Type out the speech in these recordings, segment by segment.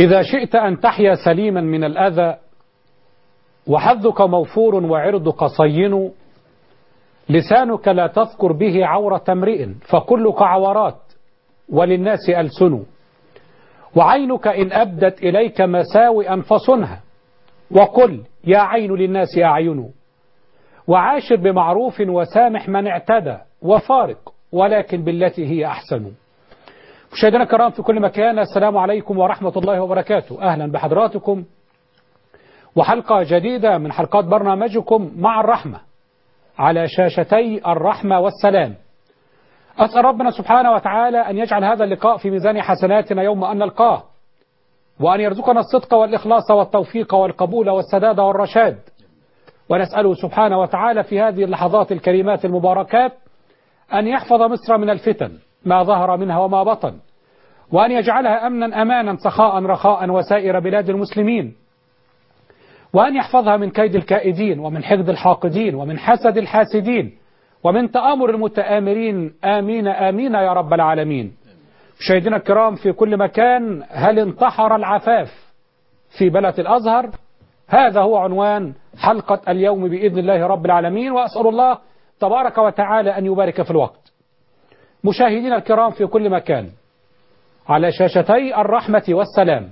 إذا شئت أن تحيا سليما من الأذى وحظك موفور وعرضك صين لسانك لا تذكر به عورة امرئ فكلك عورات وللناس ألسن وعينك إن أبدت إليك مساوئا فصنها وقل يا عين للناس أعين وعاشر بمعروف وسامح من اعتدى وفارق ولكن بالتي هي أحسن مشاهدينا الكرام في كل مكان السلام عليكم ورحمة الله وبركاته أهلا بحضراتكم وحلقة جديدة من حلقات برنامجكم مع الرحمة على شاشتي الرحمة والسلام أسأل ربنا سبحانه وتعالى أن يجعل هذا اللقاء في ميزان حسناتنا يوم أن نلقاه وأن يرزقنا الصدق والإخلاص والتوفيق والقبول والسداد والرشاد ونسأله سبحانه وتعالى في هذه اللحظات الكريمات المباركات أن يحفظ مصر من الفتن ما ظهر منها وما بطن وأن يجعلها أمنا أمانا سخاء رخاء وسائر بلاد المسلمين وأن يحفظها من كيد الكائدين ومن حقد الحاقدين ومن حسد الحاسدين ومن تآمر المتآمرين آمين آمين يا رب العالمين مشاهدينا الكرام في كل مكان هل انتحر العفاف في بلد الأزهر هذا هو عنوان حلقة اليوم بإذن الله رب العالمين وأسأل الله تبارك وتعالى أن يبارك في الوقت مشاهدينا الكرام في كل مكان على شاشتي الرحمة والسلام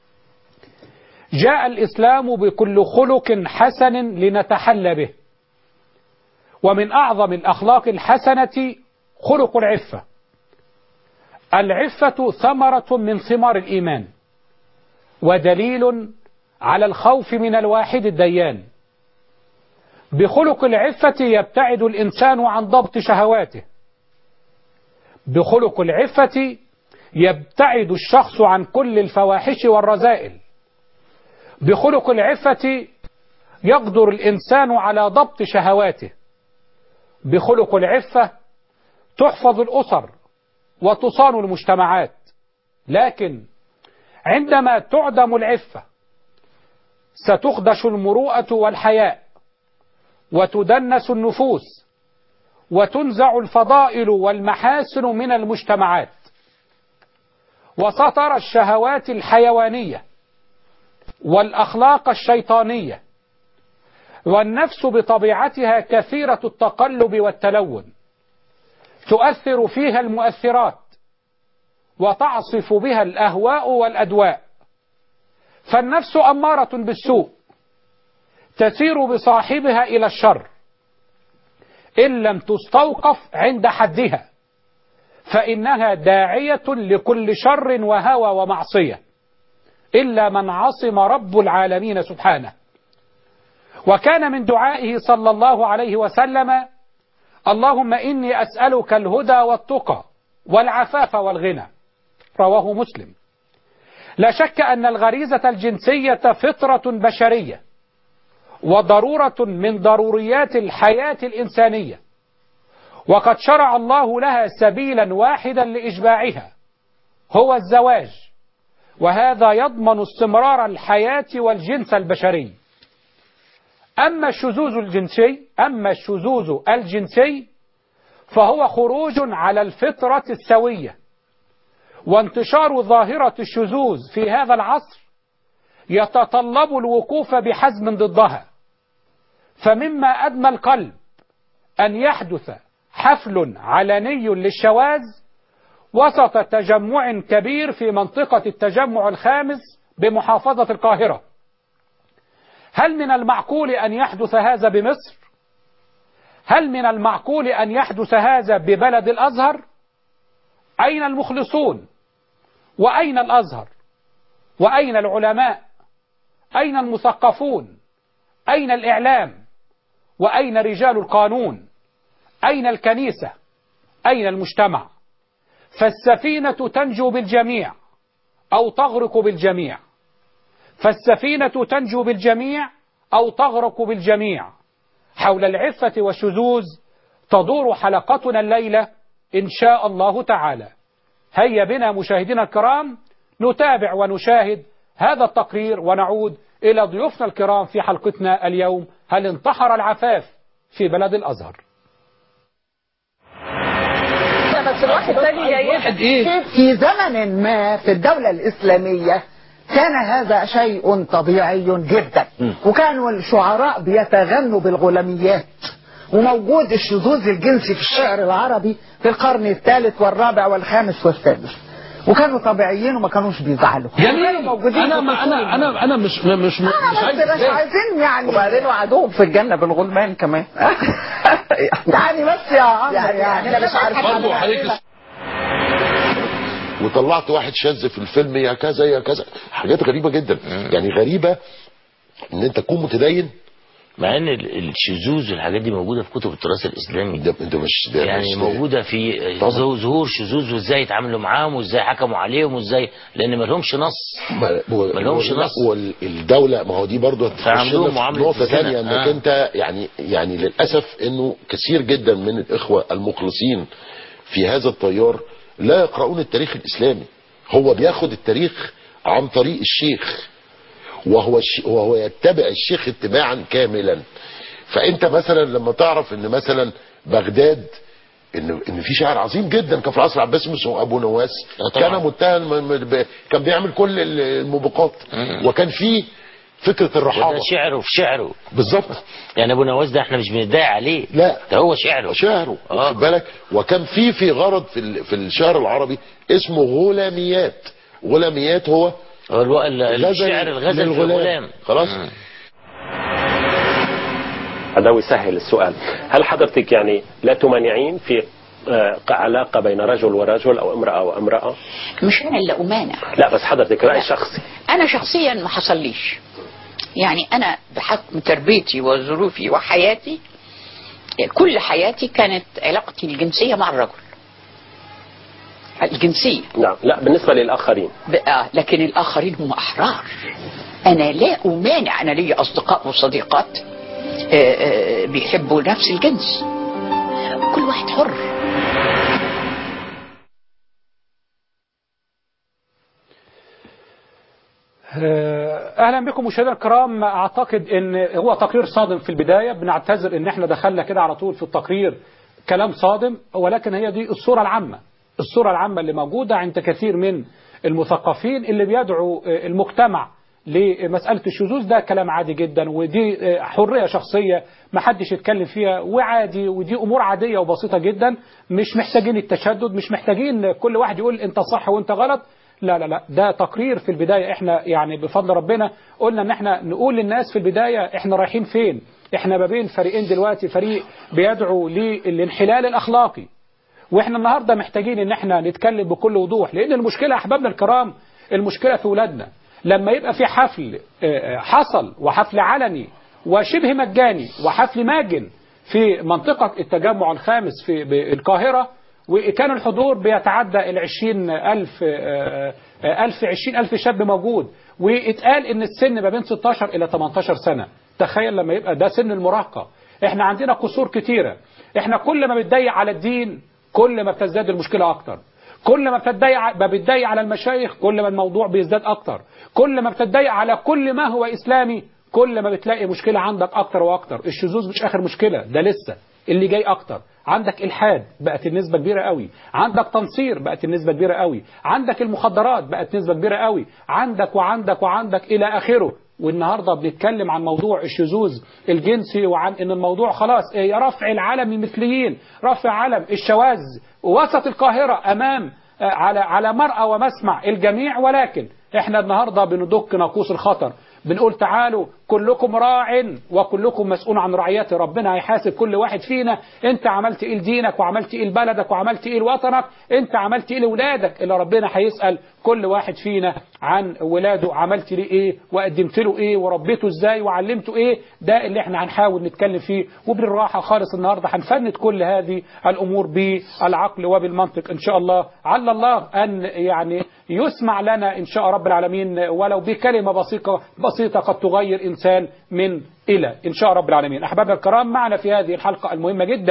جاء الإسلام بكل خلق حسن لنتحلى به ومن أعظم الأخلاق الحسنة خلق العفة العفة ثمرة من ثمار الإيمان ودليل على الخوف من الواحد الديان بخلق العفة يبتعد الإنسان عن ضبط شهواته بخلق العفة يبتعد الشخص عن كل الفواحش والرذائل بخلق العفة يقدر الإنسان على ضبط شهواته بخلق العفة تحفظ الأسر وتصان المجتمعات لكن عندما تعدم العفة ستخدش المروءة والحياء وتدنس النفوس وتنزع الفضائل والمحاسن من المجتمعات وسترى الشهوات الحيوانية والأخلاق الشيطانية والنفس بطبيعتها كثيرة التقلب والتلون تؤثر فيها المؤثرات وتعصف بها الأهواء والأدواء فالنفس أمارة بالسوء تسير بصاحبها إلى الشر إن لم تستوقف عند حدها فإنها داعية لكل شر وهوى ومعصية إلا من عصم رب العالمين سبحانه وكان من دعائه صلى الله عليه وسلم اللهم إني أسألك الهدى والتقى والعفاف والغنى رواه مسلم لا شك أن الغريزة الجنسية فطرة بشرية وضرورة من ضروريات الحياة الإنسانية وقد شرع الله لها سبيلا واحدا لإشباعها هو الزواج وهذا يضمن استمرار الحياة والجنس البشري أما الشذوذ الجنسي أما الشذوذ الجنسي فهو خروج على الفطرة السوية وانتشار ظاهرة الشذوذ في هذا العصر يتطلب الوقوف بحزم ضدها فمما أدمى القلب أن يحدث حفل علني للشواذ وسط تجمع كبير في منطقة التجمع الخامس بمحافظة القاهرة هل من المعقول أن يحدث هذا بمصر؟ هل من المعقول أن يحدث هذا ببلد الأزهر؟ أين المخلصون؟ وأين الأزهر؟ وأين العلماء؟ أين المثقفون؟ أين الإعلام؟ وأين رجال القانون؟ أين الكنيسة؟ أين المجتمع؟ فالسفينة تنجو بالجميع أو تغرق بالجميع فالسفينة تنجو بالجميع أو تغرق بالجميع حول العفة والشذوذ تدور حلقتنا الليلة إن شاء الله تعالى هيا بنا مشاهدينا الكرام نتابع ونشاهد هذا التقرير ونعود إلى ضيوفنا الكرام في حلقتنا اليوم هل انتحر العفاف في بلد الأزهر بس الواحد تاني جاي في زمن ما في الدولة الإسلامية كان هذا شيء طبيعي جدا وكانوا الشعراء بيتغنوا بالغلاميات وموجود الشذوذ الجنسي في الشعر العربي في القرن الثالث والرابع والخامس والسادس وكانوا طبيعيين وما كانوش بيزعلوا وكانوا موجودين انا في ما فصول انا انا انا مش مش مش آه، عايز بس مش عايزين يعني وبعدين وعدوهم في الجنة بالغلمان كمان يعني بس يا عمرو يعني- يعني يعني مش عارف برضه حضرتك وطلعت واحد شاذ في الفيلم يا كذا يا كذا حاجات غريبه جدا يعني غريبه ان انت تكون متدين مع ان ال- الشذوذ والحاجات دي موجوده في كتب التراث الاسلامي ده انت مش ده يعني مش موجوده في طبعا. ظهور ظهور شذوذ وازاي يتعاملوا معاهم وازاي حكموا عليهم وازاي لان ما لهمش نص ما ما لهمش لا، نص. والدولة ما هو دي برضه هتخش فعندهم لنا في معاملة نقطة الزنا. ثانية انك آه. انت يعني يعني للأسف انه كثير جدا من الإخوة المخلصين في هذا التيار لا يقرؤون التاريخ الإسلامي هو بياخد التاريخ عن طريق الشيخ وهو الش... وهو يتبع الشيخ اتباعا كاملا فانت مثلا لما تعرف ان مثلا بغداد ان ان في شاعر عظيم جدا كان في العصر العباسي اسمه ابو نواس آه طبعا. كان متهم من- ب- كان بيعمل كل الموبقات وكان في فكره الرحابه ده شعره في شعره بالظبط يعني ابو نواس ده احنا مش بنتضايق عليه لا. ده هو شعره شعره آه. واخد بالك وكان في في غرض في ال- في الشعر العربي اسمه غلاميات غلاميات هو هو الو- ال- غزل الشعر الغزل في للغلام. الغلام خلاص مم. هذا يسهل السؤال هل حضرتك يعني لا تمانعين في آه، علاقة بين رجل ورجل أو امرأة وامرأة مش انا اللي امانع لا بس حضرتك رأي شخصي انا شخصيا ما حصليش يعني انا بحكم تربيتي وظروفي وحياتي كل حياتي كانت علاقتي الجنسيه مع الرجل الجنسيه نعم لا بالنسبة للآخرين بقى لكن الاخرين هم احرار انا لا امانع انا لي اصدقاء وصديقات آه، آه، بيحبوا نفس الجنس كل واحد حر اهلا بكم مشاهدينا الكرام اعتقد ان هو تقرير صادم في البدايه بنعتذر ان احنا دخلنا كده على طول في التقرير كلام صادم ولكن هي دي الصوره العامه الصوره العامه اللي موجوده عند كثير من المثقفين اللي بيدعوا المجتمع لمساله الشذوذ ده كلام عادي جدا ودي حريه شخصيه ما حدش يتكلم فيها وعادي ودي امور عاديه وبسيطه جدا مش محتاجين التشدد مش محتاجين كل واحد يقول انت صح وانت غلط لا لا لا ده تقرير في البداية احنا يعني بفضل ربنا قلنا ان احنا نقول للناس في البداية احنا رايحين فين احنا ما بين فريقين دلوقتي فريق بيدعو للانحلال الاخلاقي واحنا النهاردة محتاجين ان احنا نتكلم بكل وضوح لان المشكلة احبابنا الكرام المشكلة في ولادنا لما يبقى في حفل آه، حصل وحفل علني وشبه مجاني وحفل ماجن في منطقة التجمع الخامس في القاهرة وكان الحضور بيتعدى العشرين ألف آه، آه، ألف عشرين ألف شاب موجود واتقال إن السن ما بين 16 إلى 18 سنة تخيل لما يبقى ده سن المراهقة احنا عندنا قصور كتيرة احنا كل ما بتضيق على الدين كل ما بتزداد المشكلة أكتر كل ما بتضيق ما بتضيق على المشايخ كل ما الموضوع بيزداد أكتر كل ما بتضيق على كل ما هو إسلامي كل ما بتلاقي مشكلة عندك أكتر وأكتر الشذوذ مش آخر مشكلة ده لسه اللي جاي أكتر عندك إلحاد بقت النسبة كبيرة قوي عندك تنصير بقت النسبة كبيرة قوي عندك المخدرات بقت نسبة كبيرة قوي عندك وعندك وعندك إلى آخره والنهاردة بنتكلم عن موضوع الشذوذ الجنسي وعن ان الموضوع خلاص إيه، رفع العلم المثليين رفع علم الشواذ وسط القاهرة امام آه، على على مرأى ومسمع الجميع ولكن احنا النهاردة بندك ناقوس الخطر بنقول تعالوا كلكم راع وكلكم مسؤول عن رعيته ربنا هيحاسب كل واحد فينا انت عملت ايه لدينك وعملت ايه لبلدك وعملت ايه لوطنك انت عملت ايه لولادك اللي ربنا هيسأل كل واحد فينا عن ولاده عملت ليه ايه وقدمت له ايه وربيته ازاي وعلمته ايه ده اللي احنا هنحاول نتكلم فيه وبالراحة خالص النهاردة هنفند كل هذه الامور بالعقل وبالمنطق ان شاء الله على الله ان يعني يسمع لنا ان شاء رب العالمين ولو بكلمة بسيطة بسيطة قد تغير انسان من إلى إن شاء رب العالمين أحبابنا الكرام معنا في هذه الحلقة المهمة جدا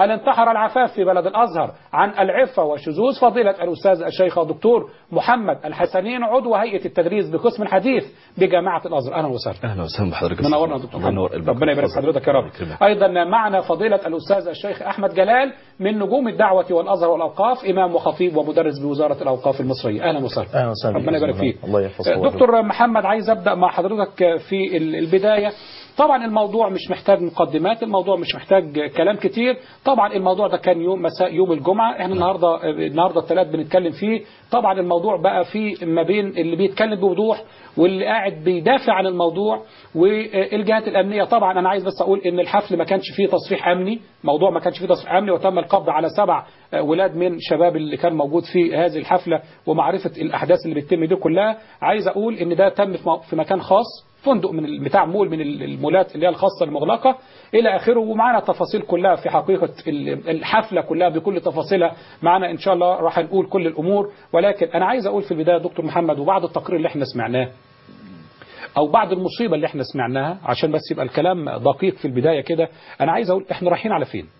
هل انتحر العفاف في بلد الأزهر عن العفة وشذوذ فضيلة الأستاذ الشيخ الدكتور محمد الحسنين عضو هيئة التدريس بقسم الحديث بجامعة الأزهر أهلا وسهلا اهلا وسهلا بحضرتك يا منورنا يا أستاذ. دكتور الله ينور محمد قلبك. ربنا يبارك في اتفضل. حضرتك يا رب يكرمك. ايضا معنا فضيله الاستاذ الشيخ احمد جلال من نجوم الدعوه والازهر والاوقاف امام وخطيب ومدرس بوزاره الاوقاف المصريه اهلا وسهلا أهلا وسهلا بك ربنا يا يبارك أستاذ فيك الله يحفظك دكتور محمد عايز ابدا مع حضرتك في ال- البدايه طبعا الموضوع مش محتاج مقدمات الموضوع مش محتاج كلام كتير طبعا الموضوع ده كان يوم مساء يوم الجمعه احنا النهارده النهارده الثلاث بنتكلم فيه طبعا الموضوع بقى فيه ما بين اللي بيتكلم بوضوح واللي قاعد بيدافع عن الموضوع والجهات الامنيه طبعا انا عايز بس اقول ان الحفل ما كانش فيه تصريح امني موضوع ما كانش فيه تصريح امني وتم القبض على سبع ولاد من شباب اللي كان موجود في هذه الحفله ومعرفه الاحداث اللي بتتم دي كلها عايز اقول ان ده تم في مو- في مكان خاص فندق من ال- بتاع مول من ال- المولات اللي هي الخاصه المغلقه الى اخره ومعانا التفاصيل كلها في حقيقه ال- الحفله كلها بكل تفاصيلها معانا ان شاء الله راح نقول كل الامور ولكن انا عايز اقول في البدايه دكتور محمد وبعد التقرير اللي احنا سمعناه او بعد المصيبه اللي احنا سمعناها عشان بس يبقى الكلام دقيق في البدايه كده انا عايز اقول احنا رايحين على فين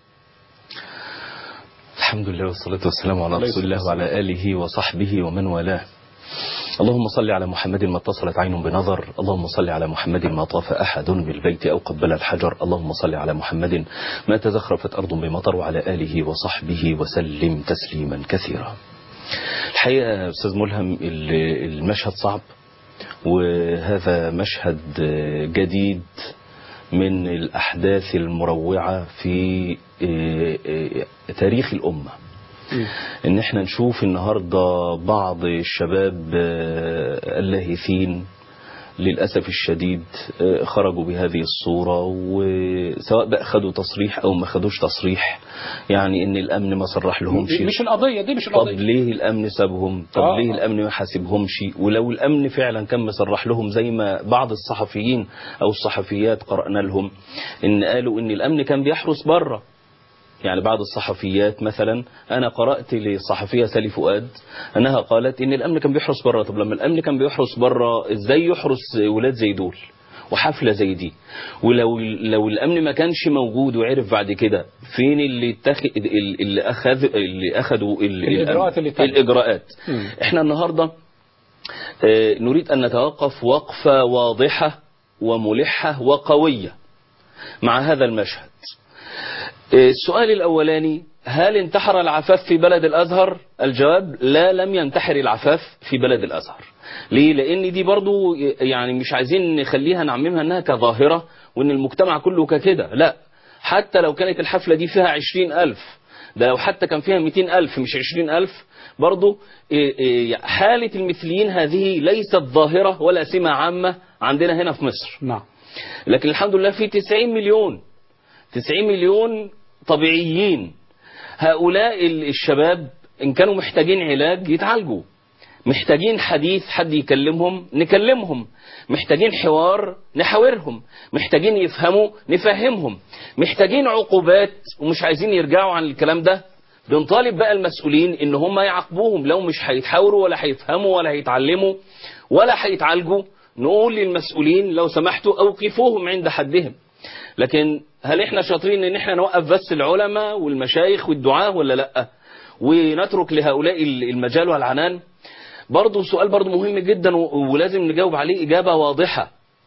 الحمد لله والصلاة والسلام على عليه رسول الله الصلاة وعلى آله وصحبه ومن والاه اللهم صل على محمد ما اتصلت عين بنظر اللهم صل على محمد ما طاف أحد بالبيت أو قبل الحجر اللهم صل على محمد ما تزخرفت أرض بمطر وعلى آله وصحبه وسلم تسليما كثيرا الحقيقة يا أستاذ ملهم ال- المشهد صعب وهذا مشهد جديد من الأحداث المروعة في آه، آه، تاريخ الأمة ان احنا نشوف النهاردة بعض الشباب آه، اللاهثين للأسف الشديد آه، خرجوا بهذه الصورة وسواء بقى خدوا تصريح أو ما خدوش تصريح يعني إن الأمن ما صرح لهمش مش القضيه دي مش طب القضيه ليه الامن سابهم طب آه. ليه الامن ما حاسبهمش ولو الامن فعلا كان مصرح لهم زي ما بعض الصحفيين او الصحفيات قرانا لهم ان قالوا ان الامن كان بيحرس بره يعني بعض الصحفيات مثلا انا قرات للصحفيه سالي فؤاد انها قالت ان الامن كان بيحرس بره طب لما الامن كان بيحرس بره ازاي يحرس ولاد زي دول وحفله زي دي ولو لو الامن ما كانش موجود وعرف بعد كده فين اللي اتخذ اللي اخذ اللي اخذوا ال- الإجراءات اللي تمت. الاجراءات مم. احنا النهارده آه، نريد ان نتوقف وقفه واضحه وملحه وقويه مع هذا المشهد السؤال الأولاني هل انتحر العفاف في بلد الأزهر الجواب لا لم ينتحر العفاف في بلد الأزهر ليه لأن دي برضو يعني مش عايزين نخليها نعممها أنها كظاهرة وأن المجتمع كله ككده لا حتى لو كانت الحفلة دي فيها عشرين ألف ده لو حتى كان فيها مئتين ألف مش عشرين ألف برضو إيه إيه حالة المثليين هذه ليست ظاهرة ولا سمة عامة عندنا هنا في مصر نعم لكن الحمد لله في 90 مليون 90 مليون طبيعيين هؤلاء ال- الشباب إن كانوا محتاجين علاج يتعالجوا محتاجين حديث حد يكلمهم نكلمهم محتاجين حوار نحاورهم محتاجين يفهموا نفهمهم محتاجين عقوبات ومش عايزين يرجعوا عن الكلام ده بنطالب بقى المسؤولين ان هم يعاقبوهم لو مش هيتحاوروا ولا هيفهموا ولا هيتعلموا ولا هيتعالجوا نقول للمسؤولين لو سمحتوا اوقفوهم عند حدهم لكن هل احنا شاطرين ان احنا نوقف بس العلماء والمشايخ والدعاة ولا لا ونترك لهؤلاء المجال والعنان برضه سؤال برضه مهم جدا و- ولازم نجاوب عليه إجابة واضحة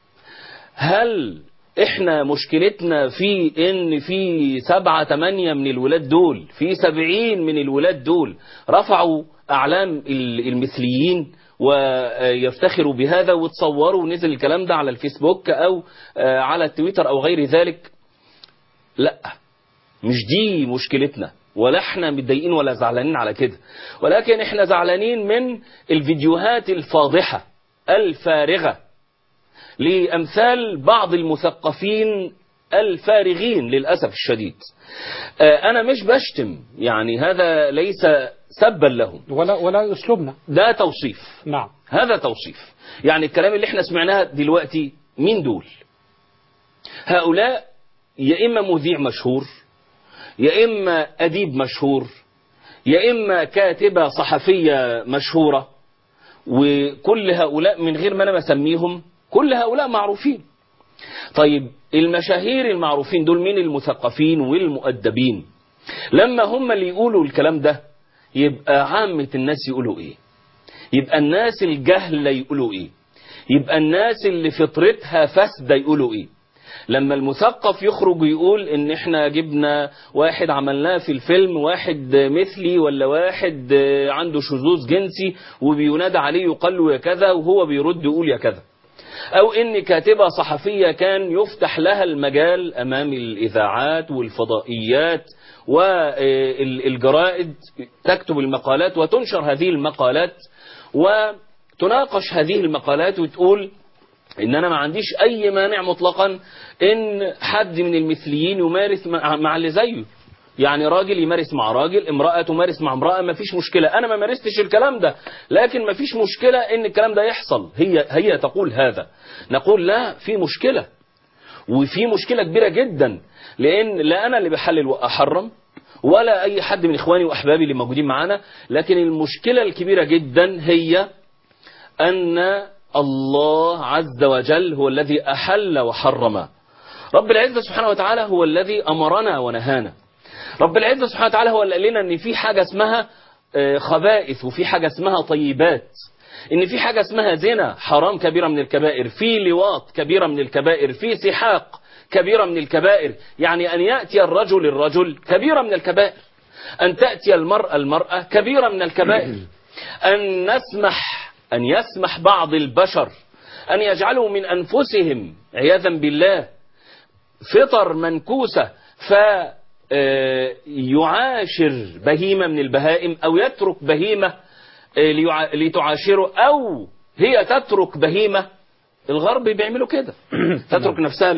هل احنا مشكلتنا في ان في سبعة تمانية من الولاد دول في سبعين من الولاد دول رفعوا اعلام ال- المثليين ويفتخروا بهذا وتصوروا ونزل الكلام ده على الفيسبوك او آه، على التويتر او غير ذلك لا مش دي مشكلتنا ولا احنا متضايقين ولا زعلانين على كده ولكن احنا زعلانين من الفيديوهات الفاضحة الفارغة لأمثال بعض المثقفين الفارغين للأسف الشديد آه، أنا مش بشتم يعني هذا ليس سبا لهم ولا ولا اسلوبنا ده توصيف نعم هذا توصيف يعني الكلام اللي احنا سمعناه دلوقتي مين دول هؤلاء يا إما مذيع مشهور يا إما أديب مشهور يا إما كاتبة صحفية مشهورة وكل هؤلاء من غير ما أنا بسميهم كل هؤلاء معروفين طيب المشاهير المعروفين دول مين المثقفين والمؤدبين لما هم اللي يقولوا الكلام ده يبقى عامة الناس يقولوا ايه يبقى الناس الجهلة يقولوا ايه يبقى الناس اللي فطرتها فاسدة يقولوا ايه لما المثقف يخرج ويقول ان احنا جبنا واحد عملناه في الفيلم واحد مثلي ولا واحد عنده شذوذ جنسي وبينادى عليه يقال له يا كذا وهو بيرد يقول يا كذا او ان كاتبة صحفية كان يفتح لها المجال امام الاذاعات والفضائيات والجرائد تكتب المقالات وتنشر هذه المقالات وتناقش هذه المقالات وتقول ان انا ما عنديش اي مانع مطلقا ان حد من المثليين يمارس مع مع اللي زيه يعني راجل يمارس مع راجل امرأة تمارس مع امرأة ما فيش مشكلة انا ما مارستش الكلام ده لكن ما فيش مشكلة ان الكلام ده يحصل هي هي تقول هذا نقول لا في مشكلة وفي مشكلة كبيرة جدا لان لا انا اللي بحلل واحرم ولا اي حد من اخواني واحبابي اللي موجودين معانا لكن المشكلة الكبيرة جدا هي ان الله عز وجل هو الذي أحل وحرم رب العزة سبحانه وتعالى هو الذي أمرنا ونهانا رب العزة سبحانه وتعالى هو اللي قال لنا ان في حاجة اسمها خبائث وفي حاجة اسمها طيبات ان في حاجة اسمها زنا حرام كبيرة من الكبائر في لواط كبيرة من الكبائر في سحاق كبيرة من الكبائر يعني أن يأتي الرجل الرجل كبيرة من الكبائر أن تأتي المرأة المرأة كبيرة من الكبائر أن نسمح أن يسمح بعض البشر أن يجعلوا من أنفسهم عياذا بالله فطر منكوسة فيعاشر بهيمة من البهائم أو يترك بهيمة لتعاشره أو هي تترك بهيمة الغرب بيعملوا كده تترك نفسها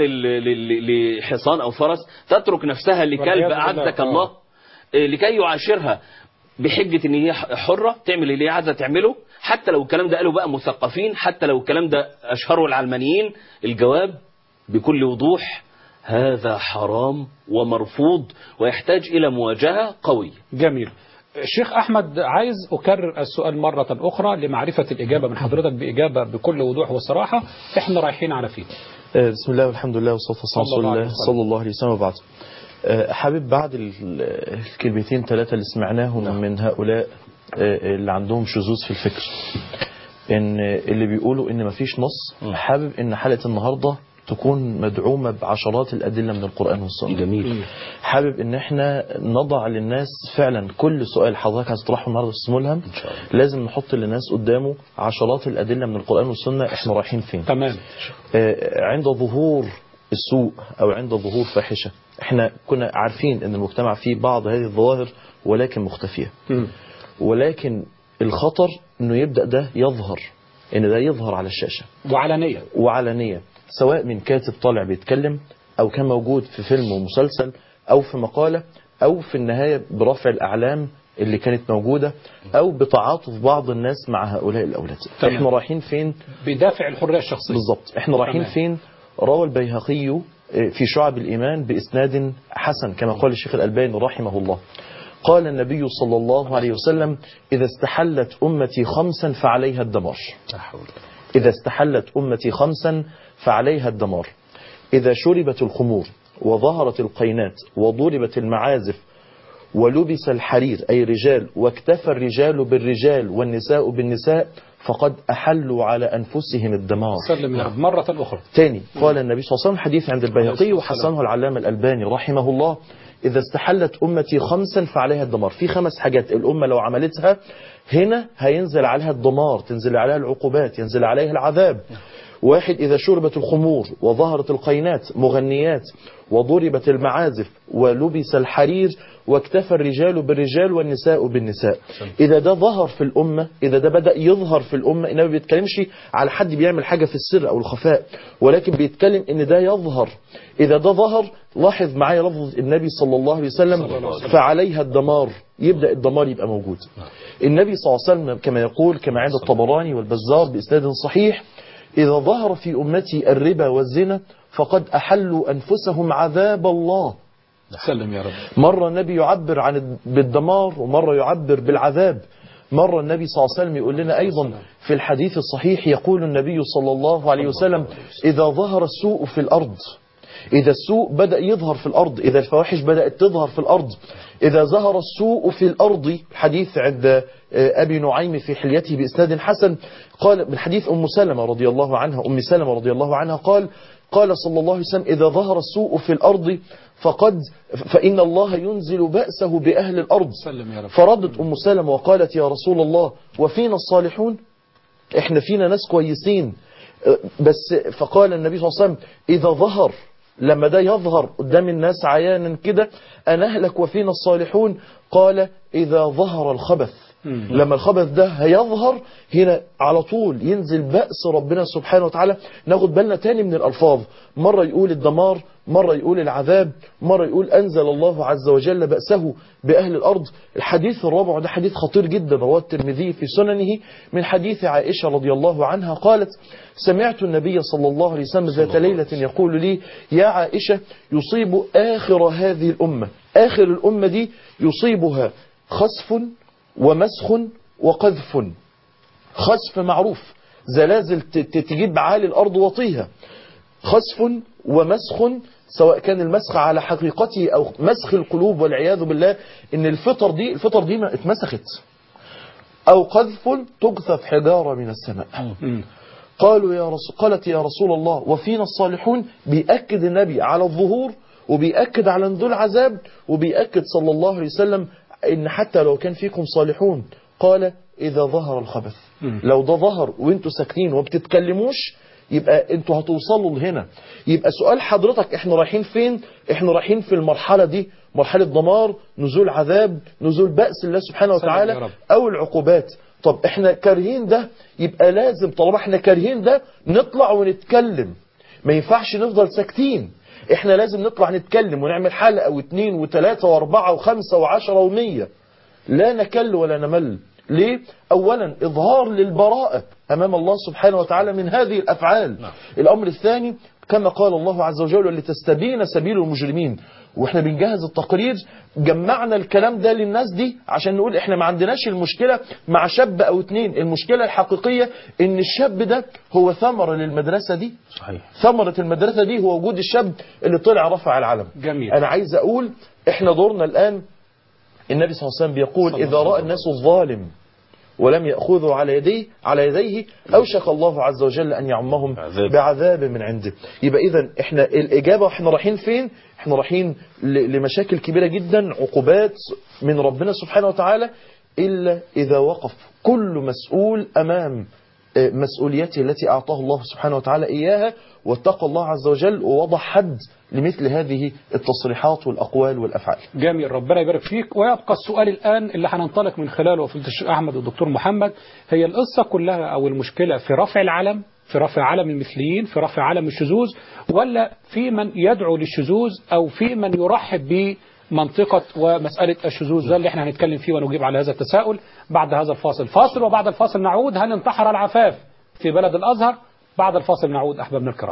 لحصان أو فرس تترك نفسها لكلب أعزك الله لكي يعاشرها بحجة ان هي حرة تعمل اللي هي عايزة تعمله حتى لو الكلام ده قالوا بقى مثقفين حتى لو الكلام ده اشهروا العلمانيين الجواب بكل وضوح هذا حرام ومرفوض ويحتاج الى مواجهة قوية جميل شيخ أحمد عايز أكرر السؤال مرة أخرى لمعرفة الإجابة من حضرتك بإجابة بكل وضوح وصراحة إحنا رايحين على فين بسم الله والحمد لله والصلاة والسلام على رسول الله صلى الله عليه وسلم وبعد حابب بعد الكلمتين ثلاثة اللي سمعناهم من هؤلاء اللي عندهم شذوذ في الفكر ان اللي بيقولوا ان مفيش نص حابب ان حلقة النهاردة تكون مدعومة بعشرات الأدلة من القرآن والسنة جميل حابب ان احنا نضع للناس فعلا كل سؤال حضرتك عايز تطرحه النهارده في ملهم لازم نحط للناس قدامه عشرات الأدلة من القرآن والسنة احنا رايحين فين تمام عند ظهور السوء او عند ظهور فاحشة احنا كنا عارفين ان المجتمع فيه بعض هذه الظواهر ولكن مختفية م. ولكن الخطر انه يبدأ ده يظهر ان ده يظهر على الشاشة وعلانية وعلانية سواء من كاتب طالع بيتكلم او كان موجود في فيلم ومسلسل او في مقالة او في النهاية برفع الاعلام اللي كانت موجودة او بتعاطف بعض الناس مع هؤلاء الاولاد تمام. احنا رايحين فين بدافع الحرية الشخصية بالظبط احنا رايحين تمام. فين روى البيهقي في شعب الإيمان بإسناد حسن كما قال الشيخ الألباني رحمه الله قال النبي صلى الله عليه وسلم إذا استحلت أمتي خمسا فعليها الدمار إذا استحلت أمتي خمسا فعليها الدمار إذا شربت الخمور وظهرت القينات وضربت المعازف ولبس الحرير أي رجال واكتفى الرجال بالرجال والنساء بالنساء فقد أحلوا على أنفسهم الدمار سلم يا رب مرة أخرى تاني قال النبي صلى الله عليه وسلم حديث عند البيهقي وحسنه العلامة الألباني رحمه الله إذا استحلت أمتي خمسا فعليها الدمار في خمس حاجات الأمة لو عملتها هنا هينزل عليها الدمار تنزل عليها العقوبات ينزل عليها العذاب واحد إذا شربت الخمور وظهرت القينات مغنيات وضربت المعازف ولبس الحرير واكتفى الرجال بالرجال والنساء بالنساء إذا ده ظهر في الأمة إذا ده بدأ يظهر في الأمة إنما بيتكلمش على حد بيعمل حاجة في السر أو الخفاء ولكن بيتكلم إن ده يظهر إذا ده ظهر لاحظ معايا لفظ النبي صلى الله عليه وسلم فعليها الدمار يبدأ الدمار يبقى موجود النبي صلى الله عليه وسلم كما يقول كما عند الطبراني والبزار بإسناد صحيح إذا ظهر في أمتي الربا والزنا فقد أحلوا أنفسهم عذاب الله سلم يا رب مرة النبي يعبر عن بالدمار ومرة يعبر بالعذاب مرة النبي صلى الله عليه وسلم يقول لنا أيضا في الحديث الصحيح يقول النبي صلى الله عليه وسلم إذا ظهر السوء في الأرض إذا السوء بدأ يظهر في الأرض إذا الفواحش بدأت تظهر في الأرض إذا ظهر السوء في الأرض حديث عند آه، أبي نعيم في حليته بإسناد حسن قال من حديث أم سلمة رضي الله عنها أم سلمة رضي الله عنها قال قال صلى الله عليه وسلم إذا ظهر السوء في الأرض فقد فإن الله ينزل بأسه بأهل الأرض سلم يا رب فردت أم سلمة وقالت يا رسول الله وفينا الصالحون احنا فينا ناس كويسين أه، بس فقال النبي صلى الله عليه وسلم إذا ظهر لما ده يظهر قدام الناس عيانا كده أنهلك وفينا الصالحون قال إذا ظهر الخبث لما الخبث ده هيظهر هنا على طول ينزل بأس ربنا سبحانه وتعالى ناخد بالنا تاني من الألفاظ مرة يقول الدمار مرة يقول العذاب مرة يقول أنزل الله عز وجل بأسه بأهل الأرض الحديث الرابع ده حديث خطير جدا رواه الترمذي في سننه من حديث عائشة رضي الله عنها قالت سمعت النبي صلى الله عليه وسلم ذات ليلة يقول لي يا عائشة يصيب آخر هذه الأمة آخر الأمة دي يصيبها خسف ومسخ وقذف خسف معروف زلازل ت- ت- تجيب عالي الأرض وطيها خسف ومسخ سواء كان المسخ على حقيقته أو مسخ القلوب والعياذ بالله إن الفطر دي الفطر دي ما اتمسخت أو قذف تقذف حجارة من السماء قالوا يا رسول قالت يا رسول الله وفينا الصالحون بيأكد النبي على الظهور وبيأكد على نزول عذاب وبيأكد صلى الله عليه وسلم إن حتى لو كان فيكم صالحون قال إذا ظهر الخبث لو ده ظهر وانتوا ساكتين وبتتكلموش يبقى انتوا هتوصلوا لهنا يبقى سؤال حضرتك احنا رايحين فين احنا رايحين في المرحلة دي مرحلة دمار نزول عذاب نزول بأس الله سبحانه سلام يا وتعالى رب. او العقوبات طب احنا كارهين ده يبقى لازم طالما احنا كارهين ده نطلع ونتكلم ما ينفعش نفضل ساكتين احنا لازم نطلع نتكلم ونعمل حلقة واثنين وثلاثة واربعة وخمسة وعشرة ومية لا نكل ولا نمل ليه؟ أولا إظهار للبراءة أمام الله سبحانه وتعالى من هذه الأفعال الأمر الثاني كما قال الله عز وجل لتستبين سبيل المجرمين واحنا بنجهز التقرير جمعنا الكلام ده للناس دي عشان نقول احنا ما عندناش المشكلة مع شاب او اتنين المشكلة الحقيقية ان الشاب ده هو ثمرة للمدرسة دي صحيح ثمرة المدرسة دي هو وجود الشاب اللي طلع رفع العلم جميل. أنا عايز أقول إحنا دورنا الآن النبي صلى الله عليه وسلم بيقول إذا رأى الناس الظالم ولم يأخذوا على يديه على يديه أوشك الله عز وجل أن يعمهم عذاب. بعذاب من عنده يبقى إذا إحنا الإجابة إحنا رايحين فين إحنا رايحين ل- لمشاكل كبيرة جدا عقوبات من ربنا سبحانه وتعالى إلا إذا وقف كل مسؤول أمام آه، مسؤوليته التي أعطاه الله سبحانه وتعالى إياها واتقى الله عز وجل ووضع حد لمثل هذه التصريحات والأقوال والأفعال جميل ربنا يبارك فيك ويبقى السؤال الآن اللي هننطلق من خلاله فضيلة الشيخ أحمد والدكتور محمد هي القصة كلها أو المشكلة في رفع العلم في رفع علم المثليين في رفع علم الشذوذ ولا في من يدعو للشذوذ أو في من يرحب بمنطقة ومسألة الشذوذ ده اللي احنا هنتكلم فيه ونجيب على هذا التساؤل بعد هذا الفاصل فاصل وبعد الفاصل نعود هل انتحر العفاف في بلد الأزهر بعد الفاصل نعود أحبابنا الكرام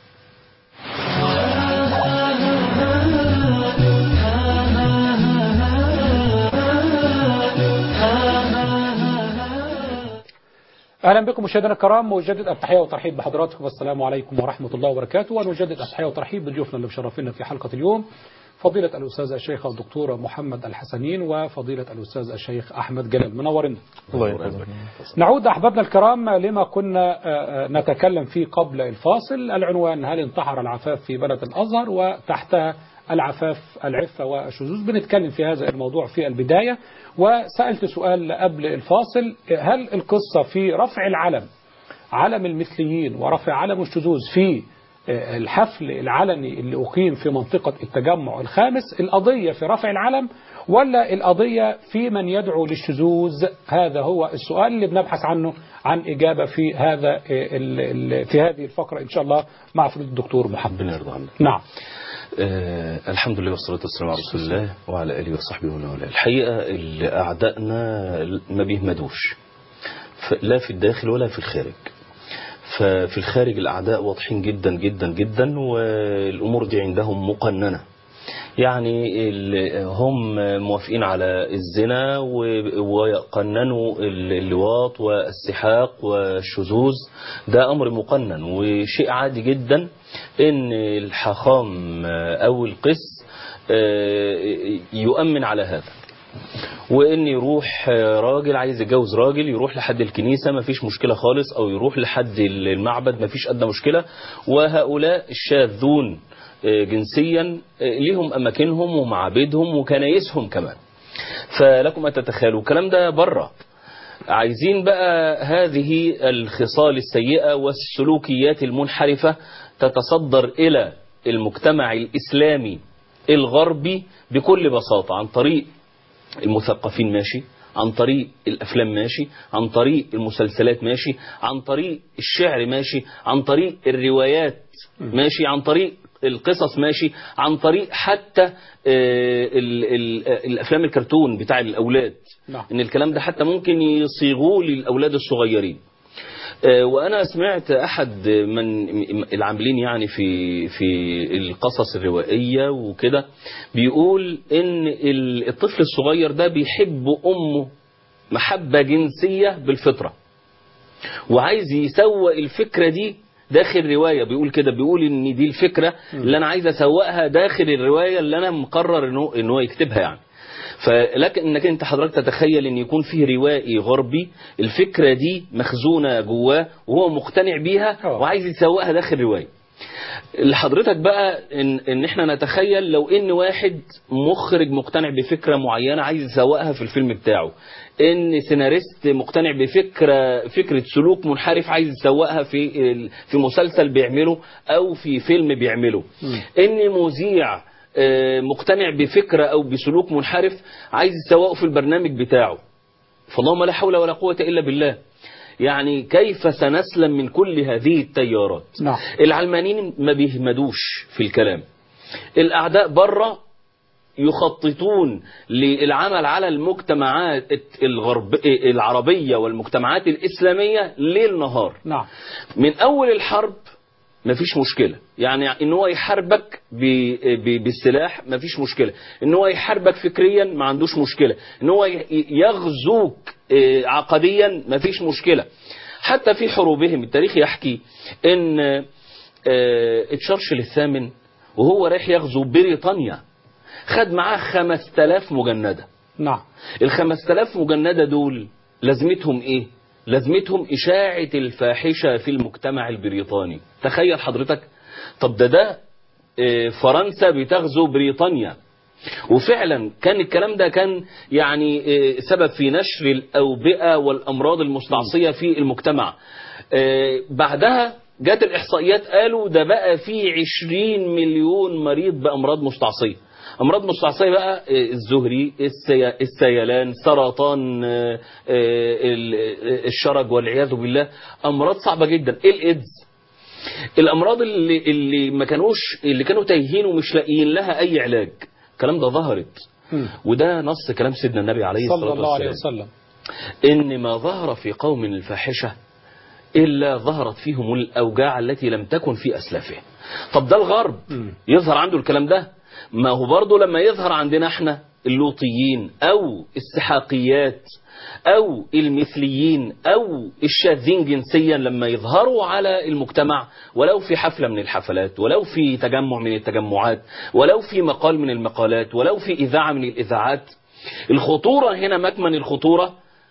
اهلا بكم مشاهدينا الكرام ونجدد التحيه والترحيب بحضراتكم والسلام عليكم ورحمه الله وبركاته ونجدد التحيه والترحيب بضيوفنا اللي مشرفينا في حلقه اليوم فضيله الاستاذ الشيخ الدكتور محمد الحسنين وفضيله الاستاذ الشيخ احمد جلال منورنا الله يحفظك نعود احبابنا الكرام لما كنا آه، آه، نتكلم فيه قبل الفاصل العنوان هل انتحر العفاف في بلد الازهر وتحتها العفاف العفة والشذوذ بنتكلم في هذا الموضوع في البداية وسألت سؤال قبل الفاصل هل القصة في رفع العلم علم المثليين ورفع علم الشذوذ في آه، الحفل العلني اللي أقيم في منطقة التجمع الخامس القضية في رفع العلم ولا القضية في من يدعو للشذوذ هذا هو السؤال اللي بنبحث عنه عن إجابة في هذا آه، ال- ال- في هذه الفقرة إن شاء الله مع فضيلة الدكتور محمد ربنا يرضى عنك نعم آه الحمد لله والصلاة والسلام على رسول الله وعلى آله وصحبه ومن والاه الحقيقة اللي أعدائنا ما بيهمدوش ف- لا في الداخل ولا في الخارج ففي الخارج الأعداء واضحين جدا جدا جدا والأمور دي عندهم مقننة يعني ال- هم موافقين على الزنا و- ويقننوا ال- اللواط والسحاق والشذوذ ده أمر مقنن وشيء عادي جدا إن الحاخام أو القس آه، يؤمن على هذا وان يروح راجل عايز يتجوز راجل يروح لحد الكنيسة مفيش مشكلة خالص او يروح لحد المعبد مفيش ادنى مشكلة وهؤلاء الشاذون جنسيا ليهم اماكنهم ومعابدهم وكنايسهم كمان فلكم ان تتخيلوا الكلام ده بره عايزين بقى هذه الخصال السيئة والسلوكيات المنحرفة تتصدر إلى المجتمع الإسلامي الغربي بكل بساطة عن طريق المثقفين ماشي عن طريق الأفلام ماشي عن طريق المسلسلات ماشي عن طريق الشعر ماشي عن طريق الروايات ماشي عن طريق القصص ماشي عن طريق حتى آه، ال- ال- آه، الأفلام الكرتون بتاع الأولاد نعم. إن الكلام ده حتى ممكن يصيغوه للأولاد الصغيرين آه، وانا سمعت احد من العاملين يعني في في القصص الروائيه وكده بيقول ان ال- الطفل الصغير ده بيحب امه محبه جنسيه بالفطره وعايز يسوق الفكره دي داخل روايه بيقول كده بيقول ان دي الفكره اللي انا عايز اسوقها داخل الروايه اللي انا مقرر انه ان هو يكتبها يعني فلكن انك انت حضرتك تتخيل ان يكون فيه روائي غربي الفكره دي مخزونه جواه وهو مقتنع بيها أوه. وعايز يسوقها داخل روايه لحضرتك بقى ان, إن احنا نتخيل لو ان واحد مخرج مقتنع بفكره معينه عايز يسوقها في الفيلم بتاعه ان سيناريست مقتنع بفكره فكره سلوك منحرف عايز يسوقها في ال- في مسلسل بيعمله او في فيلم بيعمله ان مذيع آه، مقتنع بفكره او بسلوك منحرف عايز يسوقه في البرنامج بتاعه فاللهم لا حول ولا قوه الا بالله يعني كيف سنسلم من كل هذه التيارات نعم. العلمانيين ما بيهمدوش في الكلام الأعداء بره يخططون للعمل على المجتمعات الغرب العربية والمجتمعات الإسلامية ليل نهار نعم من أول الحرب مفيش مشكلة يعني ان هو يحاربك ب- ب- بالسلاح مفيش مشكلة ان هو يحاربك فكريا ما عندوش مشكلة ان هو ي- يغزوك آه، عقديا مفيش مشكلة حتى في حروبهم التاريخ يحكي ان آه، تشرشل الثامن وهو رايح يغزو بريطانيا خد معاه 5000 مجندة نعم ال 5000 مجندة دول لازمتهم ايه؟ لازمتهم إشاعة الفاحشة في المجتمع البريطاني تخيل حضرتك طب ده ده آه، فرنسا بتغزو بريطانيا وفعلا كان الكلام ده كان يعني آه، سبب في نشر الأوبئة والأمراض المستعصية في المجتمع آه، بعدها جت الإحصائيات قالوا ده بقى في 20 مليون مريض بأمراض مستعصية أمراض مستعصية بقى آه، الزهري السي- السيلان سرطان آه، آه، ال- آه، الشرج والعياذ بالله أمراض صعبة جدا الإيدز الامراض اللي اللي ما كانوش اللي كانوا تايهين ومش لاقيين لها اي علاج الكلام ده ظهرت مم. وده نص كلام سيدنا النبي عليه صلى الصلاه الله عليه والسلام وسلم ان ما ظهر في قوم الفاحشه الا ظهرت فيهم الاوجاع التي لم تكن في اسلافهم طب ده الغرب مم. يظهر عنده الكلام ده ما هو برضه لما يظهر عندنا احنا اللوطيين او السحاقيات او المثليين او الشاذين جنسيا لما يظهروا على المجتمع ولو في حفلة من الحفلات ولو في تجمع من التجمعات ولو في مقال من المقالات ولو في اذاعة من الاذاعات الخطورة هنا مكمن الخطورة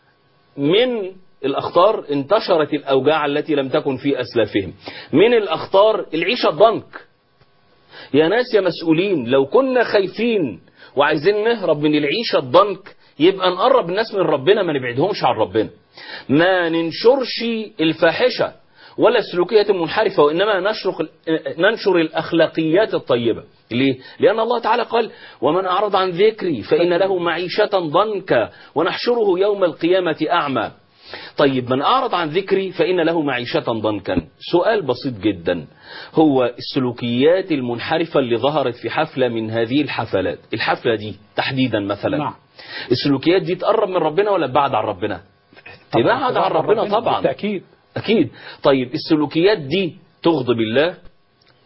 من الأخطار انتشرت الأوجاع التي لم تكن في أسلافهم من الأخطار العيشة الضنك يا ناس يا مسؤولين لو كنا خايفين وعايزين نهرب من العيشة الضنك يبقى نقرب الناس من ربنا ما نبعدهمش عن ربنا ما ننشرش الفاحشة ولا السلوكيات المنحرفة وإنما نشرق ننشر الأخلاقيات الطيبة ليه؟ لأن الله تعالى قال ومن أعرض عن ذكري فإن له معيشة ضنكا ونحشره يوم القيامة أعمى طيب من أعرض عن ذكري فإن له معيشة ضنكا سؤال بسيط جدا هو السلوكيات المنحرفة اللي ظهرت في حفلة من هذه الحفلات الحفلة دي تحديدا مثلا نعم. السلوكيات دي تقرب من ربنا ولا تبعد عن ربنا تبعد عن ربنا طبعا بالتأكيد أكيد طيب السلوكيات دي تغضب الله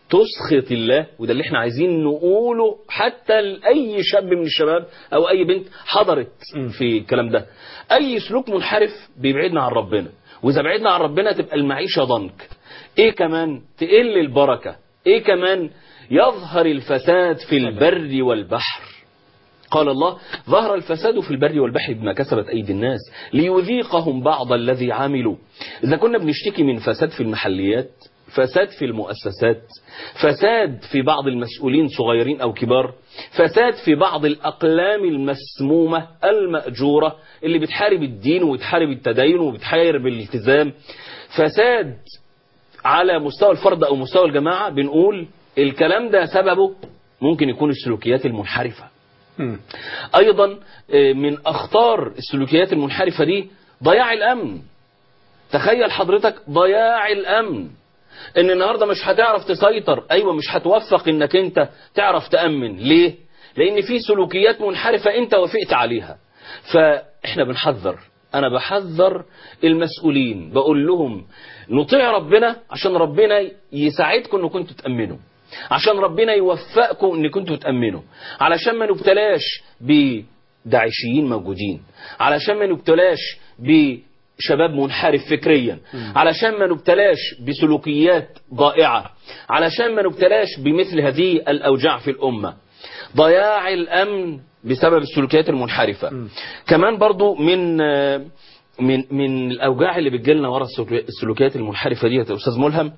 تسخط الله وده اللي احنا عايزين نقوله حتى لأي شاب من الشباب أو أي بنت حضرت في الكلام ده أي سلوك منحرف بيبعدنا عن ربنا وإذا بعدنا عن ربنا تبقى المعيشة ضنك إيه كمان تقل البركة إيه كمان يظهر الفساد في البر والبحر قال الله ظهر الفساد في البر والبحر بما كسبت أيدي الناس ليذيقهم بعض الذي عملوا إذا كنا بنشتكي من فساد في المحليات فساد في المؤسسات فساد في بعض المسؤولين صغيرين أو كبار فساد في بعض الأقلام المسمومة المأجورة اللي بتحارب الدين وبتحارب التدين وبتحارب الالتزام فساد على مستوى الفرد أو مستوى الجماعة بنقول الكلام ده سببه ممكن يكون السلوكيات المنحرفة مم. ايضا آه، من اخطار السلوكيات المنحرفه دي ضياع الامن تخيل حضرتك ضياع الامن ان النهارده مش هتعرف تسيطر ايوه مش هتوفق انك انت تعرف تامن ليه لان في سلوكيات منحرفه انت وافقت عليها فاحنا بنحذر انا بحذر المسؤولين بقول لهم نطيع ربنا عشان ربنا يساعدكم انكم كنتوا تامنوا عشان ربنا يوفقكم ان كنتوا تامنوا علشان ما نبتلاش بداعشيين موجودين علشان ما نبتلاش بشباب منحرف فكريا علشان ما نبتلاش بسلوكيات ضائعة علشان ما نبتلاش بمثل هذه الأوجاع في الأمة ضياع الأمن بسبب السلوكيات المنحرفة كمان برضو من من من الأوجاع اللي بتجيلنا ورا السلوكيات المنحرفة دي يا أستاذ ملهم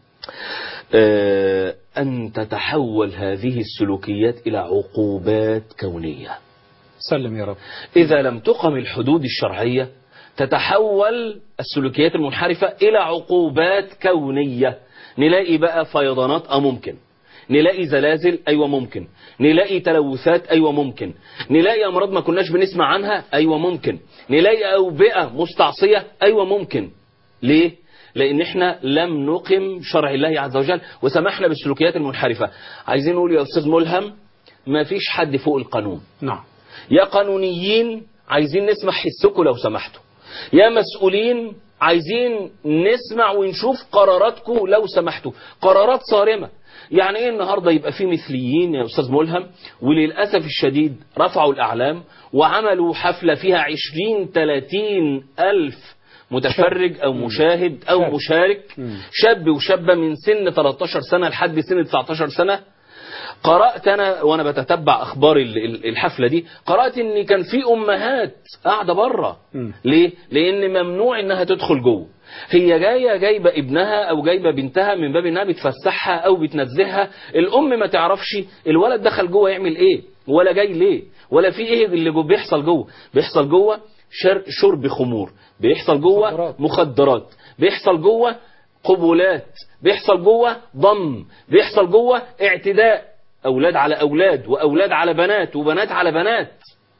آه، أن تتحول هذه السلوكيات إلى عقوبات كونية سلم يا رب إذا لم تقم الحدود الشرعية تتحول السلوكيات المنحرفة إلى عقوبات كونية نلاقي بقى فيضانات أه ممكن نلاقي زلازل أيوة ممكن نلاقي تلوثات أيوة ممكن نلاقي أمراض ما كناش بنسمع عنها أيوة ممكن نلاقي أوبئة مستعصية أيوة ممكن ليه؟ لأن احنا لم نقم شرع الله عز وجل وسمحنا بالسلوكيات المنحرفة عايزين نقول يا أستاذ ملهم ما فيش حد فوق القانون نعم يا قانونيين عايزين نسمع حسكم لو سمحتوا يا مسؤولين عايزين نسمع ونشوف قراراتكم لو سمحتوا قرارات صارمة يعني ايه النهاردة يبقى في مثليين يا أستاذ ملهم وللأسف الشديد رفعوا الأعلام وعملوا حفلة فيها عشرين تلاتين ألف متفرج أو مشاهد أو شاب. مشارك مم. شاب وشابة من سن 13 سنة لحد سن 19 سنة قرأت أنا وأنا بتتبع أخبار ال- ال- الحفلة دي قرأت إن كان في أمهات قاعدة بره مم. ليه؟ لأن ممنوع إنها تدخل جوه هي جاية جايبة ابنها أو جايبة بنتها من باب إنها بتفسحها أو بتنزهها الأم ما تعرفش الولد دخل جوه يعمل إيه ولا جاي ليه ولا في إيه اللي جو بيحصل جوه بيحصل جوه شر شرب خمور بيحصل جوه مخدرات. مخدرات بيحصل جوه قبولات بيحصل جوه ضم بيحصل جوه اعتداء اولاد على اولاد واولاد على بنات وبنات على بنات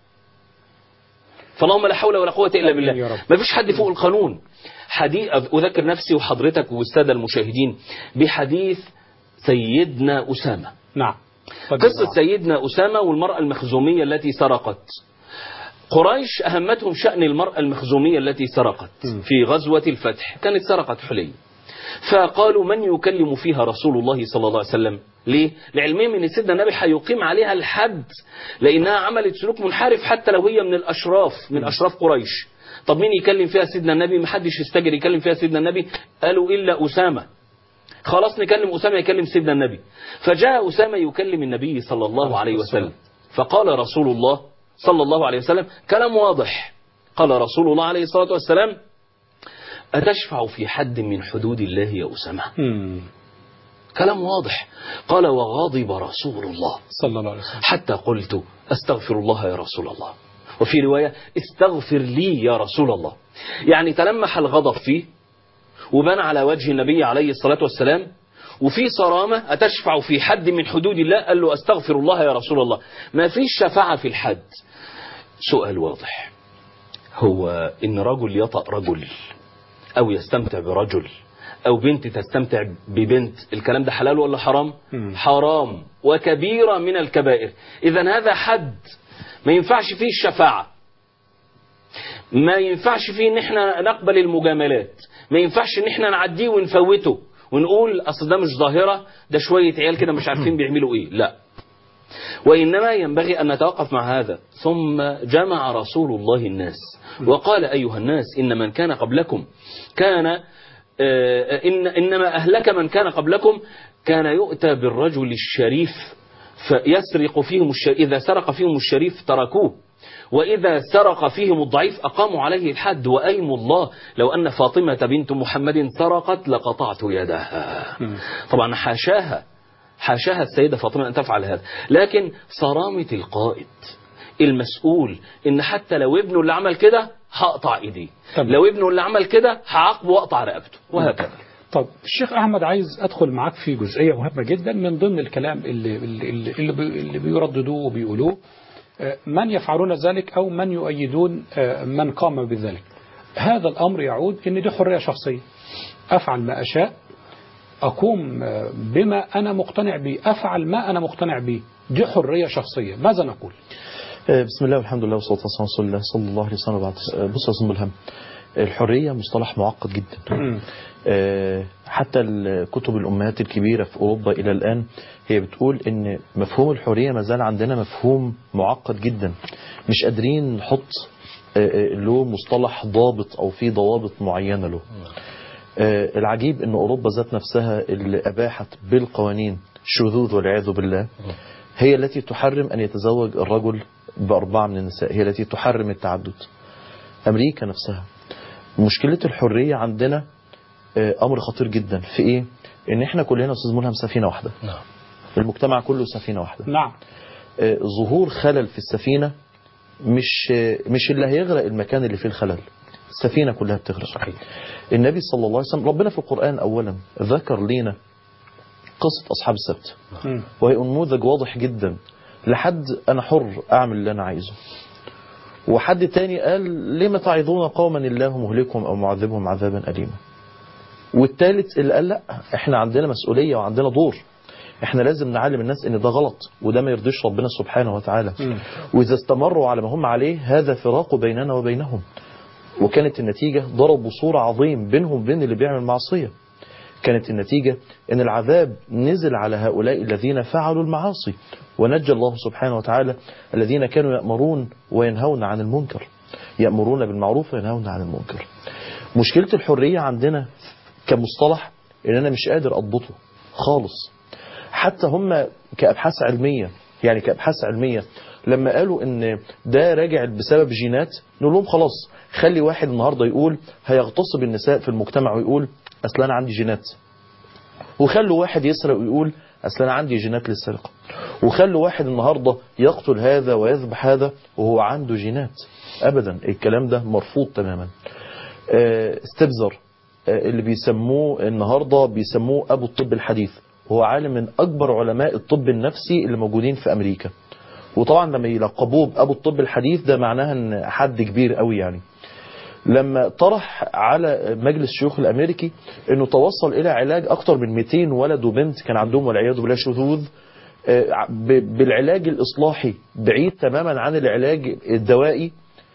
فاللهم لا حول ولا قوه الا آمين يا بالله رب. ما فيش حد فوق القانون حديث اذكر نفسي وحضرتك والساده المشاهدين بحديث سيدنا اسامه نعم قصة سيدنا أسامة والمرأة المخزومية التي سرقت قريش أهمتهم شأن المرأة المخزومية التي سرقت مم. في غزوة الفتح كانت سرقت حلي فقالوا من يكلم فيها رسول الله صلى الله عليه وسلم ليه؟ لعلمهم ان سيدنا النبي هيقيم عليها الحد لانها عملت سلوك منحرف حتى لو هي من الاشراف من اشراف قريش طب مين يكلم فيها سيدنا النبي ما حدش يستجر يكلم فيها سيدنا النبي قالوا الا اسامه خلاص نكلم أسامة يكلم سيدنا النبي فجاء أسامة يكلم النبي صلى الله عليه وسلم فقال رسول الله صلى الله عليه وسلم كلام واضح قال رسول الله عليه الصلاة والسلام أتشفع في حد من حدود الله يا أسامة مم. كلام واضح قال وغضب رسول الله صلى الله عليه وسلم حتى قلت استغفر الله يا رسول الله وفي رواية استغفر لي يا رسول الله يعني تلمح الغضب فيه وبان على وجه النبي عليه الصلاة والسلام وفي صرامة أتشفع في حد من حدود الله قال له أستغفر الله يا رسول الله ما فيش شفاعة في الحد سؤال واضح هو إن رجل يطأ رجل أو يستمتع برجل أو بنت تستمتع ببنت الكلام ده حلال ولا حرام مم. حرام وكبيرة من الكبائر إذا هذا حد ما ينفعش فيه الشفاعة ما ينفعش فيه ان احنا نقبل المجاملات ما ينفعش ان احنا نعديه ونفوته ونقول اصل ده مش ظاهره ده شويه عيال كده مش عارفين بيعملوا ايه لا وإنما ينبغي أن نتوقف مع هذا ثم جمع رسول الله الناس وقال أيها الناس إن من كان قبلكم كان آه، إن إنما أهلك من كان قبلكم كان يؤتى بالرجل الشريف فيسرق فيهم الشريف إذا سرق فيهم الشريف تركوه وإذا سرق فيهم الضعيف أقاموا عليه الحد وأيم الله لو أن فاطمة بنت محمد سرقت لقطعت يدها طبعا حاشاها حاشاها السيدة فاطمة أن تفعل هذا لكن صرامة القائد المسؤول إن حتى لو ابنه اللي عمل كده هقطع إيديه تمام. لو ابنه اللي عمل كده هعاقبه وأقطع رقبته وهكذا طب الشيخ احمد عايز ادخل معاك في جزئيه مهمه جدا من ضمن الكلام اللي اللي اللي, اللي, بي- اللي بيرددوه وبيقولوه آه، من يفعلون ذلك او من يؤيدون آه، من قام بذلك هذا الامر يعود ان دي حريه شخصيه افعل ما اشاء اقوم آه، بما انا مقتنع به افعل ما انا مقتنع به دي حريه شخصيه ماذا نقول آه، بسم الله والحمد لله والصلاة والسلام على رسول الله صلى الله عليه وسلم وبعد آه، بص يا أستاذ ملهم الحرية مصطلح معقد جدا آه، حتى الكتب الأمهات الكبيرة في أوروبا إلى الآن هي بتقول إن مفهوم الحرية ما زال عندنا مفهوم معقد جدا مش قادرين نحط آه، آه، له مصطلح ضابط أو في ضوابط معينة له آه، العجيب ان اوروبا ذات نفسها اللي اباحت بالقوانين الشذوذ والعياذ بالله هي التي تحرم ان يتزوج الرجل باربعه من النساء هي التي تحرم التعدد امريكا نفسها مشكله الحريه عندنا آه، امر خطير جدا في ايه ان احنا كلنا استاذ ملهم سفينه واحده نعم. المجتمع كله سفينه واحده نعم آه، ظهور خلل في السفينه مش آه، مش اللي هيغرق المكان اللي فيه الخلل السفينه كلها بتغرق صحيح. النبي صلى الله عليه وسلم ربنا في القرآن أولا ذكر لينا قصة أصحاب السبت مم. وهي نموذج واضح جدا لحد أنا حر أعمل اللي أنا عايزه وحد تاني قال لما تعظون قوما الله مهلكهم أو معذبهم عذابا أليما والتالت اللي قال لا احنا عندنا مسؤولية وعندنا دور احنا لازم نعلم الناس ان ده غلط وده ما يرضيش ربنا سبحانه وتعالى واذا استمروا على ما هم عليه هذا فراق بيننا وبينهم وكانت النتيجة ضربوا صور عظيم بينهم وبين اللي بيعمل معصية كانت النتيجة ان العذاب نزل على هؤلاء الذين فعلوا المعاصي ونجى الله سبحانه وتعالى الذين كانوا يأمرون وينهون عن المنكر يأمرون بالمعروف وينهون عن المنكر مشكلة الحرية عندنا كمصطلح ان انا مش قادر اضبطه خالص حتى هم كأبحاث علمية يعني كأبحاث علمية لما قالوا ان ده راجع بسبب جينات نقول لهم خلاص خلي واحد النهارده يقول هيغتصب النساء في المجتمع ويقول اصل انا عندي جينات وخلوا واحد يسرق ويقول اصل انا عندي جينات للسرقه وخلوا واحد النهارده يقتل هذا ويذبح هذا وهو عنده جينات ابدا الكلام ده مرفوض تماما آه، ستيبزر آه، اللي بيسموه النهارده بيسموه ابو الطب الحديث هو عالم من اكبر علماء الطب النفسي اللي موجودين في امريكا وطبعا لما يلقبوه بابو الطب الحديث ده معناها ان حد كبير قوي يعني لما طرح على مجلس الشيوخ الامريكي انه توصل الى علاج اكثر من 200 ولد وبنت كان عندهم والعياذ بالله شذوذ آه، ب- بالعلاج الاصلاحي بعيد تماما عن العلاج الدوائي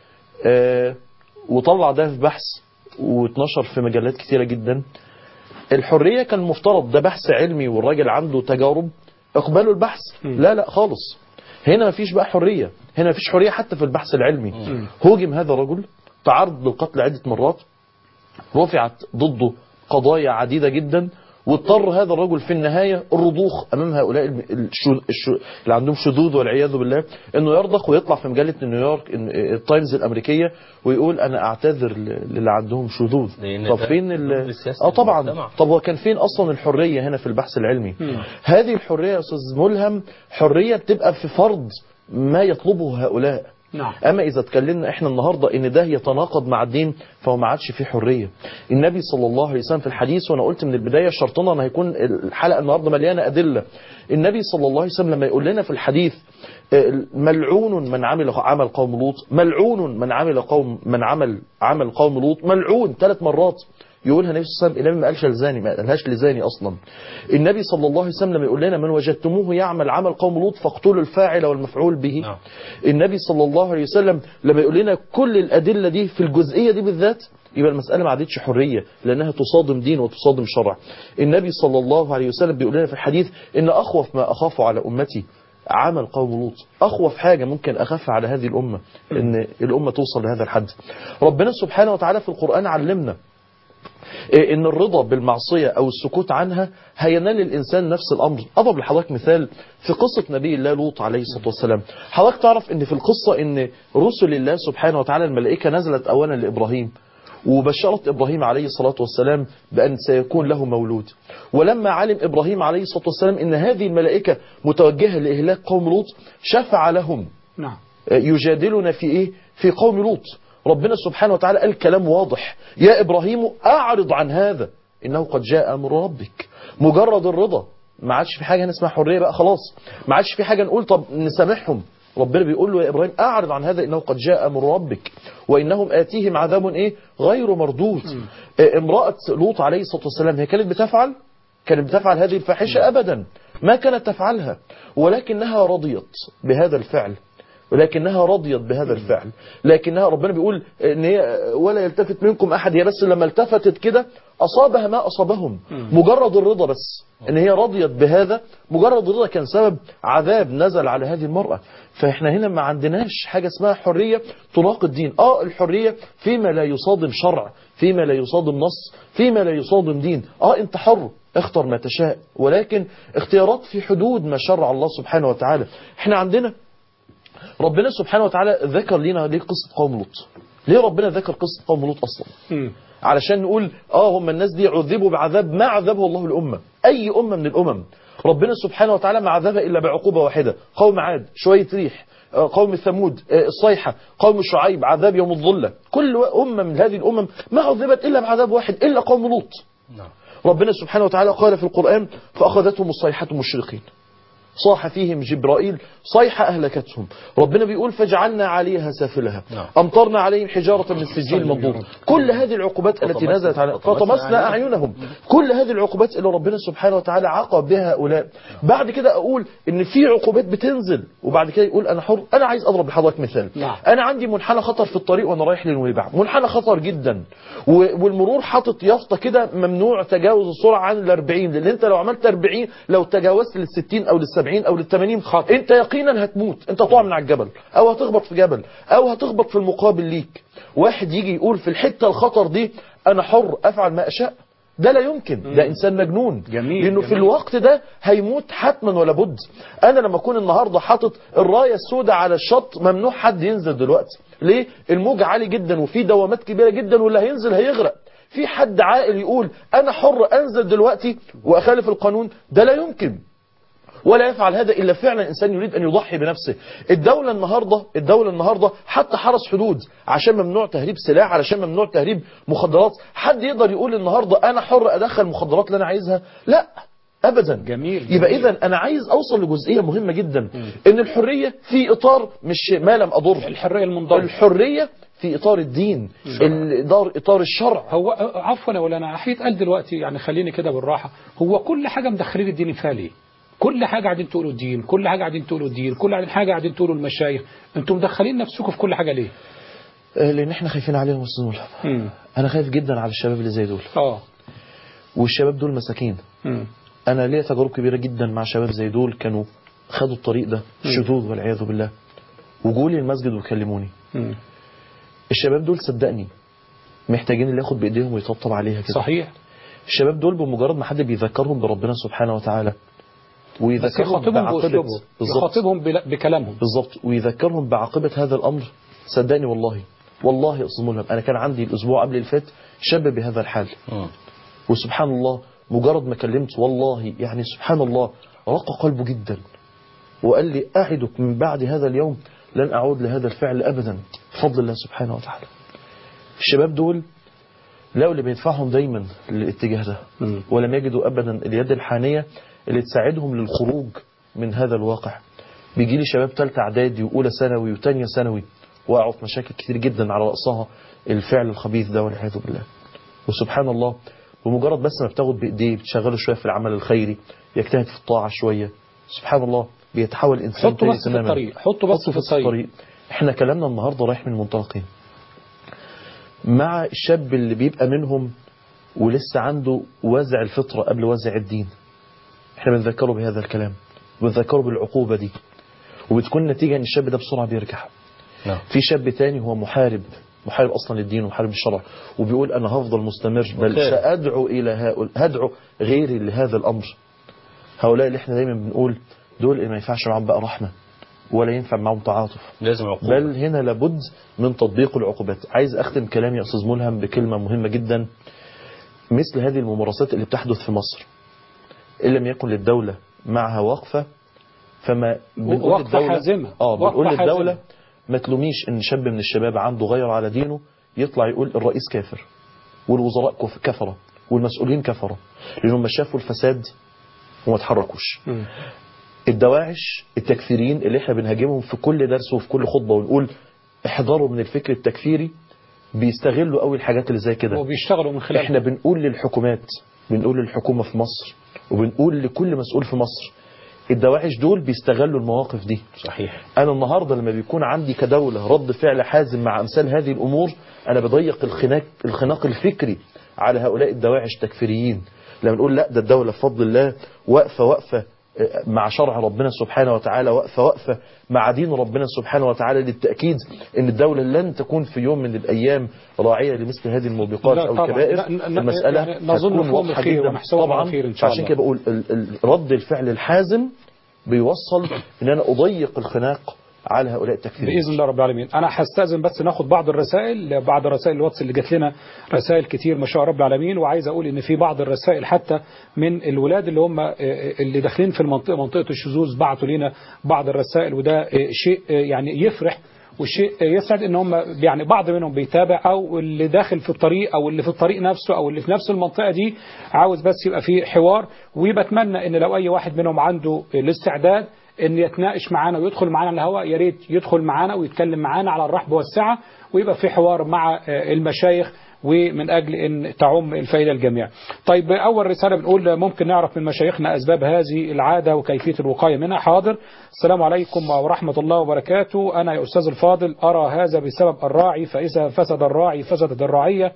آه، وطلع ده في بحث واتنشر في مجلات كتيرة جدا الحرية كان المفترض ده بحث علمي والراجل عنده تجارب اقبلوا البحث لا لا خالص هنا مفيش بقى حرية هنا مفيش حرية حتى في البحث العلمي هوجم هذا الرجل تعرض للقتل عدة مرات رفعت ضده قضايا عديدة جدا واضطر هذا الرجل في النهاية الرضوخ أمام هؤلاء الم- الشو... الشو... اللي عندهم شذوذ والعياذ بالله إنه يرضخ ويطلع في مجلة نيويورك إن- التايمز الأمريكية ويقول أنا أعتذر ل- للي عندهم شذوذ لأن طب ده فين ضد ال... سياسة اه طبعا المجتمع. طب هو كان فين أصلا الحرية هنا في البحث العلمي هذه الحرية يا أستاذ ملهم حرية بتبقى في فرض ما يطلبه هؤلاء نعم اما اذا اتكلمنا احنا النهارده ان ده يتناقض مع الدين فهو ما عادش فيه حريه النبي صلى الله عليه وسلم في الحديث وانا قلت من البدايه شرطنا ان هيكون الحلقه النهارده مليانه ادله النبي صلى الله عليه وسلم لما يقول لنا في الحديث آه، ملعون من عمل عمل قوم لوط ملعون من عمل قوم من عمل عمل قوم لوط ملعون ثلاث مرات يقولها النبي صلى الله عليه وسلم النبي ما قالش لزاني ما قالهاش لزاني اصلا النبي صلى الله عليه وسلم لما يقول لنا من وجدتموه يعمل عمل قوم لوط فاقتلوا الفاعل والمفعول به نعم. النبي صلى الله عليه وسلم لما يقول لنا كل الأدلة دي في الجزئية دي بالذات يبقى المسألة ما عادتش حرية لأنها تصادم دين وتصادم شرع النبي صلى الله عليه وسلم بيقول لنا في الحديث إن أخوف ما أخاف على أمتي عمل قوم لوط أخوف حاجة ممكن أخاف على هذه الأمة إن الأمة توصل لهذا الحد ربنا سبحانه وتعالى في القرآن علمنا إيه ان الرضا بالمعصية او السكوت عنها هينال الانسان نفس الامر اضرب لحضرتك مثال في قصة نبي الله لوط عليه الصلاة والسلام حضرتك تعرف ان في القصة ان رسل الله سبحانه وتعالى الملائكة نزلت اولا لابراهيم وبشرت إبراهيم عليه الصلاة والسلام بأن سيكون له مولود ولما علم إبراهيم عليه الصلاة والسلام أن هذه الملائكة متوجهة لإهلاك قوم لوط شفع لهم نعم يجادلنا في إيه؟ في قوم لوط ربنا سبحانه وتعالى قال كلام واضح يا إبراهيم أعرض عن هذا إنه قد جاء أمر ربك مجرد الرضا ما عادش في حاجة نسمع حرية بقى خلاص ما عادش في حاجة نقول طب نسامحهم ربنا بيقول له يا إبراهيم أعرض عن هذا إنه قد جاء أمر ربك وإنهم آتيهم عذاب إيه غير مردود آه، امرأة لوط عليه الصلاة والسلام هي كانت بتفعل كانت بتفعل هذه الفاحشة أبدا ما كانت تفعلها ولكنها رضيت بهذا الفعل ولكنها رضيت بهذا الفعل لكنها ربنا بيقول ان هي ولا يلتفت منكم احد هي بس لما التفتت كده اصابها ما اصابهم مجرد الرضا بس ان هي رضيت بهذا مجرد الرضا كان سبب عذاب نزل على هذه المرأة فاحنا هنا ما عندناش حاجة اسمها حرية تناقض دين اه الحرية فيما لا يصادم شرع فيما لا يصادم نص فيما لا يصادم دين اه انت حر اختر ما تشاء ولكن اختيارات في حدود ما شرع الله سبحانه وتعالى احنا عندنا ربنا سبحانه وتعالى ذكر لنا ليه قصة قوم لوط ليه ربنا ذكر قصة قوم لوط أصلا مم. علشان نقول اه هم الناس دي عذبوا بعذاب ما عذبه الله الأمة أي أمة من الأمم ربنا سبحانه وتعالى ما عذبها إلا بعقوبة واحدة قوم عاد شوية ريح آه، قوم ثمود آه، الصيحة قوم شعيب عذاب يوم الظلة كل أمة من هذه الأمم ما عذبت إلا بعذاب واحد إلا قوم لوط ربنا سبحانه وتعالى قال في القرآن فأخذتهم الصيحة مشرقين صاح فيهم جبرائيل صيحة أهلكتهم ربنا بيقول فجعلنا عليها سافلها أمطرنا عليهم حجارة من سجيل منضود كل هذه العقوبات التي نزلت على فطمسنا أعينهم كل هذه العقوبات اللي ربنا سبحانه وتعالى عاقب بها هؤلاء بعد كده أقول إن في عقوبات بتنزل وبعد كده يقول أنا حر أنا عايز أضرب لحضرتك مثال نعم. أنا عندي منحنى خطر في الطريق وأنا رايح للويبع منحنى خطر جدا و- والمرور حاطط يافطة كده ممنوع تجاوز السرعة عن ال 40 لأن أنت لو عملت 40 لو تجاوزت لل 60 أو لل 70 أو لل 80 خطر. أنت يقينا هتموت أنت هتقع من على الجبل أو هتخبط في جبل أو هتخبط في المقابل ليك واحد يجي يقول في الحتة الخطر دي أنا حر أفعل ما أشاء ده لا يمكن ده إنسان مجنون جميل، لأنه في جميل. الوقت ده هيموت حتما ولا بد أنا لما أكون النهاردة حاطط الراية السوداء على الشط ممنوع حد ينزل دلوقتي ليه الموج عالي جدا وفي دوامات كبيرة جدا واللي هينزل هيغرق في حد عاقل يقول أنا حر أنزل دلوقتي وأخالف القانون ده لا يمكن ولا يفعل هذا إلا فعلا إنسان يريد أن يضحي بنفسه الدولة النهاردة الدولة النهاردة حتى حرس حدود عشان ممنوع تهريب سلاح علشان ممنوع تهريب مخدرات حد يقدر يقول النهاردة أنا حر أدخل المخدرات اللي أنا عايزها لا أبدا جميل، يبقى جميل. إذا أنا عايز أوصل لجزئية مهمة جدا إن الحرية في إطار مش ما لم أضر الحرية المنضبطة الحرية في إطار الدين الإطار إطار الشرع هو عفوا ولا انا احيت قال دلوقتي يعني خليني كده بالراحه هو كل حاجه مدخلين الدين فيها ليه؟ كل حاجه قاعدين تقولوا الدين كل حاجه قاعدين تقولوا الدين كل حاجه قاعدين تقولوا المشايخ انتم مدخلين نفسكم في كل حاجه ليه؟ آه، لأن إحنا خايفين عليهم السنول مم. أنا خايف جدا على الشباب اللي زي دول اه والشباب دول مساكين مم. انا ليا تجارب كبيره جدا مع شباب زي دول كانوا خدوا الطريق ده شذوذ والعياذ بالله وجوا لي المسجد وكلموني مم. الشباب دول صدقني محتاجين اللي ياخد بايديهم ويطبطب عليها كده صحيح الشباب دول بمجرد ما حد بيذكرهم بربنا سبحانه وتعالى بس ويذكرهم يخاطبهم بعاقبه باسلوبه بالظبط يخاطبهم بلا- بكلامهم بالظبط ويذكرهم بعاقبه هذا الامر صدقني والله والله يا استاذ ملهم انا كان عندي الاسبوع قبل اللي فات شاب بهذا الحال وسبحان الله مجرد ما كلمت والله يعني سبحان الله رق قلبه جدا وقال لي أعدك من بعد هذا اليوم لن أعود لهذا الفعل أبدا بفضل الله سبحانه وتعالى الشباب دول لقوا اللي بيدفعهم دايما للاتجاه ده مم. ولم يجدوا أبدا اليد الحانية اللي تساعدهم للخروج من هذا الواقع بيجي لي شباب ثالثه اعدادي واولى ثانوي وثانيه ثانوي وقعوا في مشاكل كتير جدا على رأسها الفعل الخبيث ده والعياذ بالله وسبحان الله بمجرد بس ما بتاخد بايديه بتشغله شويه في العمل الخيري يجتهد في الطاعه شويه سبحان الله بيتحول انسان حطه تاني بس في تماماً. الطريق حطه بس حطه في الطريق احنا كلامنا النهارده رايح من منطلقين مع الشاب اللي بيبقى منهم ولسه عنده وازع الفطرة قبل وازع الدين احنا بنذكره بهذا الكلام بنذكره بالعقوبة دي وبتكون نتيجة ان الشاب ده بسرعة بيرجع نعم. في شاب تاني هو محارب محارب اصلا للدين ومحارب الشرع وبيقول انا هفضل مستمر بل وكارف. سادعو الى هؤلاء هدعو غيري لهذا الامر هؤلاء اللي احنا دايما بنقول دول اللي ما ينفعش معاهم بقى رحمه ولا ينفع معاهم تعاطف لازم عقوبة بل هنا لابد من تطبيق العقوبات عايز اختم كلامي يا استاذ ملهم بكلمه مهمه جدا مثل هذه الممارسات اللي بتحدث في مصر ان لم يكن للدوله معها وقفه فما بنقول وقفة للدولة حازمة. اه بنقول وقفة للدولة حازمة. ما تلوميش ان شاب من الشباب عنده غير على دينه يطلع يقول الرئيس كافر والوزراء كف- كفرة والمسؤولين كفرة لانهم شافوا الفساد وما تحركوش الدواعش التكفيريين اللي احنا بنهاجمهم في كل درس وفي كل خطبة ونقول احذروا من الفكر التكفيري بيستغلوا قوي الحاجات اللي زي كده وبيشتغلوا من خلال احنا بنقول للحكومات بنقول للحكومة في مصر وبنقول لكل مسؤول في مصر الدواعش دول بيستغلوا المواقف دي صحيح انا النهاردة لما بيكون عندي كدولة رد فعل حازم مع امثال هذه الامور انا بضيق الخناق الخناق الفكري على هؤلاء الدواعش التكفيريين لما نقول لا ده الدولة بفضل الله واقفة واقفة مع شرع ربنا سبحانه وتعالى واقفة واقفة مع دين ربنا سبحانه وتعالى للتأكيد ان الدولة لن تكون في يوم من الايام راعية لمثل هذه الموبقات لا او طبعاً. الكبائر لا، ن- ن- المسألة يعني نظن هتكون فيهم واضحة الخير جدا. ونحسبهم على طبعا خير إن شاء عشان الله. كده بقول ال- ال- رد الفعل الحازم بيوصل ان انا اضيق الخناق على هؤلاء التكفيريين باذن الله رب العالمين انا هستاذن بس ناخد بعض الرسائل بعض رسائل الواتس اللي جات لنا رسائل كتير ما شاء رب العالمين وعايز اقول ان في بعض الرسائل حتى من الولاد اللي هم آه، اللي داخلين في المنطقه منطقه الشذوذ بعتوا لنا بعض الرسائل وده آه، شيء آه، يعني يفرح وشيء يسعد ان هم يعني بعض منهم بيتابع او اللي داخل في الطريق او اللي في الطريق نفسه او اللي في نفس المنطقه دي عاوز بس يبقى في حوار وبتمنى ان لو اي واحد منهم عنده الاستعداد ان يتناقش معانا ويدخل معانا على الهواء يا ريت يدخل معانا ويتكلم معانا على الرحب والسعه ويبقى في حوار مع آه، المشايخ ومن اجل ان تعم الفائده الجميع. طيب اول رساله بنقول ممكن نعرف من مشايخنا اسباب هذه العاده وكيفيه الوقايه منها حاضر. السلام عليكم ورحمه الله وبركاته انا يا استاذ الفاضل ارى هذا بسبب الراعي فاذا فسد الراعي فسدت الرعيه.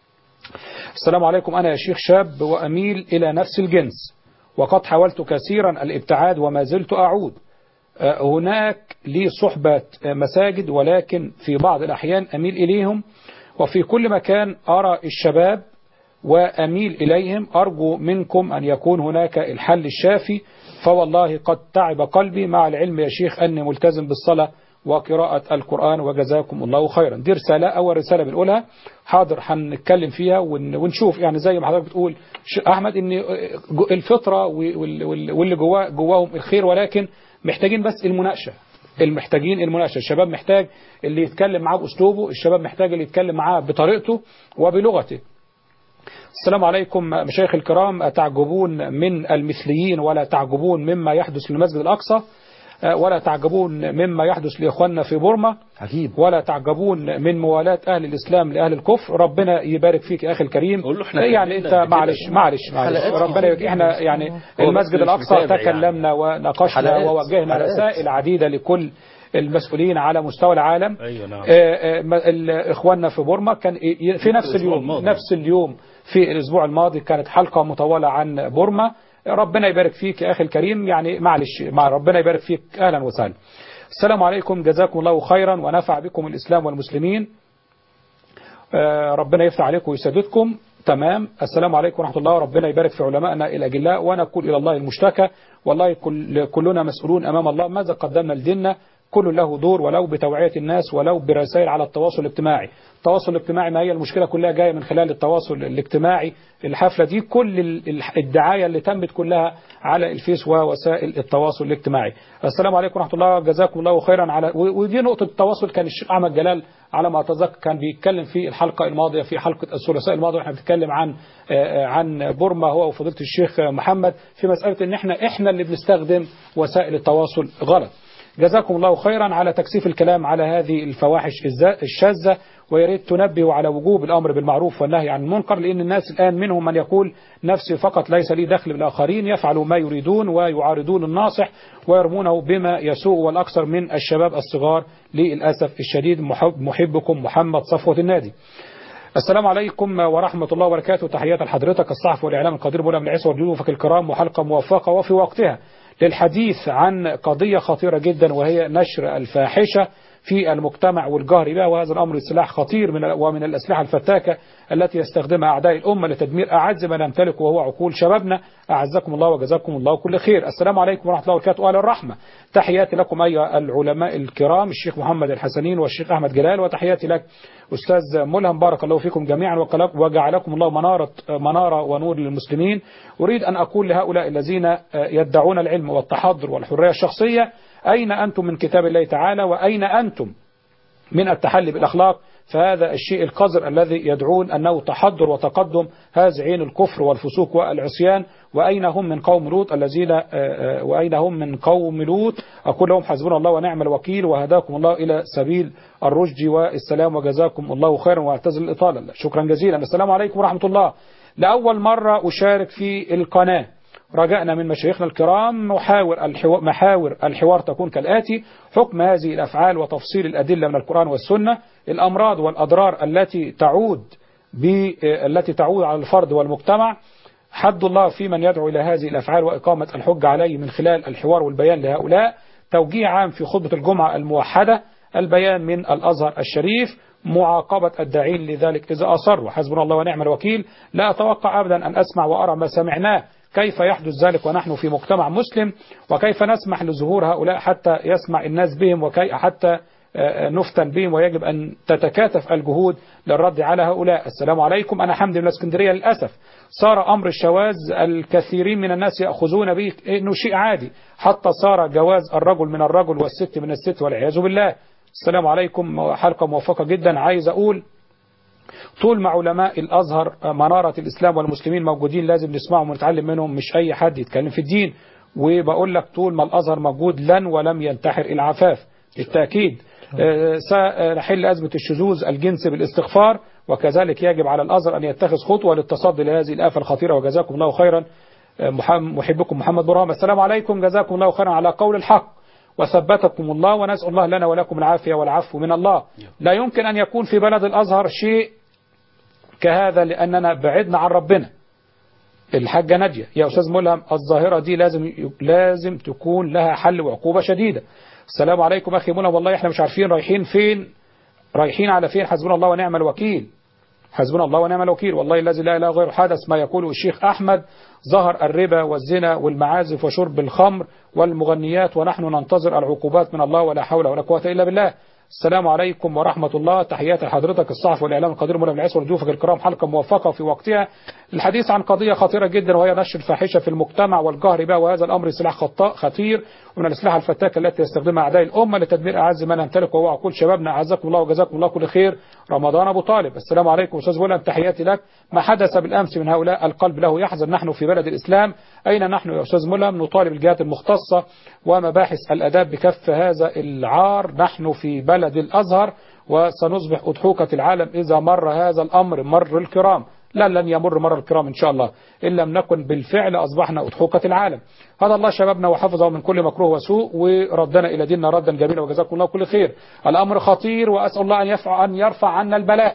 السلام عليكم انا يا شيخ شاب واميل الى نفس الجنس وقد حاولت كثيرا الابتعاد وما زلت اعود. آه، هناك لي صحبة آه، مساجد ولكن في بعض الأحيان أميل إليهم وفي كل مكان أرى الشباب وأميل إليهم أرجو منكم أن يكون هناك الحل الشافي فوالله قد تعب قلبي مع العلم يا شيخ أني ملتزم بالصلاة وقراءة القرآن وجزاكم الله خيرا دي رسالة أول رسالة بنقولها حاضر هنتكلم فيها ون- ونشوف يعني زي ما حضرتك بتقول ش- أحمد إن جو- الفطرة وال- وال- واللي جوا جواهم الخير ولكن محتاجين بس المناقشة المحتاجين المناقشة الشباب محتاج اللي يتكلم معاه بأسلوبه الشباب محتاج اللي يتكلم معاه بطريقته وبلغته السلام عليكم مشايخ الكرام أتعجبون من المثليين ولا تعجبون مما يحدث للمسجد الأقصى أه، ولا تعجبون مما يحدث لإخواننا في بورما عجيب ولا تعجبون من موالاة أهل الإسلام لأهل الكفر ربنا يبارك فيك يا أخي الكريم قول له إحنا يعني أنت اتكلمنا قبل معلش كده. معلش معلش حلقات ربنا يبارك احنا يعني هو المسجد بس مش الأقصى متابع يعني. تكلمنا وناقشنا حلقات. ووجهنا حلقات. رسائل عديدة لكل المسؤولين على مستوى العالم أيوة نعم. آه، آه، ما- ال- اخواننا في بورما كان ي- في نفس الأسبوع اليوم الماضي. نفس اليوم في الاسبوع الماضي كانت حلقه مطوله عن بورما ربنا يبارك فيك يا اخي الكريم يعني معلش مع ربنا يبارك فيك اهلا وسهلا السلام عليكم جزاكم الله خيرا ونفع بكم الاسلام والمسلمين آه، ربنا يفتح عليكم ويسددكم تمام السلام عليكم ورحمة الله ربنا يبارك في علمائنا الأجلاء ونقول إلى الله المشتكى والله كل كلنا مسؤولون أمام الله ماذا قدمنا لديننا كل له دور ولو بتوعية الناس ولو برسائل على التواصل الاجتماعي التواصل الاجتماعي ما هي المشكلة كلها جاية من خلال التواصل الاجتماعي الحفلة دي كل ال- ال- الدعاية اللي تمت كلها على الفيس ووسائل التواصل الاجتماعي السلام عليكم ورحمة الله جزاكم الله خيرا على و- ودي نقطة التواصل كان الشيخ أحمد جلال على ما أتذكر كان بيتكلم في الحلقة الماضية في حلقة الثلاثاء الماضي واحنا بنتكلم عن آه، آه، عن بورما هو وفضيلة الشيخ محمد في مسألة ان احنا احنا اللي بنستخدم وسائل التواصل غلط جزاكم الله خيرا على تكثيف الكلام على هذه الفواحش الز- الشاذة ويا ريت تنبهوا على وجوب الأمر بالمعروف والنهي عن المنكر لأن الناس الآن منهم من يقول نفسي فقط ليس لي دخل بالآخرين يفعلوا ما يريدون ويعارضون الناصح ويرمونه بما يسوء والأكثر من الشباب الصغار للأسف الشديد محب محبكم محمد صفوة النادي السلام عليكم ورحمة الله وبركاته تحيات لحضرتك الصحف والإعلام القدير مولى من العيسى وضيوفك الكرام وحلقة موفقة وفي وقتها للحديث عن قضية خطيرة جدا وهي نشر الفاحشة في المجتمع والجهر بها وهذا الأمر سلاح خطير من ومن الأسلحة الفتاكة التي يستخدمها أعداء الأمة لتدمير أعز ما نمتلكه وهو عقول شبابنا أعزكم الله وجزاكم الله كل خير السلام عليكم ورحمة الله وبركاته أهل الرحمة تحياتي لكم أيها العلماء الكرام الشيخ محمد الحسنين والشيخ أحمد جلال وتحياتي لك أستاذ ملهم بارك الله فيكم جميعا وقلق- وجعلكم الله منارة منارة ونور للمسلمين أريد أن أقول لهؤلاء الذين يدعون العلم والتحضر والحرية الشخصية أين أنتم من كتاب الله تعالى وأين أنتم من التحلي بالأخلاق فهذا الشيء القذر الذي يدعون أنه تحضر وتقدم هذا عين الكفر والفسوق والعصيان وأين هم من قوم لوط الذين آه، آه، وأين هم من قوم لوط أقول لهم حسبنا الله ونعم الوكيل وهداكم الله إلى سبيل الرشد والسلام وجزاكم الله خيرا واعتذر الإطالة شكرا جزيلا السلام عليكم ورحمة الله لأول مرة أشارك في القناة رجعنا من مشايخنا الكرام محاور الحوار, محاور الحوار تكون كالآتي حكم هذه الأفعال وتفصيل الأدلة من القرآن والسنة الأمراض والأضرار التي تعود ب- التي تعود على الفرد والمجتمع حد الله في من يدعو إلى هذه الأفعال وإقامة الحجة عليه من خلال الحوار والبيان لهؤلاء توجيه عام في خطبة الجمعة الموحدة البيان من الأزهر الشريف معاقبة الداعين لذلك إذا أصروا حسبنا الله ونعم الوكيل لا أتوقع أبدا أن أسمع وأرى ما سمعناه كيف يحدث ذلك ونحن في مجتمع مسلم وكيف نسمح لظهور هؤلاء حتى يسمع الناس بهم وكي حتى آه، نفتن بهم ويجب أن تتكاتف الجهود للرد على هؤلاء السلام عليكم أنا حمدي من الاسكندرية للأسف صار أمر الشواذ الكثيرين من الناس يأخذون به إنه شيء عادي حتى صار جواز الرجل من الرجل والست من الست والعياذ بالله السلام عليكم حلقة موفقة جدا عايز أقول طول ما علماء الأزهر منارة الإسلام والمسلمين موجودين لازم نسمعهم ونتعلم منهم مش أي حد يتكلم في الدين وبقول لك طول ما الأزهر موجود لن ولم ينتحر العفاف بالتأكيد آه، سنحل أزمة الشذوذ الجنسي بالاستغفار وكذلك يجب على الأزهر أن يتخذ خطوة للتصدي لهذه الآفة الخطيرة وجزاكم الله خيرا آه، محم- محبكم محمد برهام السلام عليكم جزاكم الله خيرا على قول الحق وثبتكم الله ونسأل الله لنا ولكم العافية والعفو من الله لا يمكن أن يكون في بلد الأزهر شيء كهذا لأننا بعدنا عن ربنا الحاجة نادية يا أستاذ ملهم الظاهرة دي لازم لازم تكون لها حل وعقوبة شديدة السلام عليكم أخي ملهم والله احنا مش عارفين رايحين فين رايحين على فين حسبنا الله ونعم الوكيل حسبنا الله ونعم الوكيل والله الذي لا اله غيره حدث ما يقوله الشيخ أحمد ظهر الربا والزنا والمعازف وشرب الخمر والمغنيات ونحن ننتظر العقوبات من الله ولا حول ولا قوة إلا بالله السلام عليكم ورحمة الله تحياتي لحضرتك الصحف والإعلام القدير مولى بن العيسى وضيوفك الكرام حلقة موفقة في وقتها الحديث عن قضية خطيرة جدا وهي نشر الفاحشة في المجتمع والجهر بها وهذا الأمر سلاح خطاء خطير ومن الأسلحة الفتاكة التي يستخدمها أعداء الأمة لتدمير أعز ما نمتلك وهو عقول شبابنا أعزكم الله وجزاكم الله كل خير رمضان أبو طالب السلام عليكم أستاذ بولا تحياتي لك ما حدث بالأمس من هؤلاء القلب له يحزن نحن في بلد الإسلام أين نحن يا أستاذ ملهم نطالب الجهات المختصة ومباحث الأداب بكف هذا العار نحن في بلد الأزهر وسنصبح أضحوكة العالم إذا مر هذا الأمر مر الكرام لا لن يمر مر الكرام إن شاء الله إن لم نكن بالفعل أصبحنا أضحوكة العالم هذا الله شبابنا وحفظه من كل مكروه وسوء وردنا إلى ديننا ردا جميلا وجزاكم الله كل خير الأمر خطير وأسأل الله أن يرفع, أن يرفع عنا البلاء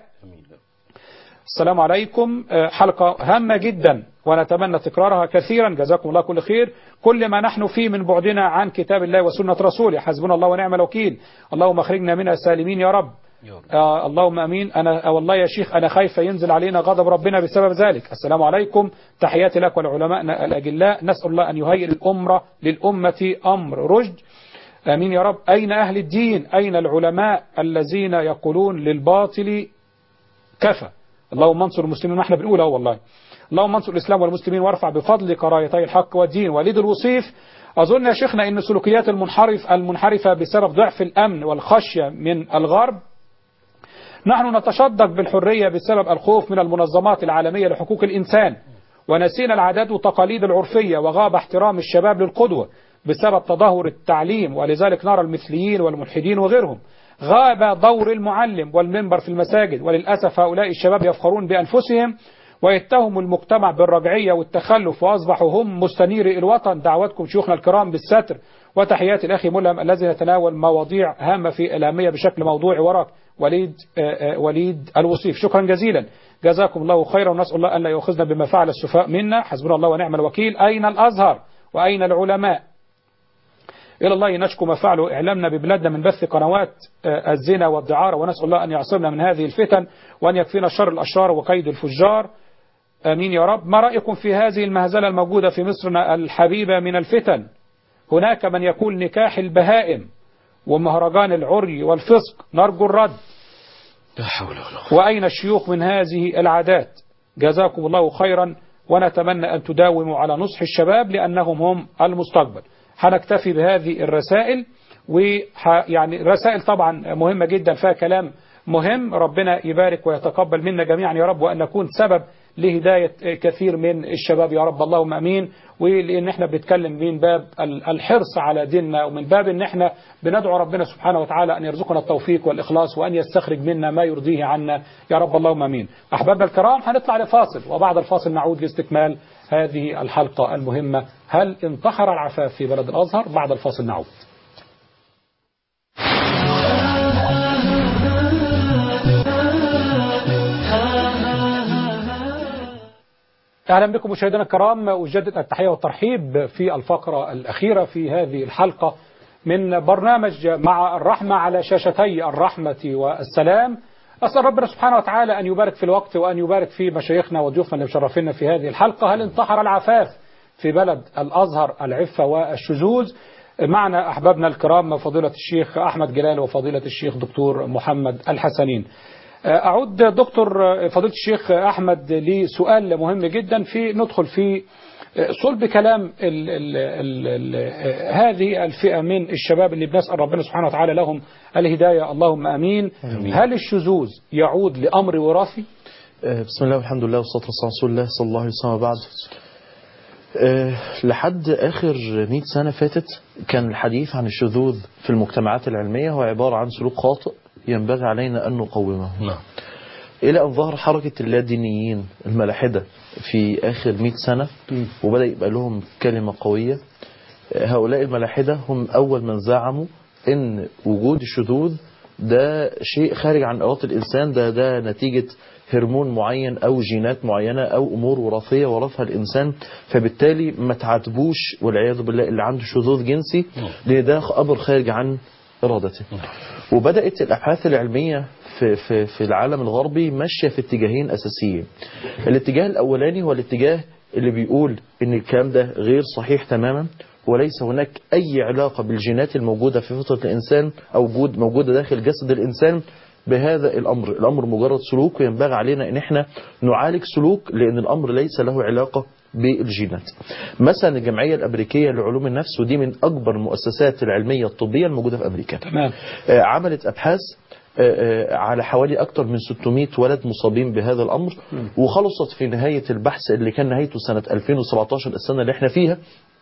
السلام عليكم آه، حلقة هامة جدا ونتمنى تكرارها كثيرا جزاكم الله كل خير كل ما نحن فيه من بعدنا عن كتاب الله وسنة رسوله حسبنا الله ونعم الوكيل اللهم اخرجنا منها سالمين يا رب آه اللهم امين انا آه والله يا شيخ انا خايف ينزل علينا غضب ربنا بسبب ذلك السلام عليكم تحياتي لك ولعلمائنا الاجلاء نسال الله ان يهيئ الامه للامه امر رشد امين يا رب اين اهل الدين اين العلماء الذين يقولون للباطل كفى اللهم انصر المسلمين ما احنا بنقول اهو والله اللهم انصر الاسلام والمسلمين وارفع بفضلك رايتي الحق والدين وليد الوصيف اظن يا شيخنا ان سلوكيات المنحرف المنحرفه بسبب ضعف الامن والخشيه من الغرب نحن نتشدق بالحريه بسبب الخوف من المنظمات العالميه لحقوق الانسان ونسينا العادات والتقاليد العرفيه وغاب احترام الشباب للقدوه بسبب تدهور التعليم ولذلك نرى المثليين والملحدين وغيرهم غاب دور المعلم والمنبر في المساجد وللأسف هؤلاء الشباب يفخرون بأنفسهم ويتهم المجتمع بالرجعية والتخلف وأصبحوا هم مستنيري الوطن دعواتكم شيوخنا الكرام بالستر وتحيات الأخي ملهم الذي يتناول مواضيع هامة في الأهمية بشكل موضوعي وراك وليد آه، آه، وليد الوصيف شكرا جزيلا جزاكم الله خيرا ونسأل الله أن لا يؤخذنا بما فعل السفهاء منا حسبنا الله ونعم الوكيل أين الأزهر وأين العلماء إلى الله نشكو ما فعله إعلامنا ببلادنا من بث قنوات آه، الزنا والدعارة ونسأل الله أن يعصمنا من هذه الفتن وأن يكفينا شر الأشرار وكيد الفجار آمين يا رب ما رأيكم في هذه المهزلة الموجودة في مصرنا الحبيبة من الفتن هناك من يقول نكاح البهائم ومهرجان العري والفسق نرجو الرد لا حول ولا قوة وأين الشيوخ من هذه العادات جزاكم الله خيرا ونتمنى أن تداوموا على نصح الشباب لأنهم هم المستقبل هنكتفي بهذه الرسائل ويعني رسائل طبعا مهمة جدا فيها كلام مهم ربنا يبارك ويتقبل منا جميعا يا رب وأن نكون سبب لهداية كثير من الشباب يا رب اللهم أمين ولأن احنا بنتكلم من باب ال- الحرص على ديننا ومن باب ان احنا بندعو ربنا سبحانه وتعالى أن يرزقنا التوفيق والإخلاص وأن يستخرج منا ما يرضيه عنا يا رب اللهم أمين أحبابنا الكرام هنطلع لفاصل وبعد الفاصل نعود لاستكمال هذه الحلقة المهمة هل انتحر العفاف في بلد الأزهر بعد الفاصل نعود أهلا بكم مشاهدينا الكرام أجدد التحية والترحيب في الفقرة الأخيرة في هذه الحلقة من برنامج مع الرحمة على شاشتي الرحمة والسلام أسأل ربنا سبحانه وتعالى أن يبارك في الوقت وأن يبارك في مشايخنا وضيوفنا اللي مشرفينا في هذه الحلقة هل انتحر العفاف في بلد الأزهر العفة والشذوذ معنا أحبابنا الكرام فضيلة الشيخ أحمد جلال وفضيلة الشيخ دكتور محمد الحسنين أعود دكتور فضيلة الشيخ أحمد لسؤال مهم جدا في ندخل في صلب كلام ال ال ال ال هذه الفئة من الشباب اللي بنسأل ربنا سبحانه وتعالى لهم الهداية اللهم أمين هل الشذوذ يعود لأمر وراثي آه، بسم الله والحمد لله والصلاة والسلام على رسول الله صلى الله عليه وسلم وبعد آه، لحد آخر 100 سنة فاتت كان الحديث عن الشذوذ في المجتمعات العلمية هو عبارة عن سلوك خاطئ ينبغي علينا أن نقومه نعم إلى أن ظهر حركة اللادينيين الملاحدة في آخر 100 سنة وبدأ يبقى لهم كلمة قوية هؤلاء الملاحدة هم أول من زعموا أن وجود الشذوذ ده شيء خارج عن إرادة الإنسان ده ده نتيجة هرمون معين أو جينات معينة أو أمور وراثية ورثها الإنسان فبالتالي ما تعاتبوش والعياذ بالله اللي عنده شذوذ جنسي لأن ده أمر خارج عن إرادته وبدأت الأبحاث العلمية في, في, في العالم الغربي ماشية في اتجاهين أساسيين الاتجاه الأولاني هو الاتجاه اللي بيقول ان الكلام ده غير صحيح تماما وليس هناك أي علاقة بالجينات الموجودة في فطرة الإنسان أو وجود موجودة داخل جسد الإنسان بهذا الأمر الأمر مجرد سلوك وينبغي علينا أن احنا نعالج سلوك لأن الأمر ليس له علاقة بالجينات مثلا الجمعية الأمريكية لعلوم النفس ودي من أكبر المؤسسات العلمية الطبية الموجودة في أمريكا تمام آه، عملت أبحاث آه، آه، على حوالي أكثر من 600 ولد مصابين بهذا الأمر وخلصت في نهاية البحث اللي كان نهايته سنة 2017 السنة اللي احنا فيها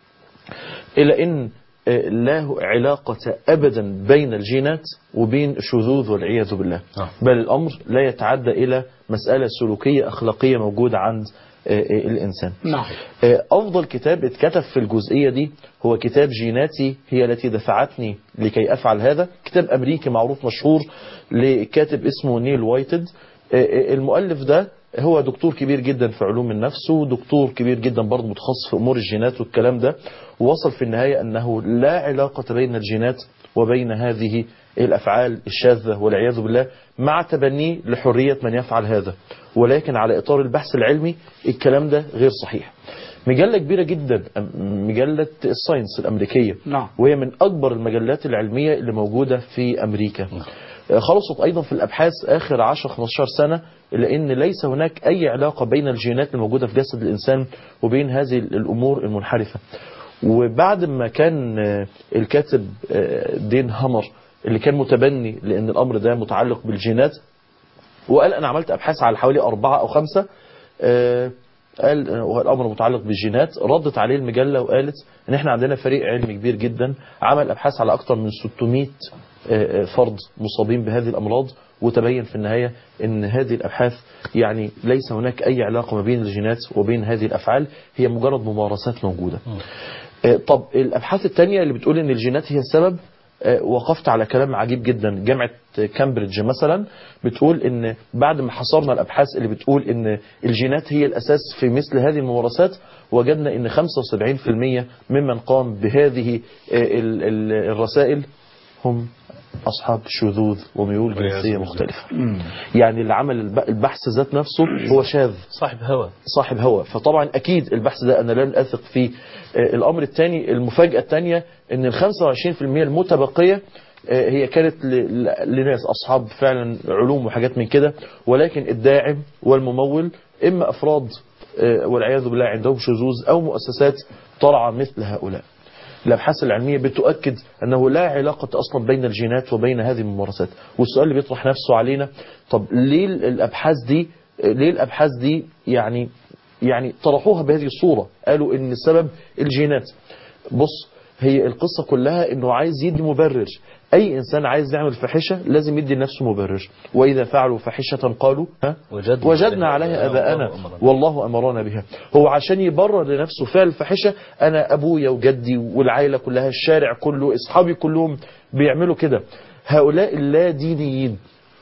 إلى أن آه، لا علاقة أبدا بين الجينات وبين الشذوذ والعياذ بالله آه. بل الأمر لا يتعدى إلى مسألة سلوكية أخلاقية موجودة عند آه، آه، الإنسان نعم آه، أفضل كتاب اتكتب في الجزئية دي هو كتاب جيناتي هي التي دفعتني لكي أفعل هذا كتاب أمريكي معروف مشهور لكاتب اسمه نيل وايتد آه، آه، المؤلف ده هو دكتور كبير جدا في علوم النفس ودكتور كبير جدا برضه متخصص في أمور الجينات والكلام ده ووصل في النهاية أنه لا علاقة بين الجينات وبين هذه الأفعال الشاذة والعياذ بالله مع تبنيه لحرية من يفعل هذا ولكن على إطار البحث العلمي الكلام ده غير صحيح مجلة كبيرة جدا أم- مجلة الساينس الأمريكية نعم. وهي من أكبر المجلات العلمية اللي موجودة في أمريكا آه، خلصت أيضا في الأبحاث آخر 10-15 سنة لأن ليس هناك أي علاقة بين الجينات الموجودة في جسد الإنسان وبين هذه الأمور المنحرفة وبعد ما كان آه، الكاتب آه، دين هامر اللي كان متبني لأن الأمر ده متعلق بالجينات وقال أنا عملت أبحاث على حوالي أربعة أو خمسة آه، قال آه، والأمر متعلق بالجينات ردت عليه المجلة وقالت إن إحنا عندنا فريق علمي كبير جدا عمل أبحاث على أكثر من 600 آه، آه، فرد مصابين بهذه الأمراض وتبين في النهاية ان هذه الابحاث يعني ليس هناك اي علاقة ما بين الجينات وبين هذه الافعال هي مجرد ممارسات موجودة آه، طب الابحاث التانية اللي بتقول ان الجينات هي السبب آه، وقفت على كلام عجيب جدا جامعة كامبريدج مثلا بتقول ان بعد ما حصرنا الابحاث اللي بتقول ان الجينات هي الاساس في مثل هذه الممارسات وجدنا ان 75% ممن قام بهذه آه، ال- ال- الرسائل هم اصحاب شذوذ وميول جنسية مختلفة يعني اللي عمل الب- البحث ذات نفسه هو شاذ صاحب هوى صاحب هوى فطبعا اكيد البحث ده انا لن اثق فيه آه، الامر الثاني المفاجاه الثانيه ان ال 25% المتبقيه آه، هي كانت ل- ل- لناس اصحاب فعلا علوم وحاجات من كده ولكن الداعم والممول اما افراد آه، والعياذ بالله عندهم شذوذ او مؤسسات ترعى مثل هؤلاء الابحاث العلميه بتؤكد انه لا علاقه اصلا بين الجينات وبين هذه الممارسات والسؤال اللي بيطرح نفسه علينا طب ليه الابحاث دي ليه الابحاث دي يعني يعني طرحوها بهذه الصوره قالوا ان السبب الجينات بص هي القصه كلها انه عايز يدي مبرر اي انسان عايز يعمل فاحشه لازم يدي لنفسه مبرر واذا فعلوا فاحشه قالوا ها وجدنا وجدنا عليها اباءنا والله امرنا بها هو عشان يبرر لنفسه فعل الفاحشه انا ابويا وجدي والعائله كلها الشارع كله اصحابي كلهم بيعملوا كده هؤلاء اللا دينيين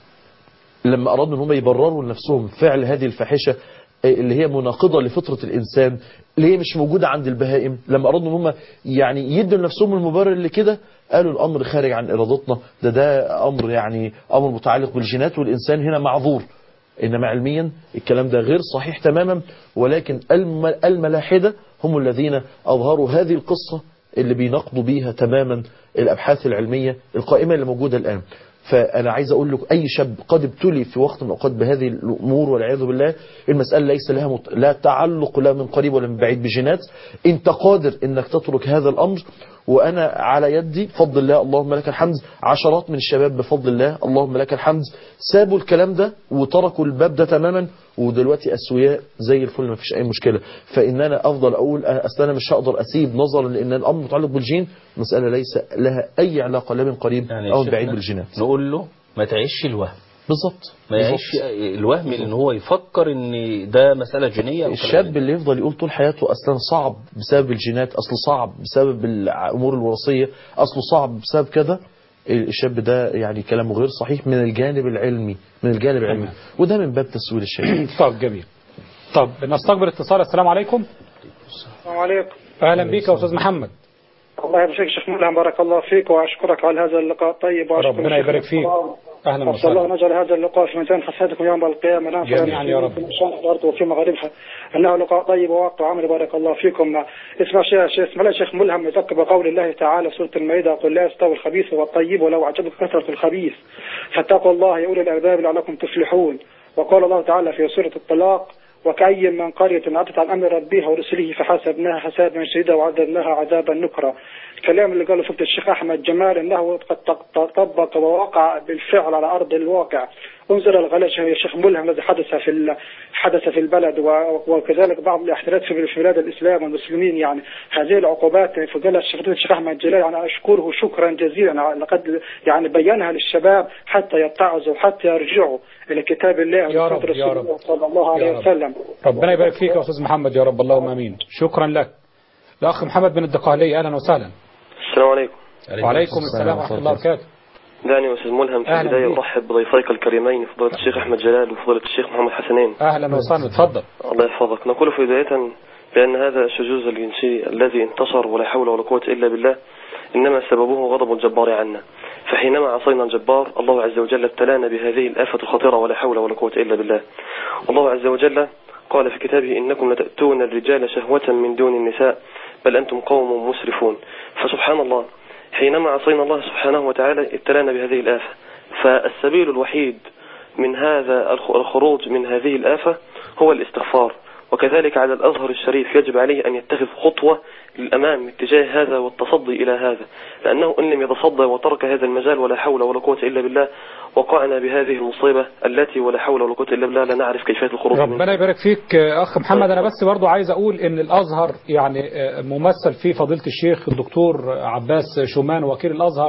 لما أرادوا أن هم يبرروا لنفسهم فعل هذه الفاحشة اللي هي مناقضة لفطرة الإنسان اللي هي مش موجودة عند البهائم لما أرادوا أن هم يعني يدوا لنفسهم المبرر لكده قالوا الأمر خارج عن إرادتنا ده ده أمر يعني أمر متعلق بالجينات والإنسان هنا معذور إنما علميا الكلام ده غير صحيح تماما ولكن الم- الملاحدة هم الذين أظهروا هذه القصة اللي بيناقضوا بيها تماما الأبحاث العلمية القائمة اللي موجودة الآن فأنا عايز أقول لك أي شاب قد ابتلي في وقت من الأوقات بهذه الأمور والعياذ بالله المسألة ليس لها مت... لا تعلق لا من قريب ولا من بعيد بجينات أنت قادر أنك تترك هذا الأمر وأنا على يدي بفضل الله اللهم لك الحمد عشرات من الشباب بفضل الله اللهم لك الحمد سابوا الكلام ده وتركوا الباب ده تماما ودلوقتي أسوياء زي الفل ما فيش أي مشكلة فإن أنا أفضل أقول أنا أصل أنا مش هقدر أسيب نظرا لأن الأمر متعلق بالجين مسألة ليس لها أي علاقة لا من قريب يعني أو من شيخنا بعيد بالجينات نقول له ما تعيش الوهم بالظبط ما بالظبط. يعيش الوهم ان هو يفكر ان ده مسألة جينية أو كلام الشاب اللي يفضل يقول طول حياته اصلا صعب بسبب الجينات اصله صعب بسبب الامور الوراثيه اصله صعب بسبب كذا الشاب ده يعني كلامه غير صحيح من الجانب العلمي من الجانب العلمي وده من باب تسويل الشيء طب جميل طب نستقبل اتصال السلام عليكم السلام عليكم اهلا بك يا استاذ محمد الله يبارك شيخ ملهم بارك الله فيك واشكرك على هذا اللقاء الطيب واشكر ربنا الشيخ يبارك فيك. الصلاة. اهلا أسأل الله وسهلا أن يجعل هذا اللقاء في ميزان حسناتكم يوم القيامة نافعا جميعا يا رب. في مشارق الأرض وفي مغاربها أنه لقاء طيب وواقع عمل بارك الله فيكم اسمع شيخ شيخ اسمع لي شيخ ملهم يذكر بقول الله تعالى في سورة المائدة قل لا يستوي الخبيث والطيب ولو أعجبك كثرة الخبيث فاتقوا الله يا أولي الألباب لعلكم تفلحون وقال الله تعالى في سورة الطلاق وكأي من قرية عتت عن أمر ربها ورسله فحسبناها حسابا شديدا وعذبناها عذابا نكرا الكلام اللي قاله فضل الشيخ أحمد جمال أنه قد طبق ووقع بالفعل على أرض الواقع انظر الغلاش يا شيخ ملهم الذي حدث في ال- حدث في البلد و- وكذلك بعض الاحتلالات في في بلاد الإسلام والمسلمين يعني هذه العقوبات فقال الشيخ الشيخ أحمد جلال يعني أشكره شكرا جزيلا لقد يعني بينها للشباب حتى يتعظوا حتى يرجعوا إلى كتاب الله يا رب، وسنة يا رسول رب. الله صلى الله عليه يا رب. وسلم ربنا يبارك فيك يا استاذ محمد يا رب اللهم امين شكرا لك الاخ محمد بن الدقهلي اهلا وسهلا السلام عليكم وعليكم السلام ورحمه الله وبركاته دعني أستاذ ملهم في أهلا البداية بك. أرحب بضيفيك الكريمين فضيلة الشيخ أحمد جلال وفضيلة الشيخ محمد حسنين اهلا وسهلا اتفضل الله يحفظك نقول في بداية بأن هذا الشذوذ الجنسي الذي انتشر ولا حول ولا قوة إلا بالله إنما سببه غضب الجبار عنا فحينما عصينا الجبار الله عز وجل ابتلانا بهذه الآفة الخطيرة ولا حول ولا قوة إلا بالله والله عز وجل قال في كتابه إنكم لتأتون الرجال شهوة من دون النساء بل أنتم قوم مسرفون فسبحان الله حينما عصينا الله سبحانه وتعالى ابتلانا بهذه الآفة فالسبيل الوحيد من هذا الخ- الخروج من هذه الآفة هو الاستغفار وكذلك على الأزهر الشريف يجب عليه أن يتخذ خطوة للأمام اتجاه هذا والتصدي إلى هذا لأنه إن لم يتصدى وترك هذا المجال ولا حول ولا قوة إلا بالله وقعنا بهذه المصيبة التي ولا حول ولا قوة إلا بالله لا نعرف كيفية الخروج منها ربنا يبارك فيك آه، اخ محمد انا بس برضو عايز اقول ان الازهر يعني آه، ممثل فيه فضيله الشيخ الدكتور عباس شومان وكيل الازهر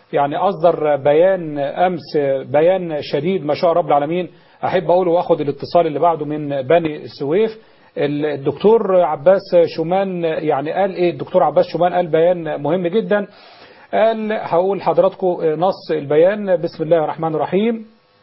يعني أصدر بيان أمس بيان شديد ما شاء رب العالمين أحب أقوله وأخذ الاتصال اللي بعده من بني السويف الدكتور عباس شومان يعني قال إيه الدكتور عباس شومان قال بيان مهم جدا قال هقول حضراتكم نص البيان بسم الله الرحمن الرحيم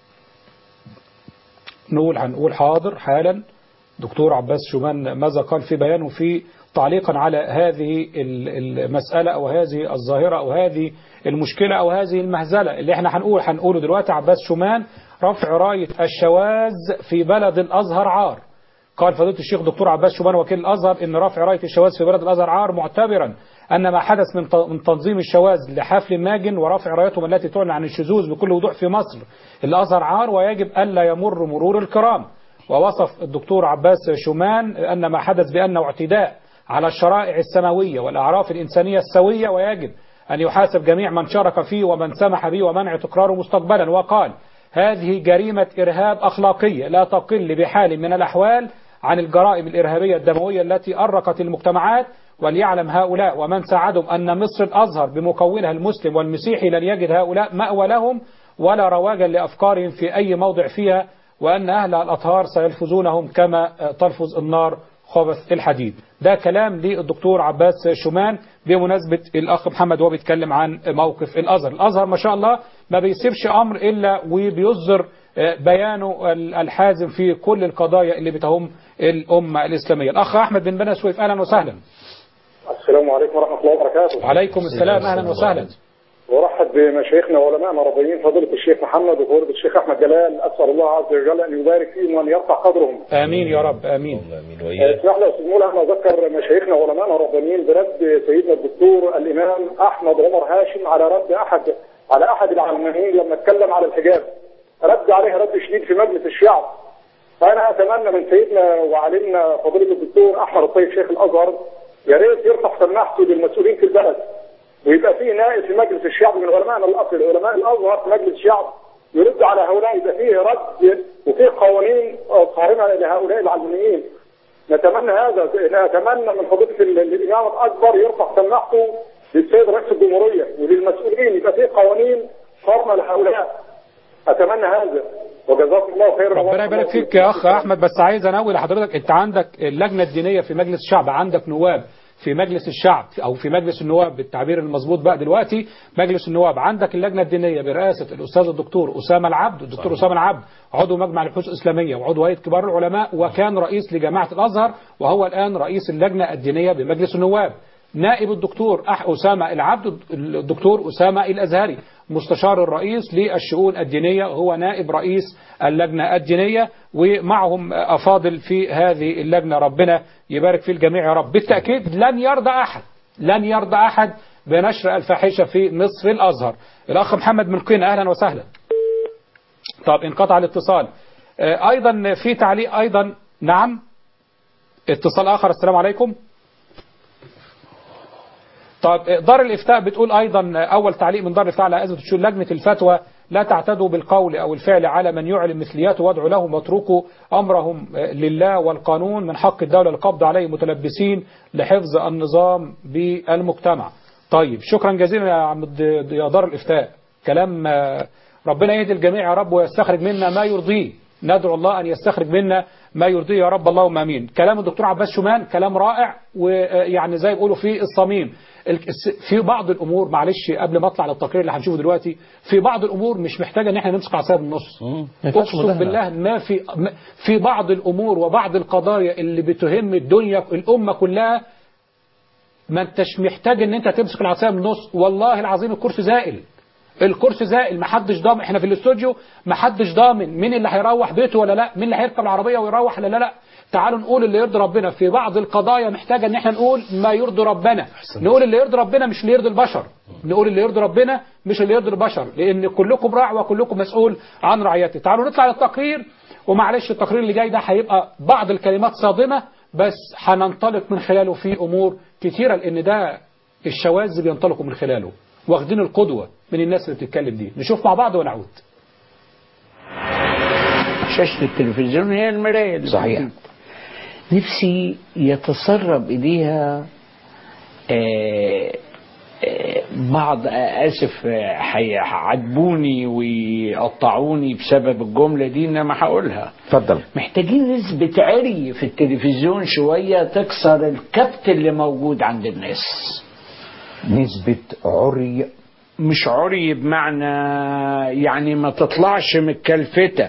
نقول هنقول حاضر حالا دكتور عباس شومان ماذا قال في بيانه في تعليقا على هذه المسألة أو هذه الظاهرة أو هذه المشكلة أو هذه المهزلة اللي احنا هنقول هنقوله دلوقتي عباس شومان رفع راية الشواذ في بلد الأزهر عار قال فضيلة الشيخ دكتور عباس شومان وكيل الأزهر إن رفع راية الشواذ في بلد الأزهر عار معتبرا أن ما حدث من من تنظيم الشواذ لحفل ماجن ورفع رايتهم التي تعلن عن الشذوذ بكل وضوح في مصر الأزهر عار ويجب ألا يمر مرور الكرام ووصف الدكتور عباس شومان أن ما حدث بأنه اعتداء على الشرائع السماوية والأعراف الإنسانية السوية ويجب أن يحاسب جميع من شارك فيه ومن سمح به ومنع تكراره مستقبلا وقال هذه جريمة إرهاب أخلاقية لا تقل بحال من الأحوال عن الجرائم الإرهابية الدموية التي أرقت المجتمعات وليعلم هؤلاء ومن ساعدهم أن مصر الأزهر بمكونها المسلم والمسيحي لن يجد هؤلاء مأوى لهم ولا رواجا لأفكارهم في أي موضع فيها وأن أهل الأطهار سيلفظونهم كما تلفظ النار خبث الحديد ده كلام للدكتور عباس شومان بمناسبة الأخ محمد وهو بيتكلم عن موقف الأزهر الأزهر ما شاء الله ما بيسيبش أمر إلا وبيصدر بيانه الحازم في كل القضايا اللي بتهم الأمة الإسلامية الأخ أحمد بن بني سويف أهلا وسهلا السلام عليكم ورحمة الله وبركاته وعليكم السلام أهلا وسهلا ورحب بمشايخنا وعلمائنا الربانيين فضيلة الشيخ محمد وفضيلة الشيخ أحمد جلال أسأل الله عز وجل أن يبارك فيهم وأن يرفع قدرهم آمين يا رب آمين اسمح لي يا أستاذ مولا أن أذكر مشايخنا وعلمائنا الربانيين برد سيدنا الدكتور الإمام أحمد عمر هاشم على رد أحد على أحد العلمانيين لما اتكلم على الحجاب رد عليه رد شديد في مجلس الشعب فأنا أتمنى من سيدنا وعلمنا فضيلة الدكتور أحمد الطيب شيخ الأزهر يا ريت يرفع سماحته للمسؤولين في البلد ويبقى في نائب في مجلس الشعب من علمائنا الاصل علماء الازهر في مجلس الشعب يرد على هؤلاء يبقى فيه رد وفيه قوانين صارمه لهؤلاء العلمانيين نتمنى هذا نتمنى من فضيله الامام الاكبر يرفع سماحته للسيد رئيس الجمهوريه وللمسؤولين يبقى فيه قوانين صارمه لهؤلاء اتمنى هذا وجزاكم الله خيرا ربنا يبارك فيك يا اخ احمد بس عايز انوه لحضرتك انت عندك اللجنه الدينيه في مجلس الشعب عندك نواب في مجلس الشعب او في مجلس النواب بالتعبير المظبوط بقى دلوقتي مجلس النواب عندك اللجنه الدينيه برئاسه الاستاذ الدكتور اسامه العبد الدكتور اسامه العبد عضو مجمع البحوث الاسلاميه وعضو هيئه كبار العلماء وكان رئيس لجماعه الازهر وهو الان رئيس اللجنه الدينيه بمجلس النواب نائب الدكتور أح أسامة العبد الدكتور أسامة الأزهري مستشار الرئيس للشؤون الدينية هو نائب رئيس اللجنة الدينية ومعهم أفاضل في هذه اللجنة ربنا يبارك في الجميع يا رب بالتأكيد لن يرضى أحد لن يرضى أحد بنشر الفاحشة في مصر الأزهر الأخ محمد من قنا أهلا وسهلا طب انقطع الاتصال أيضا في تعليق أيضا نعم اتصال آخر السلام عليكم طب دار الإفتاء بتقول أيضا أول تعليق من دار الإفتاء على أزمة الشؤون لجنة الفتوى لا تعتدوا بالقول أو الفعل على من يعلن مثلياته وادعوا لهم واتركوا أمرهم لله والقانون من حق الدولة القبض عليه متلبسين لحفظ النظام بالمجتمع طيب شكرا جزيلا يا عم يا دار الإفتاء كلام ربنا يهدي الجميع يا رب ويستخرج منا ما يرضيه ندعو الله أن يستخرج منا ما يرضيه يا رب اللهم امين كلام الدكتور عباس شومان كلام رائع ويعني زي بيقولوا في الصميم في بعض الامور معلش قبل ما اطلع للتقرير اللي هنشوفه دلوقتي في بعض الامور مش محتاجه ان احنا نمسك عصايه من النص اقسم بالله ما في في بعض الامور وبعض القضايا اللي بتهم الدنيا الامه كلها ما انتش محتاج ان انت تمسك العصايه من النص والله العظيم الكرسي زائل الكرسي زائل محدش ضامن احنا في الاستوديو محدش ضامن مين اللي هيروح بيته ولا لا مين اللي هيركب العربيه ويروح ولا لا, لا. تعالوا نقول اللي يرضي ربنا في بعض القضايا محتاجه ان احنا نقول ما يرضي ربنا نقول اللي يرضي ربنا مش اللي يرضي البشر نقول اللي يرضي ربنا مش اللي يرضي البشر لان كلكم راع وكلكم مسؤول عن رعيته تعالوا نطلع للتقرير ومعلش التقرير اللي جاي ده هيبقى بعض الكلمات صادمه بس هننطلق من خلاله في امور كتيره لان ده الشواذ بينطلقوا من خلاله واخدين القدوة من الناس اللي بتتكلم دي نشوف مع بعض ونعود شاشة التلفزيون هي المراية اللي صحيح بتجيب. نفسي يتسرب إليها آه، آه، بعض اسف هيعاتبوني ويقطعوني بسبب الجمله دي انما هقولها اتفضل محتاجين نسبة عري في التلفزيون شوية تكسر الكبت اللي موجود عند الناس نسبة عري مش عري بمعنى يعني ما تطلعش متكلفتة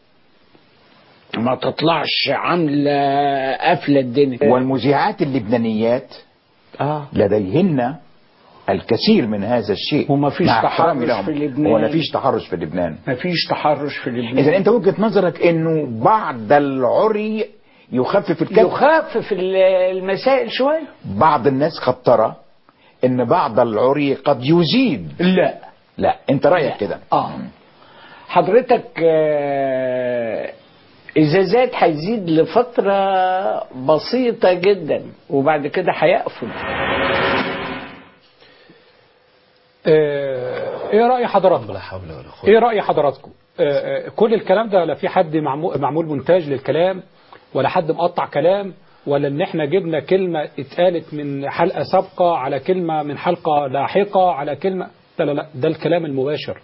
ما تطلعش عاملة قافلة الدنيا والمذيعات اللبنانيات آه. لديهن الكثير من هذا الشيء ومفيش مع احترامي تحرش لهم. في لبنان. هو مفيش تحرش في لبنان مفيش تحرش في لبنان اذا انت وجهة نظرك انه بعض العري يخفف الكبت يخفف ال- المسائل شوية بعض الناس قد ترى ان بعض العري قد يزيد لا لا انت رايك كده اه حضرتك آه، إذا زاد هيزيد لفترة بسيطة جدا وبعد كده هيقفل آه، ايه رأي حضراتكم لا حول ولا قوة ايه رأي حضراتكم آه، آه، كل الكلام ده لا في حد معمو- معمول مونتاج للكلام ولا حد مقطع كلام ولا ان احنا جبنا كلمة اتقالت من حلقة سابقة على كلمة من حلقة لاحقة على كلمة لا لا لا ده الكلام المباشر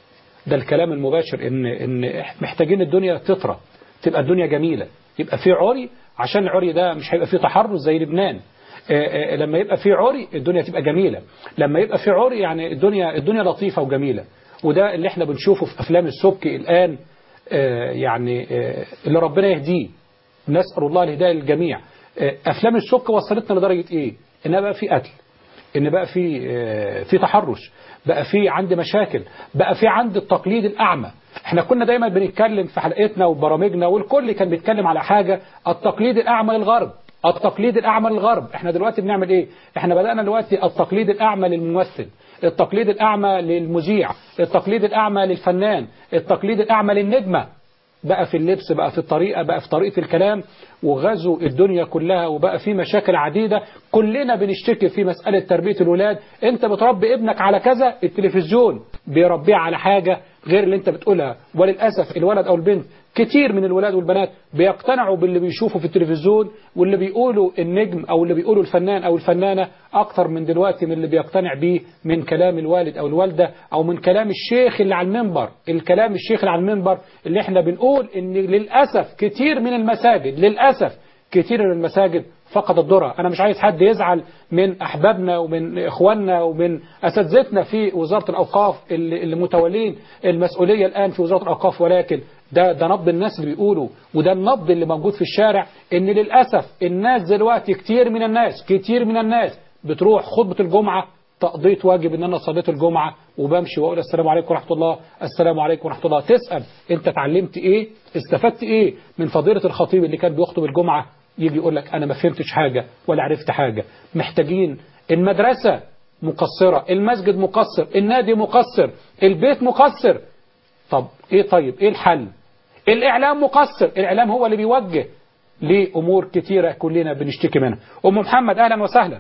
ده الكلام المباشر ان ان إح- محتاجين الدنيا تطرى تبقى الدنيا جميلة يبقى في عري عشان العري ده مش هيبقى فيه تحرز زي لبنان آه، آه، لما يبقى في عري الدنيا تبقى جميلة لما يبقى في عري يعني الدنيا الدنيا لطيفة وجميلة وده اللي احنا بنشوفه في افلام السبكي الان آه، يعني آه، اللي ربنا يهديه نسأل الله الهداية للجميع آه، افلام السبكي وصلتنا لدرجة ايه انها بقى في قتل ان بقى في آه، في تحرش بقى في عند مشاكل بقى في عند التقليد الاعمى احنا كنا دايما بنتكلم في حلقتنا وبرامجنا والكل كان بيتكلم على حاجة التقليد الاعمى للغرب التقليد الاعمى للغرب احنا دلوقتي بنعمل ايه احنا بدأنا دلوقتي التقليد الاعمى للممثل التقليد الاعمى للمذيع التقليد الاعمى للفنان التقليد الاعمى للنجمة بقى في اللبس بقى في الطريقة بقى في طريقة الكلام وغزوا الدنيا كلها وبقى في مشاكل عديدة كلنا بنشتكي في مسألة تربية الولاد انت بتربي ابنك على كذا التلفزيون بيربيه على حاجة غير اللي انت بتقولها وللأسف الولد أو البنت كتير من الولاد والبنات بيقتنعوا باللي بيشوفوا في التلفزيون واللي بيقولوا النجم أو اللي بيقولوا الفنان أو الفنانة أكتر من دلوقتي من اللي بيقتنع بيه من كلام الوالد أو الوالدة أو من كلام الشيخ اللي على المنبر الكلام الشيخ اللي على المنبر اللي احنا بنقول ان للأسف كتير من المساجد للأسف كتير من المساجد فقد الذرة أنا مش عايز حد يزعل من أحبابنا ومن إخواننا ومن أساتذتنا في وزارة الأوقاف اللي اللي متولين المسؤولية الآن في وزارة الأوقاف ولكن ده ده نبض الناس اللي بيقولوا وده النبض اللي موجود في الشارع إن للأسف الناس دلوقتي كتير من الناس كتير من الناس بتروح خطبة الجمعة تقضية واجب ان انا صليت الجمعة وبمشي واقول السلام عليكم ورحمة الله السلام عليكم ورحمة الله تسأل انت اتعلمت ايه استفدت ايه من فضيلة الخطيب اللي كان بيخطب الجمعة يجي يقول لك انا ما فهمتش حاجة ولا عرفت حاجة محتاجين المدرسة مقصرة المسجد مقصر النادي مقصر البيت مقصر طب ايه طيب ايه الحل الاعلام مقصر الاعلام هو اللي بيوجه لامور كتيرة كلنا بنشتكي منها ام محمد اهلا وسهلا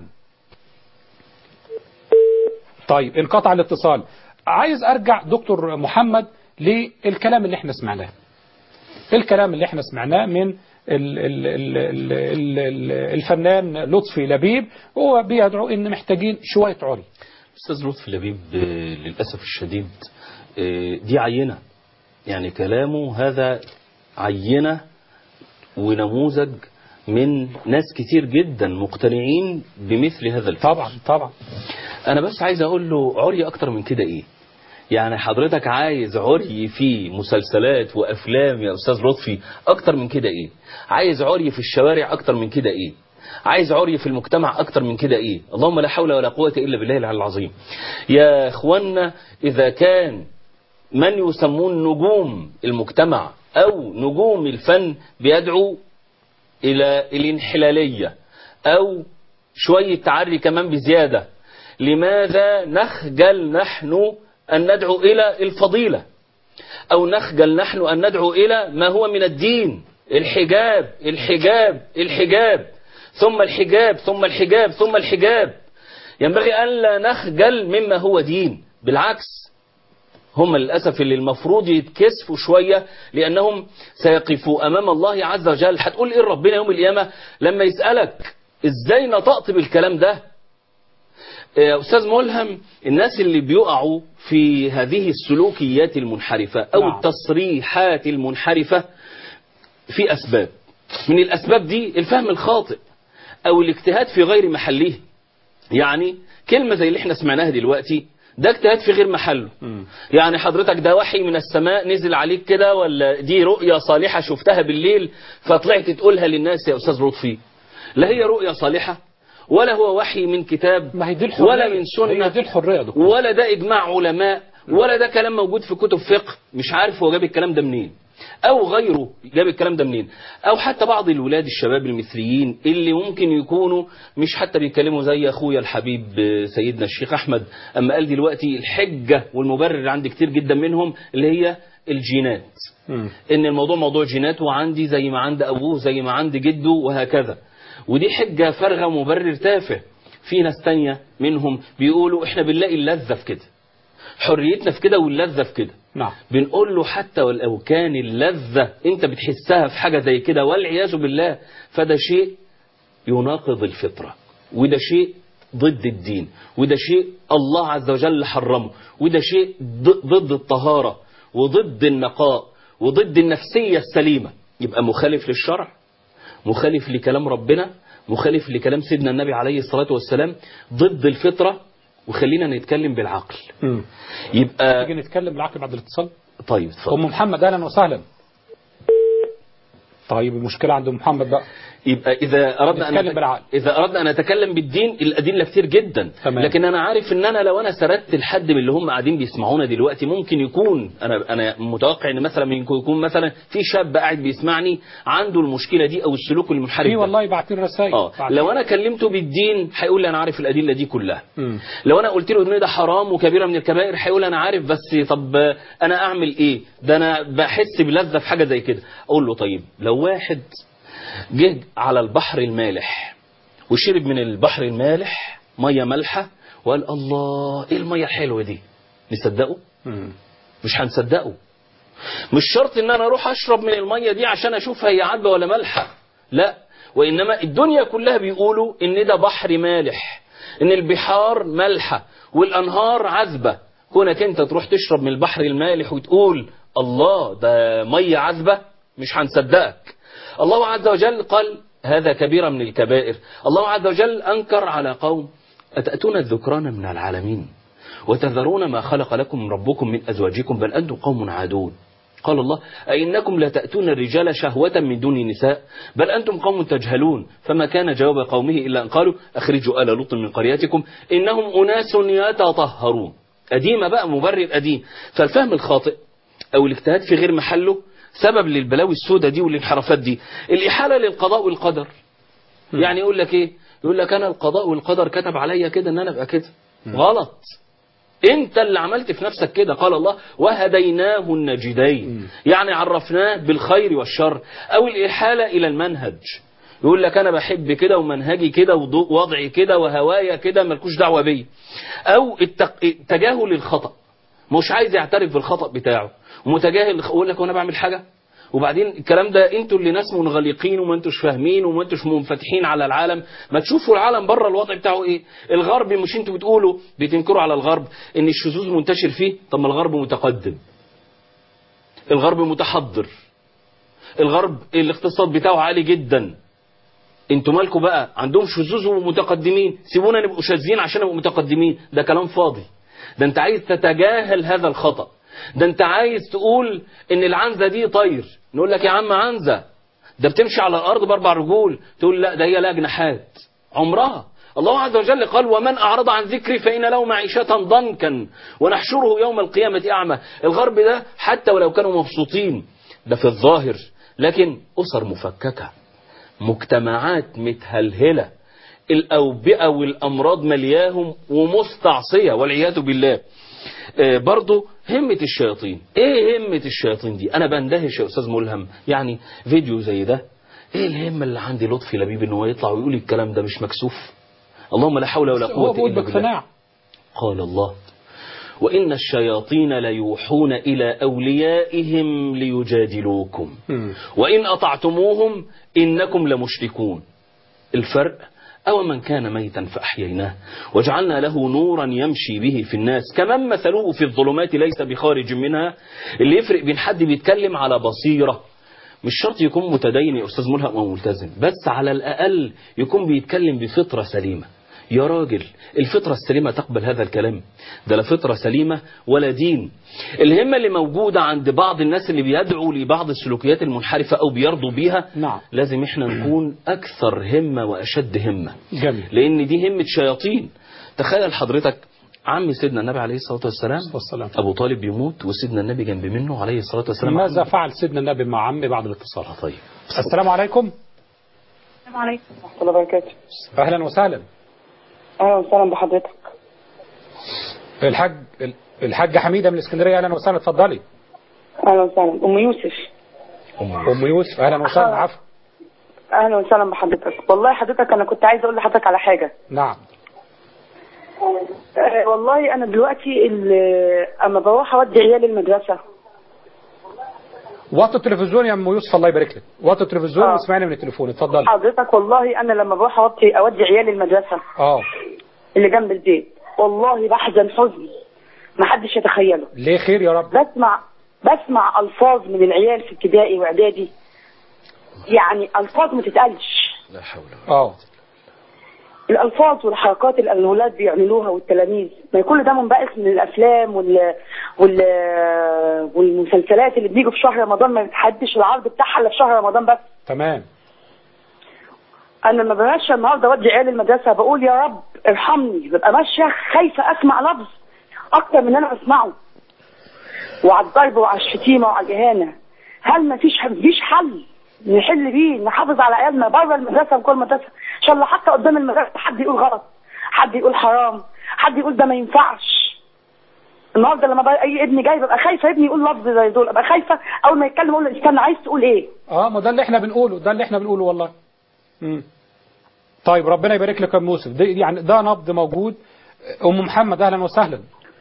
طيب انقطع الاتصال عايز ارجع دكتور محمد للكلام اللي احنا سمعناه الكلام اللي احنا سمعناه من ال ال ال ال ال ال الفنان لطفي لبيب هو بيدعو ان محتاجين شوية عري أستاذ لطفي لبيب آه، للأسف الشديد آه، دي عينة يعني كلامه هذا عينة ونموذج من ناس كتير جدا مقتنعين بمثل هذا الفكر طبعا طبعا أنا بس عايز أقول له عري أكتر من كده إيه يعني حضرتك عايز عري في مسلسلات وأفلام يا أستاذ لطفي أكتر من كده إيه عايز عري في الشوارع أكتر من كده إيه عايز عري في المجتمع أكتر من كده إيه اللهم لا حول ولا قوة إلا بالله العلي العظيم يا إخوانا إذا كان من يسمون نجوم المجتمع أو نجوم الفن بيدعو إلى الانحلالية أو شوية تعري كمان بزيادة لماذا نخجل نحن أن ندعو إلى الفضيلة أو نخجل نحن أن ندعو إلى ما هو من الدين الحجاب الحجاب الحجاب ثم الحجاب ثم الحجاب ثم الحجاب ينبغي أن لا نخجل مما هو دين بالعكس هم للأسف اللي المفروض يتكسفوا شوية لأنهم سيقفوا أمام الله عز وجل هتقول إيه ربنا يوم القيامة لما يسألك إزاي نطقت بالكلام ده يا أستاذ ملهم الناس اللي بيقعوا في هذه السلوكيات المنحرفة أو نعم. التصريحات المنحرفة في أسباب من الأسباب دي الفهم الخاطئ أو الاجتهاد في غير محله يعني كلمة زي اللي احنا سمعناها دلوقتي ده اجتهاد في غير محله يعني حضرتك ده وحي من السماء نزل عليك كده ولا دي رؤية صالحة شفتها بالليل فطلعت تقولها للناس يا أستاذ لطفي لا هي رؤية صالحة ولا هو وحي من كتاب ما هي دي الحرية ولا من سنة هي دي الحرية يا دكتور ولا ده إجماع علماء ولا ده كلام موجود في كتب فقه مش عارف هو جاب الكلام ده منين أو غيره جاب الكلام ده منين أو حتى بعض الولاد الشباب المثليين اللي ممكن يكونوا مش حتى بيتكلموا زي أخويا الحبيب آه، سيدنا الشيخ أحمد أما قال دلوقتي الحجة والمبرر عند كتير جدا منهم اللي هي الجينات ان الموضوع موضوع جينات وعندي زي ما عند ابوه زي ما عند جده وهكذا ودي حجة فارغة ومبرر تافه في ناس تانية منهم بيقولوا احنا بنلاقي اللذة في كده حريتنا في كده واللذة في كده نعم بنقول له حتى ولو كان اللذة انت بتحسها في حاجة زي كده والعياذ بالله فده شيء يناقض الفطرة وده شيء ضد الدين وده شيء الله عز وجل حرمه وده شيء ض- ضد الطهارة وضد النقاء وضد النفسية السليمة يبقى مخالف للشرع مخالف لكلام ربنا مخالف لكلام سيدنا النبي عليه الصلاة والسلام ضد الفطرة وخلينا نتكلم بالعقل يبقى تيجي نتكلم بالعقل بعد الاتصال طيب اتفضل ام محمد اهلا وسهلا طيب المشكله عند أم محمد بقى يبقى إذا أردنا نتكلم أن بالعقل. إذا أردنا أن نتكلم بالدين الأدلة كتير جدا تمام. لكن أنا عارف إن أنا لو أنا سردت لحد من اللي هم قاعدين بيسمعونا دلوقتي ممكن يكون أنا أنا متوقع إن مثلا ممكن يكون مثلا في شاب قاعد بيسمعني عنده المشكلة دي أو السلوك المنحرف في ده. والله باعتين رسائل اه لو انا كلمته بالدين هيقول لي انا عارف الادله دي كلها مم. لو انا قلت له ان ده حرام وكبيره من الكبائر هيقول انا عارف بس طب انا اعمل ايه ده انا بحس بلذه في حاجه زي كده اقول له طيب لو واحد جه على البحر المالح وشرب من البحر المالح ميه مالحه وقال الله ايه الميه الحلوه دي نصدقه مش هنصدقه مش شرط ان انا اروح اشرب من الميه دي عشان اشوف هي عذبه ولا مالحه لا وانما الدنيا كلها بيقولوا ان ده بحر مالح ان البحار مالحه والانهار عذبه كونك انت تروح تشرب من البحر المالح وتقول الله ده ميه عذبه مش هنصدقك الله عز وجل قال هذا كبيرة من الكبائر الله عز وجل أنكر على قوم أتأتون الذكران من العالمين وتذرون ما خلق لكم ربكم من أزواجكم بل أنتم قوم عادون قال الله أئنكم لتأتون الرجال شهوة من دون النساء بل أنتم قوم تجهلون فما كان جواب قومه إلا أن قالوا أخرجوا آل لوط من قريتكم إنهم أناس يتطهرون قديمة بقى مبرر قديم فالفهم الخاطئ أو الاجتهاد في غير محله سبب للبلاوي السوداء دي والانحرافات دي الإحالة للقضاء والقدر يعني يقول لك إيه يقول لك أنا القضاء والقدر كتب عليا كده إن أنا أبقى كده غلط انت اللي عملت في نفسك كده قال الله وهديناه النجدين يعني عرفناه بالخير والشر او الاحاله الى المنهج يقول لك انا بحب كده ومنهجي كده ووضعي كده وهوايا كده ملكوش دعوه بيا او التق... تجاهل الخطا مش عايز يعترف بالخطا بتاعه متجاهل يقول لك وانا بعمل حاجه وبعدين الكلام ده انتوا اللي ناس منغلقين وما انتوش فاهمين وما انتوش منفتحين على العالم ما تشوفوا العالم بره الوضع بتاعه ايه الغرب مش انتوا بتقولوا بتنكروا على الغرب ان الشذوذ منتشر فيه طب ما الغرب متقدم الغرب متحضر الغرب الاقتصاد بتاعه عالي جدا انتوا مالكوا بقى عندهم شذوذ ومتقدمين سيبونا نبقوا شاذين عشان نبقوا متقدمين ده كلام فاضي ده انت عايز تتجاهل هذا الخطأ ده انت عايز تقول ان العنزة دي طير نقول لك يا عم عنزة ده بتمشي على الارض باربع رجول تقول لا ده هي لها جناحات عمرها الله عز وجل قال ومن اعرض عن ذكري فان له معيشة ضنكا ونحشره يوم القيامة اعمى الغرب ده حتى ولو كانوا مبسوطين ده في الظاهر لكن اسر مفككة مجتمعات متهلهلة الأوبئة والأمراض ملياهم ومستعصية والعياذ بالله آه برضو همة الشياطين ايه همة الشياطين دي انا بندهش يا استاذ ملهم يعني فيديو زي ده ايه الهمة اللي عندي لطفي لبيب ان هو يطلع ويقول الكلام ده مش مكسوف اللهم لا حول ولا قوة هو بيقول الا بالله باقتناع قال الله وإن الشياطين ليوحون إلى أوليائهم ليجادلوكم وإن أطعتموهم إنكم لمشركون الفرق أو من كان ميتا فأحييناه وجعلنا له نورا يمشي به في الناس كمن مثله في الظلمات ليس بخارج منها اللي يفرق بين حد بيتكلم على بصيرة مش شرط يكون متدين يا أستاذ ملهم أو ملتزم بس على الأقل يكون بيتكلم بفطرة سليمة يا راجل الفطرة السليمة تقبل هذا الكلام ده لا فطرة سليمة ولا دين الهمة اللي موجودة عند بعض الناس اللي بيدعوا لبعض السلوكيات المنحرفة أو بيرضوا بيها نعم. لازم احنا نكون أكثر همة وأشد همة جميل لأن دي همة شياطين تخيل حضرتك عم سيدنا النبي عليه الصلاة والسلام والسلام. أبو طالب بيموت وسيدنا النبي جنب منه عليه الصلاة والسلام ماذا فعل سيدنا النبي مع عمي بعد الاتصال طيب السلام عليكم السلام عليكم ورحمة الله وبركاته أهلا وسهلا أهلا وسهلا بحضرتك الحاج الحاج حميدة من الإسكندرية أهلا وسهلا اتفضلي أهلا وسهلا أم يوسف أم يوسف أهلا وسهلا عفوا أهلا وسهلا بحضرتك والله حضرتك أنا كنت عايزة أقول لحضرتك على حاجة نعم أه والله أنا دلوقتي ال- أما بروح أودي عيالي المدرسة وطي التلفزيون يا أم يوسف الله يبارك لك وطي التلفزيون آه. واسمعيني من التليفون اتفضلي حضرتك والله أنا لما بروح أودي أودي عيالي المدرسة اه اللي جنب البيت والله بحزن حزن ما حدش يتخيله ليه خير يا رب بسمع بسمع ألفاظ من العيال في ابتدائي وإعدادي يعني ألفاظ ما تتقالش لا حول اه الالفاظ والحركات اللي الاولاد بيعملوها والتلاميذ ما كل ده منبعث من الافلام وال... وال... والمسلسلات اللي بيجوا في شهر رمضان ما بتحدش العرض بتاعها الا في شهر رمضان بس تمام انا لما بمشي النهارده اودي عيالي المدرسه بقول يا رب ارحمني ببقى ماشيه خايفه اسمع لفظ اكتر من اللي انا بسمعه وعلى الضرب وعلى الشتيمه وعلى الاهانه هل ما فيش مفيش حل نحل بيه نحافظ على عيالنا بره المدرسه وجوه المدرسه ان شاء الله حتى قدام المدرسه حد يقول غلط حد يقول حرام حد يقول ده ما ينفعش النهارده لما بقى اي ابني جاي ببقى خايفه ابني يقول لفظ زي دول ابقى خايفه اول ما يتكلم اقول له استنى عايز تقول ايه اه ما ده اللي احنا بنقوله ده اللي احنا بنقوله والله مم. طيب ربنا يبارك لك يا ام يوسف ده يعني ده نبض موجود ام محمد اهلا وسهلا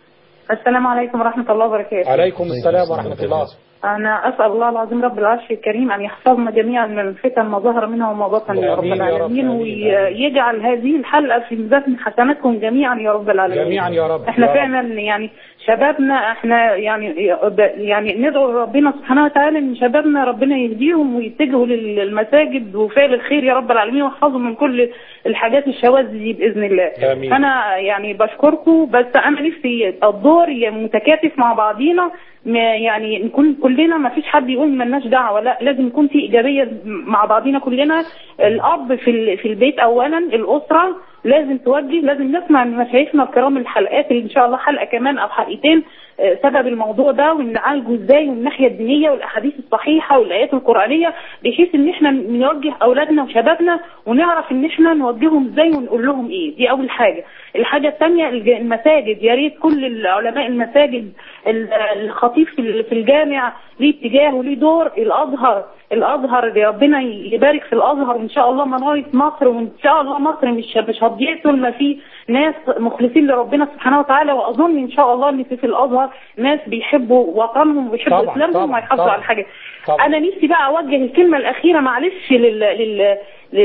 السلام عليكم ورحمه الله وبركاته عليكم السلام ورحمه الله أنا أسأل الله العظيم رب العرش الكريم أن يحفظنا جميعا من الفتن ما ظهر منها وما بطن يا رب آمين يا رب، العالمين آمين، ويجعل هذه الحلقة في ميزان حسناتكم جميعا يا رب العالمين جميعا يا رب احنا يا رب. فعلا يعني شبابنا احنا يعني يعني ندعو ربنا سبحانه وتعالى ان شبابنا ربنا يهديهم ويتجهوا للمساجد وفعل الخير يا رب العالمين ويحفظهم من كل الحاجات الشواذ دي باذن الله آمين. انا يعني بشكركم بس انا نفسي الدور متكاتف مع بعضينا ما يعني نكون كلنا ما فيش حد يقول ملناش دعوه لا لازم يكون في ايجابيه مع بعضينا كلنا الاب في ال- في البيت اولا الاسره لازم توجه لازم نسمع من مشايخنا الكرام الحلقات اللي ان شاء الله حلقه كمان او حلقتين آه، سبب الموضوع ده ونعالجه ازاي من الناحيه الدينيه والاحاديث الصحيحه والايات القرانيه بحيث ان احنا نوجه اولادنا وشبابنا ونعرف ان احنا نوجههم ازاي ونقول لهم ايه دي اول حاجه الحاجه الثانيه الج- المساجد يا ريت كل العلماء المساجد ال- الخطيب في ال- في الجامع ليه اتجاه وليه دور الازهر الازهر اللي ربنا يبارك في الازهر وان شاء الله مناره مصر وان شاء الله مصر مش مش هتضيع طول ما في ناس مخلصين لربنا سبحانه وتعالى واظن ان شاء الله ان في في الازهر ناس بيحبوا وطنهم وبيحبوا طبعاً، اسلامهم طبعاً، وهيحافظوا طبعاً. على الحاجه طبعاً. انا نفسي بقى اوجه الكلمه الاخيره معلش لل... لل...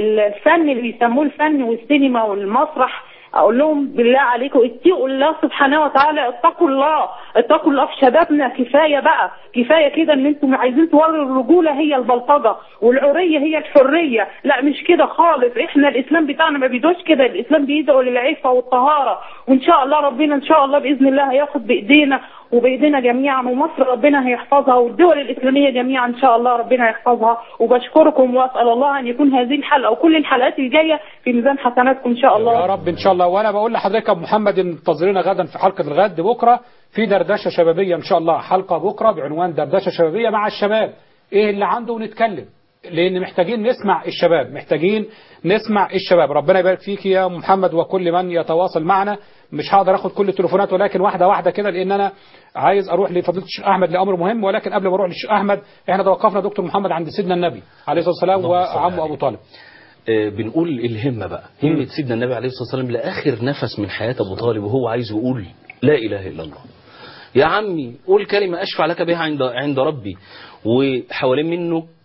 للفن اللي بيسموه الفن والسينما والمسرح اقول لهم بالله عليكم اتقوا الله سبحانه وتعالى اتقوا الله اتقوا الله في شبابنا كفايه بقى كفايه كده ان انتم عايزين توروا الرجوله هي البلطجه والعريه هي الحريه لا مش كده خالص احنا الاسلام بتاعنا ما بيدوش كده الاسلام بيدعو للعفه والطهاره وان شاء الله ربنا ان شاء الله باذن الله هياخد بايدينا وبايدينا جميعا ومصر ربنا هيحفظها والدول الاسلاميه جميعا ان شاء الله ربنا يحفظها وبشكركم واسال الله ان يكون هذه الحلقه وكل الحلقات الجايه في ميزان حسناتكم ان شاء الله يا رب ان شاء الله وانا بقول لحضرتك يا أبو محمد انتظرونا غدا في حلقه الغد بكره في دردشه شبابيه ان شاء الله حلقه بكره بعنوان دردشه شبابيه مع الشباب ايه اللي عنده ونتكلم لان محتاجين نسمع الشباب محتاجين نسمع الشباب ربنا يبارك فيك يا أم محمد وكل من يتواصل معنا مش هقدر اخد كل التليفونات ولكن واحده واحده كده لان انا عايز اروح لفضيله الشيخ احمد لامر مهم ولكن قبل ما اروح للشيخ احمد احنا توقفنا دكتور محمد عند سيدنا النبي عليه الصلاه والسلام اللهم صل وعمه ابو طالب آه، بنقول الهمة بقى همة سيدنا النبي عليه الصلاة والسلام لآخر نفس من حياة أبو طالب وهو عايز يقول لا إله إلا الله يا عمي قول كلمة أشفع لك بها عند عند ربي وحوالين منه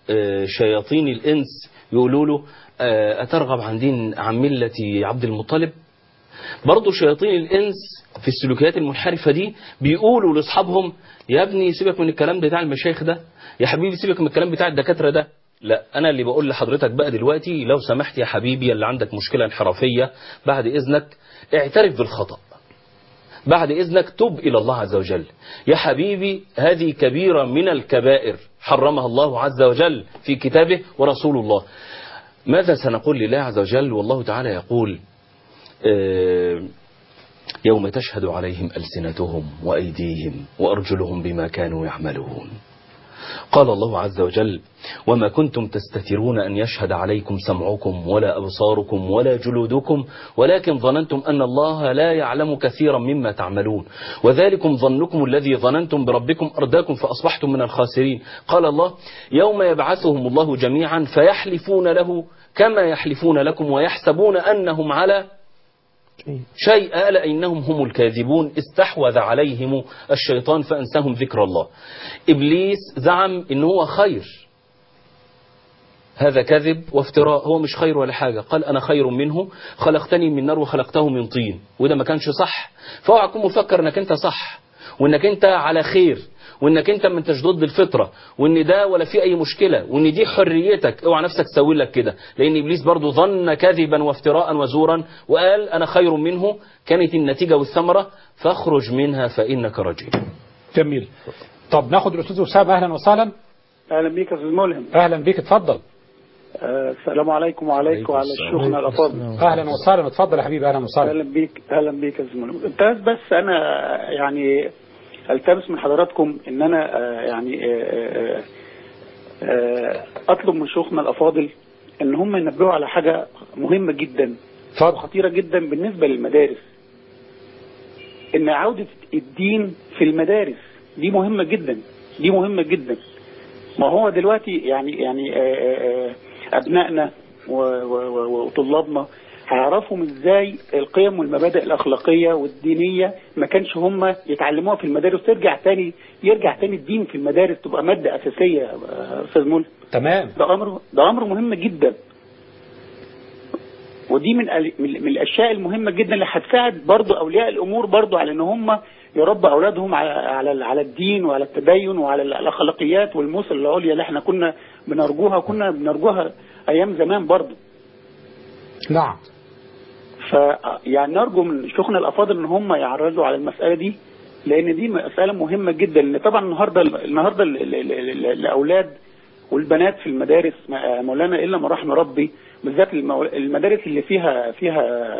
آه، شياطين الإنس يقولوا له آه، أترغب عن دين عن ملة عبد المطلب برضه شياطين الإنس في السلوكيات المنحرفة دي بيقولوا لأصحابهم يا ابني سيبك من الكلام بتاع المشايخ ده يا حبيبي سيبك من الكلام بتاع الدكاترة ده لا أنا اللي بقول لحضرتك بقى دلوقتي لو سمحت يا حبيبي اللي عندك مشكلة انحرافية بعد إذنك اعترف بالخطأ بعد إذنك تب إلى الله عز وجل يا حبيبي هذه كبيرة من الكبائر حرمها الله عز وجل في كتابه ورسول الله ماذا سنقول لله عز وجل والله تعالى يقول آه، يوم تشهد عليهم ألسنتهم وأيديهم وأرجلهم بما كانوا يعملون قال الله عز وجل وما كنتم تستترون أن يشهد عليكم سمعكم ولا أبصاركم ولا جلودكم ولكن ظننتم أن الله لا يعلم كثيرا مما تعملون وذلكم ظنكم الذي ظننتم بربكم أرداكم فأصبحتم من الخاسرين قال الله يوم يبعثهم الله جميعا فيحلفون له كما يحلفون لكم ويحسبون أنهم على شيء ألا إنهم هم الكاذبون استحوذ عليهم الشيطان فأنساهم ذكر الله إبليس زعم إن هو خير هذا كذب وافتراء هو مش خير ولا حاجة قال أنا خير منه خلقتني من نار وخلقته من طين وده ما كانش صح فاوعى تكون مفكر انك انت صح وانك انت على خير وانك انت ما انتش ضد الفطره وان ده ولا في اي مشكله وان دي حريتك اوعى نفسك تسوي لك كده لان ابليس برضو ظن كذبا وافتراء وزورا وقال انا خير منه كانت النتيجه والثمره فاخرج منها فانك رجيم جميل طب ناخد الاستاذ اسامه اهلا وسهلا اهلا بيك يا استاذ ملهم اهلا بيك اتفضل آه، السلام عليكم وعليكم وعلى شيوخنا الافاضل اهلا وسهلا اتفضل يا حبيبي اهلا وسهلا اهلا بيك اهلا بيك يا استاذ ملهم امتاز بس انا يعني التمس من حضراتكم ان انا آه، يعني آه، آه، آه، اطلب من شيوخنا الافاضل ان هم ينبهوا على حاجه مهمه جدا وخطيره جدا بالنسبه للمدارس ان عوده الدين في المدارس دي مهمه جدا دي مهمه جدا ما هو دلوقتي يعني يعني آه، آه، آه، ابنائنا و- و- و- وطلابنا هيعرفوا ازاي القيم والمبادئ الاخلاقيه والدينيه ما كانش هم يتعلموها في المدارس ترجع تاني يرجع تاني الدين في المدارس تبقى ماده اساسيه يا استاذ مول تمام ده امر ده امر مهم جدا ودي من ال- من من الاشياء المهمه جدا اللي هتساعد برضو اولياء الامور برضو على ان هم يربوا اولادهم على على على الدين وعلى التدين وعلى الاخلاقيات والمثل العليا اللي احنا كنا بنرجوها وكنا بنرجوها ايام زمان برضو نعم ف يعني نرجو من شيوخنا الافاضل ان هم يعرضوا على المساله دي لان دي مساله مهمه جدا لان طبعا النهارده النهارده ال- ال- ال- ال- الاولاد والبنات في المدارس ما- مولانا الا من رحم ربي بالذات المو- المدارس اللي فيها فيها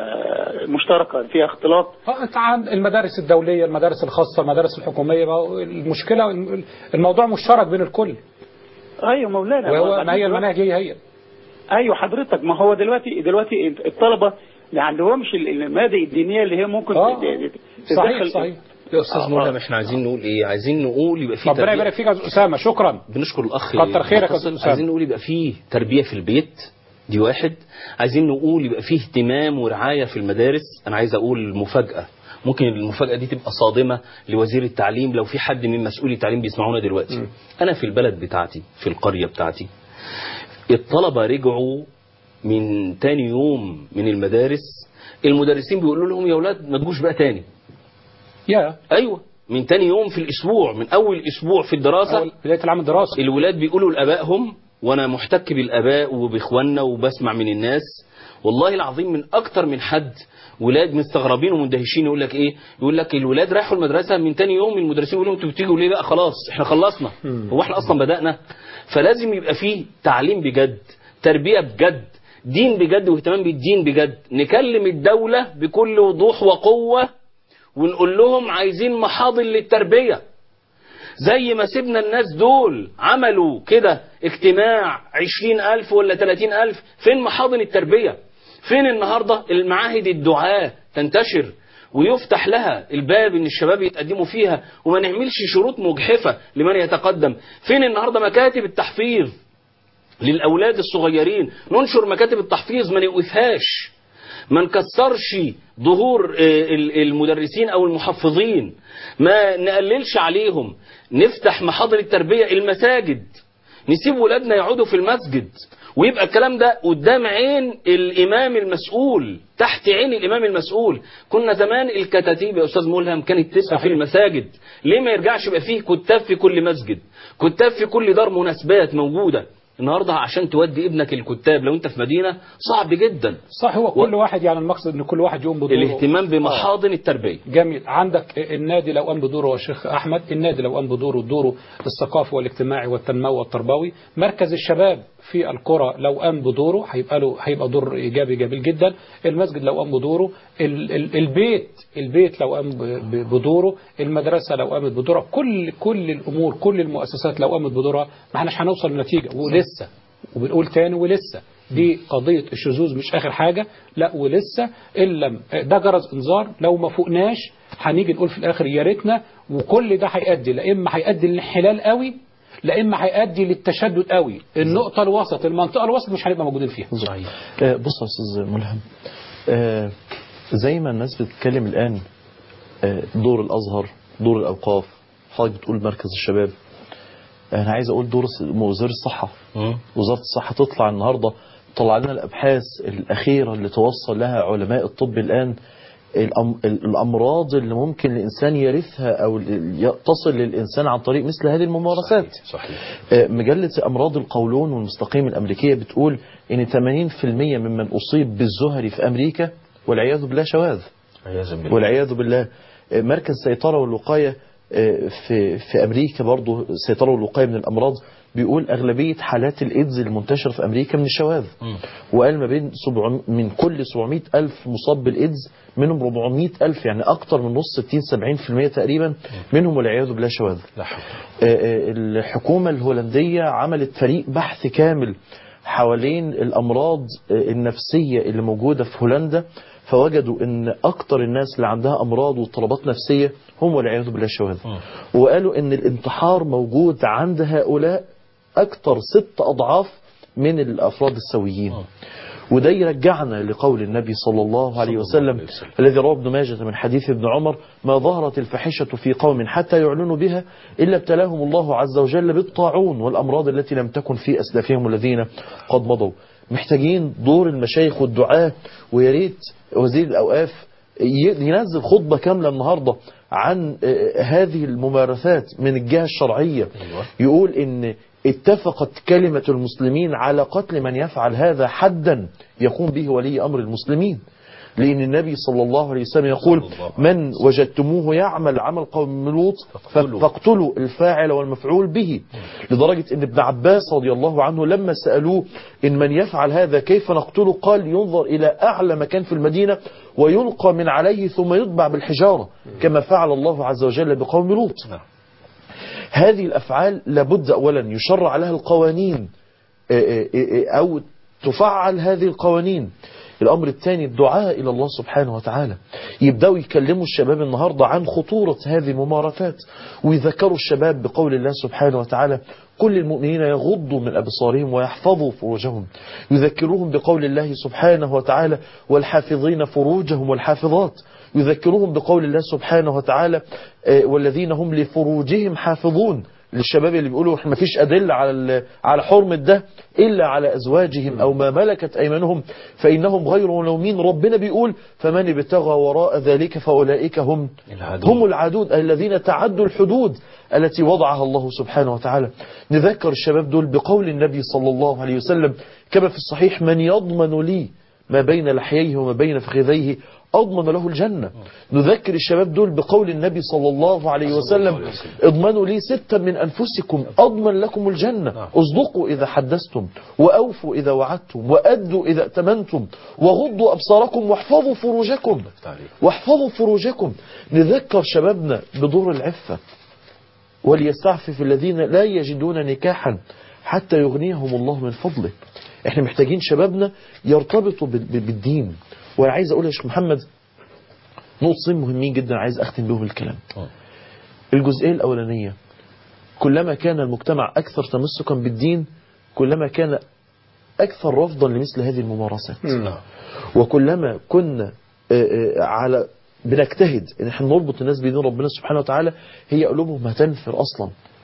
مشتركه فيها اختلاط اه انت عن المدارس الدوليه المدارس الخاصه المدارس الحكوميه ما هو المشكله الموضوع مشترك بين الكل ايوه مولانا وهو ما هي المناهج هي هي ايوه حضرتك ما هو دلوقتي دلوقتي الطلبه ما عندهمش المبادئ الدينيه اللي هي ممكن آه. تد- صحيح تدخل- صحيح يا استاذ ملهم احنا عايزين نقول ايه عايزين نقول يبقى في ربنا تربية- يبارك فيك يا أستاذ اسامه شكرا بنشكر الاخ كتر خيرك يا متصل. أستاذ أسامة. عايزين نقول يبقى فيه تربيه في البيت دي واحد عايزين نقول يبقى فيه اهتمام ورعايه في المدارس انا عايز اقول مفاجاه ممكن المفاجاه دي تبقى صادمه لوزير التعليم لو في حد من مسؤولي التعليم بيسمعونا دلوقتي انا في البلد بتاعتي في القريه بتاعتي الطلبه رجعوا من تاني يوم من المدارس المدرسين بيقولوا لهم يا اولاد ما تجوش بقى تاني يا ايوه من تاني يوم في الاسبوع من اول اسبوع في الدراسه بدايه العام الدراسي الولاد بيقولوا لابائهم وانا محتك بالاباء وباخواننا وبسمع من الناس والله العظيم من اكتر من حد ولاد مستغربين ومندهشين يقول لك ايه يقول لك الولاد رايحوا المدرسه من تاني يوم المدرسين يقولوا لهم انتوا بتيجوا ليه بقى خلاص احنا خلصنا هو احنا اصلا بدانا فلازم يبقى فيه تعليم بجد تربيه بجد دين بجد واهتمام بالدين بجد نكلم الدوله بكل وضوح وقوه ونقول لهم عايزين محاضن للتربيه زي ما سيبنا الناس دول عملوا كده اجتماع عشرين ألف ولا تلاتين ألف فين محاضن التربية فين النهاردة المعاهد الدعاة تنتشر ويفتح لها الباب ان الشباب يتقدموا فيها وما نعملش شروط مجحفة لمن يتقدم فين النهاردة مكاتب التحفيظ للأولاد الصغيرين ننشر مكاتب التحفيظ ما نوقفهاش ما نكسرش ظهور آه، ال- المدرسين او المحفظين ما نقللش عليهم نفتح محاضر التربية المساجد نسيب ولادنا يقعدوا في المسجد ويبقى الكلام ده قدام عين الامام المسؤول تحت عين الامام المسؤول كنا زمان الكتاتيب يا استاذ ملهم كانت تبقى في المساجد ليه ما يرجعش يبقى فيه كتاب في كل مسجد كتاب في كل دار مناسبات موجوده النهارده عشان تودي ابنك الكتاب لو انت في مدينه صعب جدا صح هو كل واحد يعني المقصد ان كل واحد يقوم بدوره الاهتمام بمحاضن التربيه جميل عندك النادي لو قام بدوره يا شيخ احمد النادي لو قام بدوره دوره الثقافي والاجتماعي والتنموي والتربوي مركز الشباب في القرى لو قام بدوره هيبقى له هيبقى دور ايجابي جميل جدا المسجد لو قام بدوره ال ال البيت البيت لو قام ب- ب- بدوره المدرسه لو قامت بدورها كل كل الامور كل المؤسسات لو قامت بدورها ما احناش هنوصل لنتيجه ولسه وبنقول تاني ولسه دي قضية الشذوذ مش آخر حاجة لا ولسه إن لم ده جرس إنذار لو ما فوقناش هنيجي نقول في الآخر يا ريتنا وكل ده هيؤدي لا إما هيؤدي للانحلال قوي لا إما هيؤدي للتشدد قوي النقطة الوسط المنطقة الوسط مش هنبقى موجودين فيها آه، بص يا استاذ ملهم آه، زي ما الناس بتتكلم الان آه، دور الازهر دور الاوقاف حضرتك بتقول مركز الشباب انا عايز اقول دور الس- وزير الصحه وزاره الصحه تطلع النهارده طلع لنا الابحاث الاخيره اللي توصل لها علماء الطب الان الأم- ال- الامراض اللي ممكن الانسان يرثها او ال- ي- تصل للانسان عن طريق مثل هذه الممارسات صحيح آه، مجلة أمراض القولون والمستقيم الأمريكية بتقول إن 80% ممن أصيب بالزهري في أمريكا والعياذ بالله شواذ عياذا بالله والعياذ بالله آه، مركز السيطرة والوقاية آه، في في أمريكا برضه السيطرة والوقاية من الأمراض بيقول أغلبية حالات الإيدز المنتشرة في أمريكا من الشواذ وقال ما بين 700 من كل 700 ألف مصاب بالإيدز منهم 400 ألف يعني أكتر من نص 60 70% تقريبا منهم والعياذ بالله شواذ لا حول آه، آه، الحكومة الهولندية عملت فريق بحث كامل حوالين الأمراض آه، النفسية اللي موجودة في هولندا فوجدوا ان اكتر الناس اللي عندها امراض واضطرابات نفسية هم والعياذ بالله الشواذ وقالوا ان الانتحار موجود عند هؤلاء اكتر ست اضعاف من الافراد السويين وده يرجعنا لقول النبي صلى الله عليه وسلم الذي رواه ابن ماجه من حديث ابن عمر ما ظهرت الفاحشة في قوم حتى يعلنوا بها إلا ابتلاهم الله عز وجل بالطاعون والأمراض التي لم تكن في أسلافهم الذين قد مضوا محتاجين دور المشايخ والدعاة ويا ريت وزير الأوقاف ي- ينزل خطبة كاملة النهاردة عن آه، هذه الممارسات من الجهة الشرعية يقول إن اتفقت كلمة المسلمين على قتل من يفعل هذا حدا يقوم به ولي أمر المسلمين لأن النبي صلى الله عليه وسلم يقول من وجدتموه يعمل عمل قوم لوط فاقتلوا الفاعل والمفعول به لدرجة أن ابن عباس رضي الله عنه لما سألوه إن من يفعل هذا كيف نقتله قال ينظر إلى أعلى مكان في المدينة ويلقى من عليه ثم يطبع بالحجارة كما فعل الله عز وجل بقوم لوط هذه الأفعال لابد أولا يشرع عليها القوانين آه، آه، آه، أو تفعل هذه القوانين الأمر الثاني الدعاء إلى الله سبحانه وتعالى يبدأوا يكلموا الشباب النهاردة عن خطورة هذه الممارسات ويذكروا الشباب بقول الله سبحانه وتعالى كل المؤمنين يغضوا من أبصارهم ويحفظوا فروجهم يذكروهم بقول الله سبحانه وتعالى والحافظين فروجهم والحافظات يذكرهم بقول الله سبحانه وتعالى آه، والذين هم لفروجهم حافظون للشباب اللي بيقولوا احنا مفيش أدلة على ال- على حرمة ده إلا على أزواجهم أو ما ملكت أيمانهم فإنهم غير ملومين ربنا بيقول فمن ابتغى وراء ذلك فأولئك هم هم العدود الذين تعدوا الحدود التي وضعها الله سبحانه وتعالى نذكر الشباب دول بقول النبي صلى الله عليه وسلم كما في الصحيح من يضمن لي ما بين لحييه وما بين فخذيه أضمن له الجنة نذكر الشباب دول بقول النبي صلى الله عليه وسلم اضمنوا لي ستا من أنفسكم أضمن لكم الجنة اصدقوا إذا حدثتم وأوفوا إذا وعدتم وأدوا إذا ائتمنتم وغضوا أبصاركم واحفظوا فروجكم واحفظوا فروجكم نذكر شبابنا بدور العفة وليستعفف الذين لا يجدون نكاحا حتى يغنيهم الله من فضله احنا محتاجين شبابنا يرتبطوا بال- بال- بالدين وانا عايز اقول يا شيخ محمد نقطتين مهمين جدا عايز اختم بهم الكلام الجزئيه الاولانيه كلما كان المجتمع اكثر تمسكا بالدين كلما كان اكثر رفضا لمثل هذه الممارسات وكلما كنا آه، آه، على بنجتهد ان احنا نربط الناس بدين ربنا سبحانه وتعالى هي قلوبهم هتنفر اصلا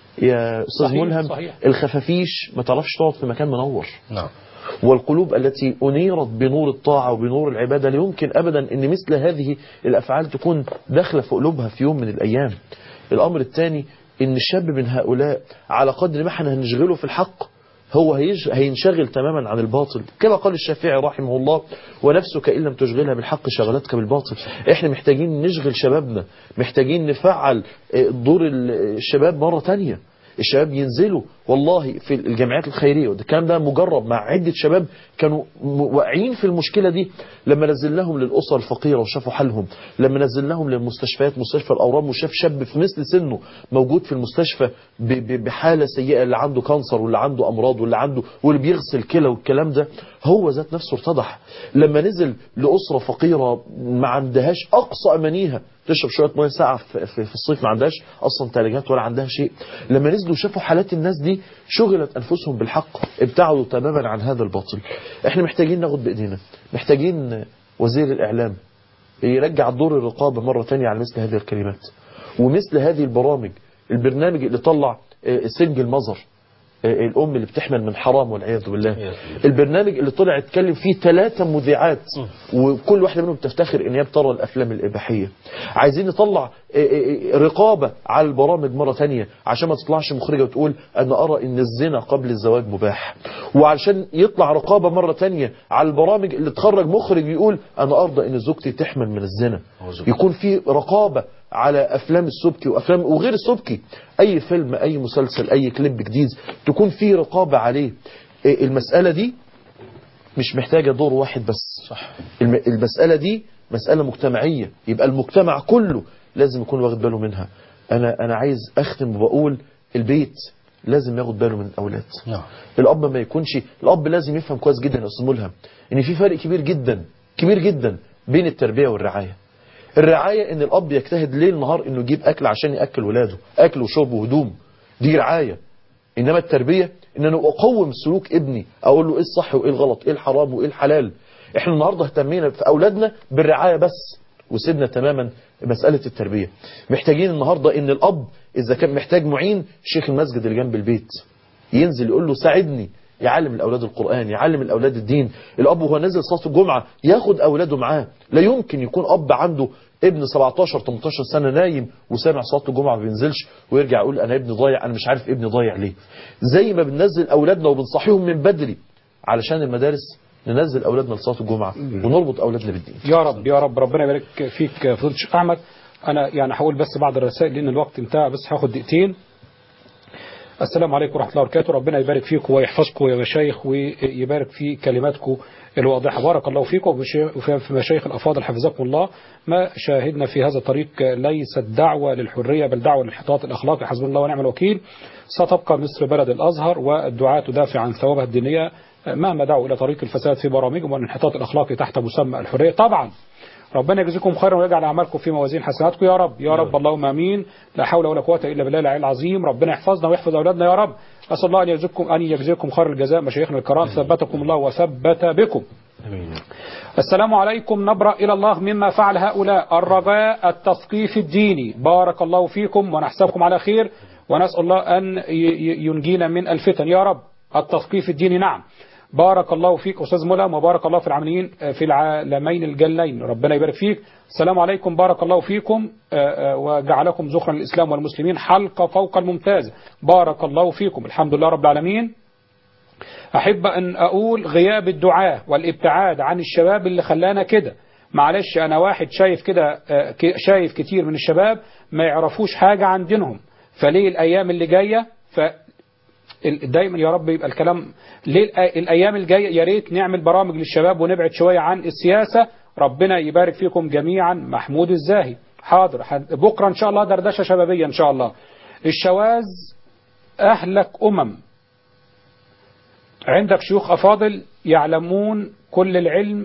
يا أستاذ صحيح، ملهم صحيح. الخفافيش ما تعرفش تقعد في مكان منور نعم والقلوب التي أنيرت بنور الطاعة وبنور العبادة لا يمكن أبدا أن مثل هذه الأفعال تكون داخلة في قلوبها في يوم من الأيام الأمر الثاني أن الشاب من هؤلاء على قدر ما احنا هنشغله في الحق هو هيج- هينشغل تماما عن الباطل كما قال الشافعي رحمه الله ونفسك إن لم تشغلها بالحق شغلتك بالباطل احنا محتاجين نشغل شبابنا محتاجين نفعل اه، دور ال- الشباب مرة تانية الشباب ينزلوا والله في الجامعات الخيرية وده الكلام ده مجرب مع عدة شباب كانوا م- واقعين في المشكلة دي لما نزلناهم للأسر الفقيرة وشافوا حالهم لما نزلناهم للمستشفيات مستشفى الأورام وشاف شاب في مثل سنه موجود في المستشفى ب- ب- بحالة سيئة اللي عنده كانسر واللي عنده أمراض واللي عنده واللي بيغسل كلى والكلام ده هو ذات نفسه ارتضح لما نزل لأسرة فقيرة ما عندهاش أقصى أمانيها تشرب شوية مية ساقعة في, في, في الصيف ما عندهاش أصلا تلاجات ولا عندها شيء لما نزلوا شافوا حالات الناس دي شغلت أنفسهم بالحق ابتعدوا تماما عن هذا الباطل احنا محتاجين ناخد بإيدينا محتاجين وزير الإعلام يرجع دور الرقابة مرة تانية على مثل هذه الكلمات ومثل هذه البرامج البرنامج اللي طلع آه، سنج المظر آه، الأم اللي بتحمل من حرام والعياذ بالله البرنامج اللي طلع اتكلم فيه ثلاثة مذيعات وكل واحدة منهم تفتخر ان هي بترى الأفلام الإباحية عايزين نطلع آه، آه، آه، رقابة على البرامج مرة تانية عشان ما تطلعش مخرجة وتقول أنا أرى ان الزنا قبل الزواج مباح وعشان يطلع رقابة مرة تانية على البرامج اللي تخرج مخرج يقول أنا أرضى ان زوجتي تحمل من الزنا يكون في رقابة على افلام السبكي وافلام وغير السبكي اي فيلم اي مسلسل اي كليب جديد تكون في رقابة عليه إيه المسألة دي مش محتاجة دور واحد بس صح. المسألة دي مسألة مجتمعية يبقى المجتمع كله لازم يكون واخد باله منها انا انا عايز اختم وبقول البيت لازم ياخد باله من الاولاد نعم الاب ما يكونش الاب لازم يفهم كويس جدا يا استاذ ملهم ان في فرق كبير جدا كبير جدا بين التربيه والرعايه الرعايه ان الاب يجتهد ليل نهار انه يجيب اكل عشان ياكل ولاده اكل وشرب وهدوم دي رعايه انما التربيه ان انا اقوم سلوك ابني اقول له ايه الصح وايه الغلط ايه الحرام وايه الحلال احنا النهارده اهتمينا في اولادنا بالرعايه بس وسيبنا تماما مسألة التربية محتاجين النهاردة ان الاب اذا كان محتاج معين شيخ المسجد اللي جنب البيت ينزل يقول له ساعدني يعلم الأولاد القرآن يعلم الأولاد الدين الأب وهو نازل صلاة الجمعة ياخد أولاده معاه لا يمكن يكون أب عنده ابن 17 18 سنة نايم وسامع صلاة الجمعة ما بينزلش ويرجع يقول أنا ابني ضايع أنا مش عارف ابني ضايع ليه زي ما بننزل أولادنا وبنصحيهم من بدري علشان المدارس ننزل أولادنا لصلاة الجمعة ونربط أولادنا بالدين يا رب يا رب ربنا يبارك فيك فضيلة الشيخ أحمد أنا يعني هقول بس بعض الرسائل لأن الوقت انتهى بس هاخد دقيقتين السلام عليكم ورحمة الله وبركاته ربنا يبارك فيكم ويحفظكم يا مشايخ ويبارك في كلماتكم الواضحة بارك الله فيكم وفي مشايخ الأفاضل حفظكم الله ما شاهدنا في هذا الطريق ليست دعوة للحرية بل دعوة للانحطاط الأخلاقي حسبنا الله ونعم الوكيل ستبقى مصر بلد الأزهر والدعاة تدافع عن ثوابها الدينية مهما دعوا إلى طريق الفساد في برامجهم والانحطاط الأخلاقي تحت مسمى الحرية طبعا ربنا يجزيكم خيرا ويجعل اعمالكم في موازين حسناتكم يا رب يا رب اللهم امين لا حول ولا قوه الا بالله العلي العظيم ربنا يحفظنا ويحفظ اولادنا يا رب اسال الله ان يجزيكم ان يجزيكم خير الجزاء مشايخنا الكرام ثبتكم الله وثبت بكم السلام عليكم نبرأ إلى الله مما فعل هؤلاء الرجاء التثقيف الديني بارك الله فيكم ونحسبكم على خير ونسأل الله أن ينجينا من الفتن يا رب التثقيف الديني نعم بارك الله فيك أستاذ ملهم وبارك الله في العاملين في العالمين الجلين ربنا يبارك فيك السلام عليكم بارك الله فيكم وجعلكم زخرا للإسلام والمسلمين حلقة فوق الممتاز بارك الله فيكم الحمد لله رب العالمين أحب أن أقول غياب الدعاء والابتعاد عن الشباب اللي خلانا كده معلش أنا واحد شايف كده شايف كتير من الشباب ما يعرفوش حاجة عن دينهم فليه الأيام اللي جاية ف دايما يا رب يبقى الكلام ليه الايام الجايه يا ريت نعمل برامج للشباب ونبعد شويه عن السياسه ربنا يبارك فيكم جميعا محمود الزاهي حاضر بكره ان شاء الله دردشه شبابيه ان شاء الله الشواذ اهلك امم عندك شيوخ افاضل يعلمون كل العلم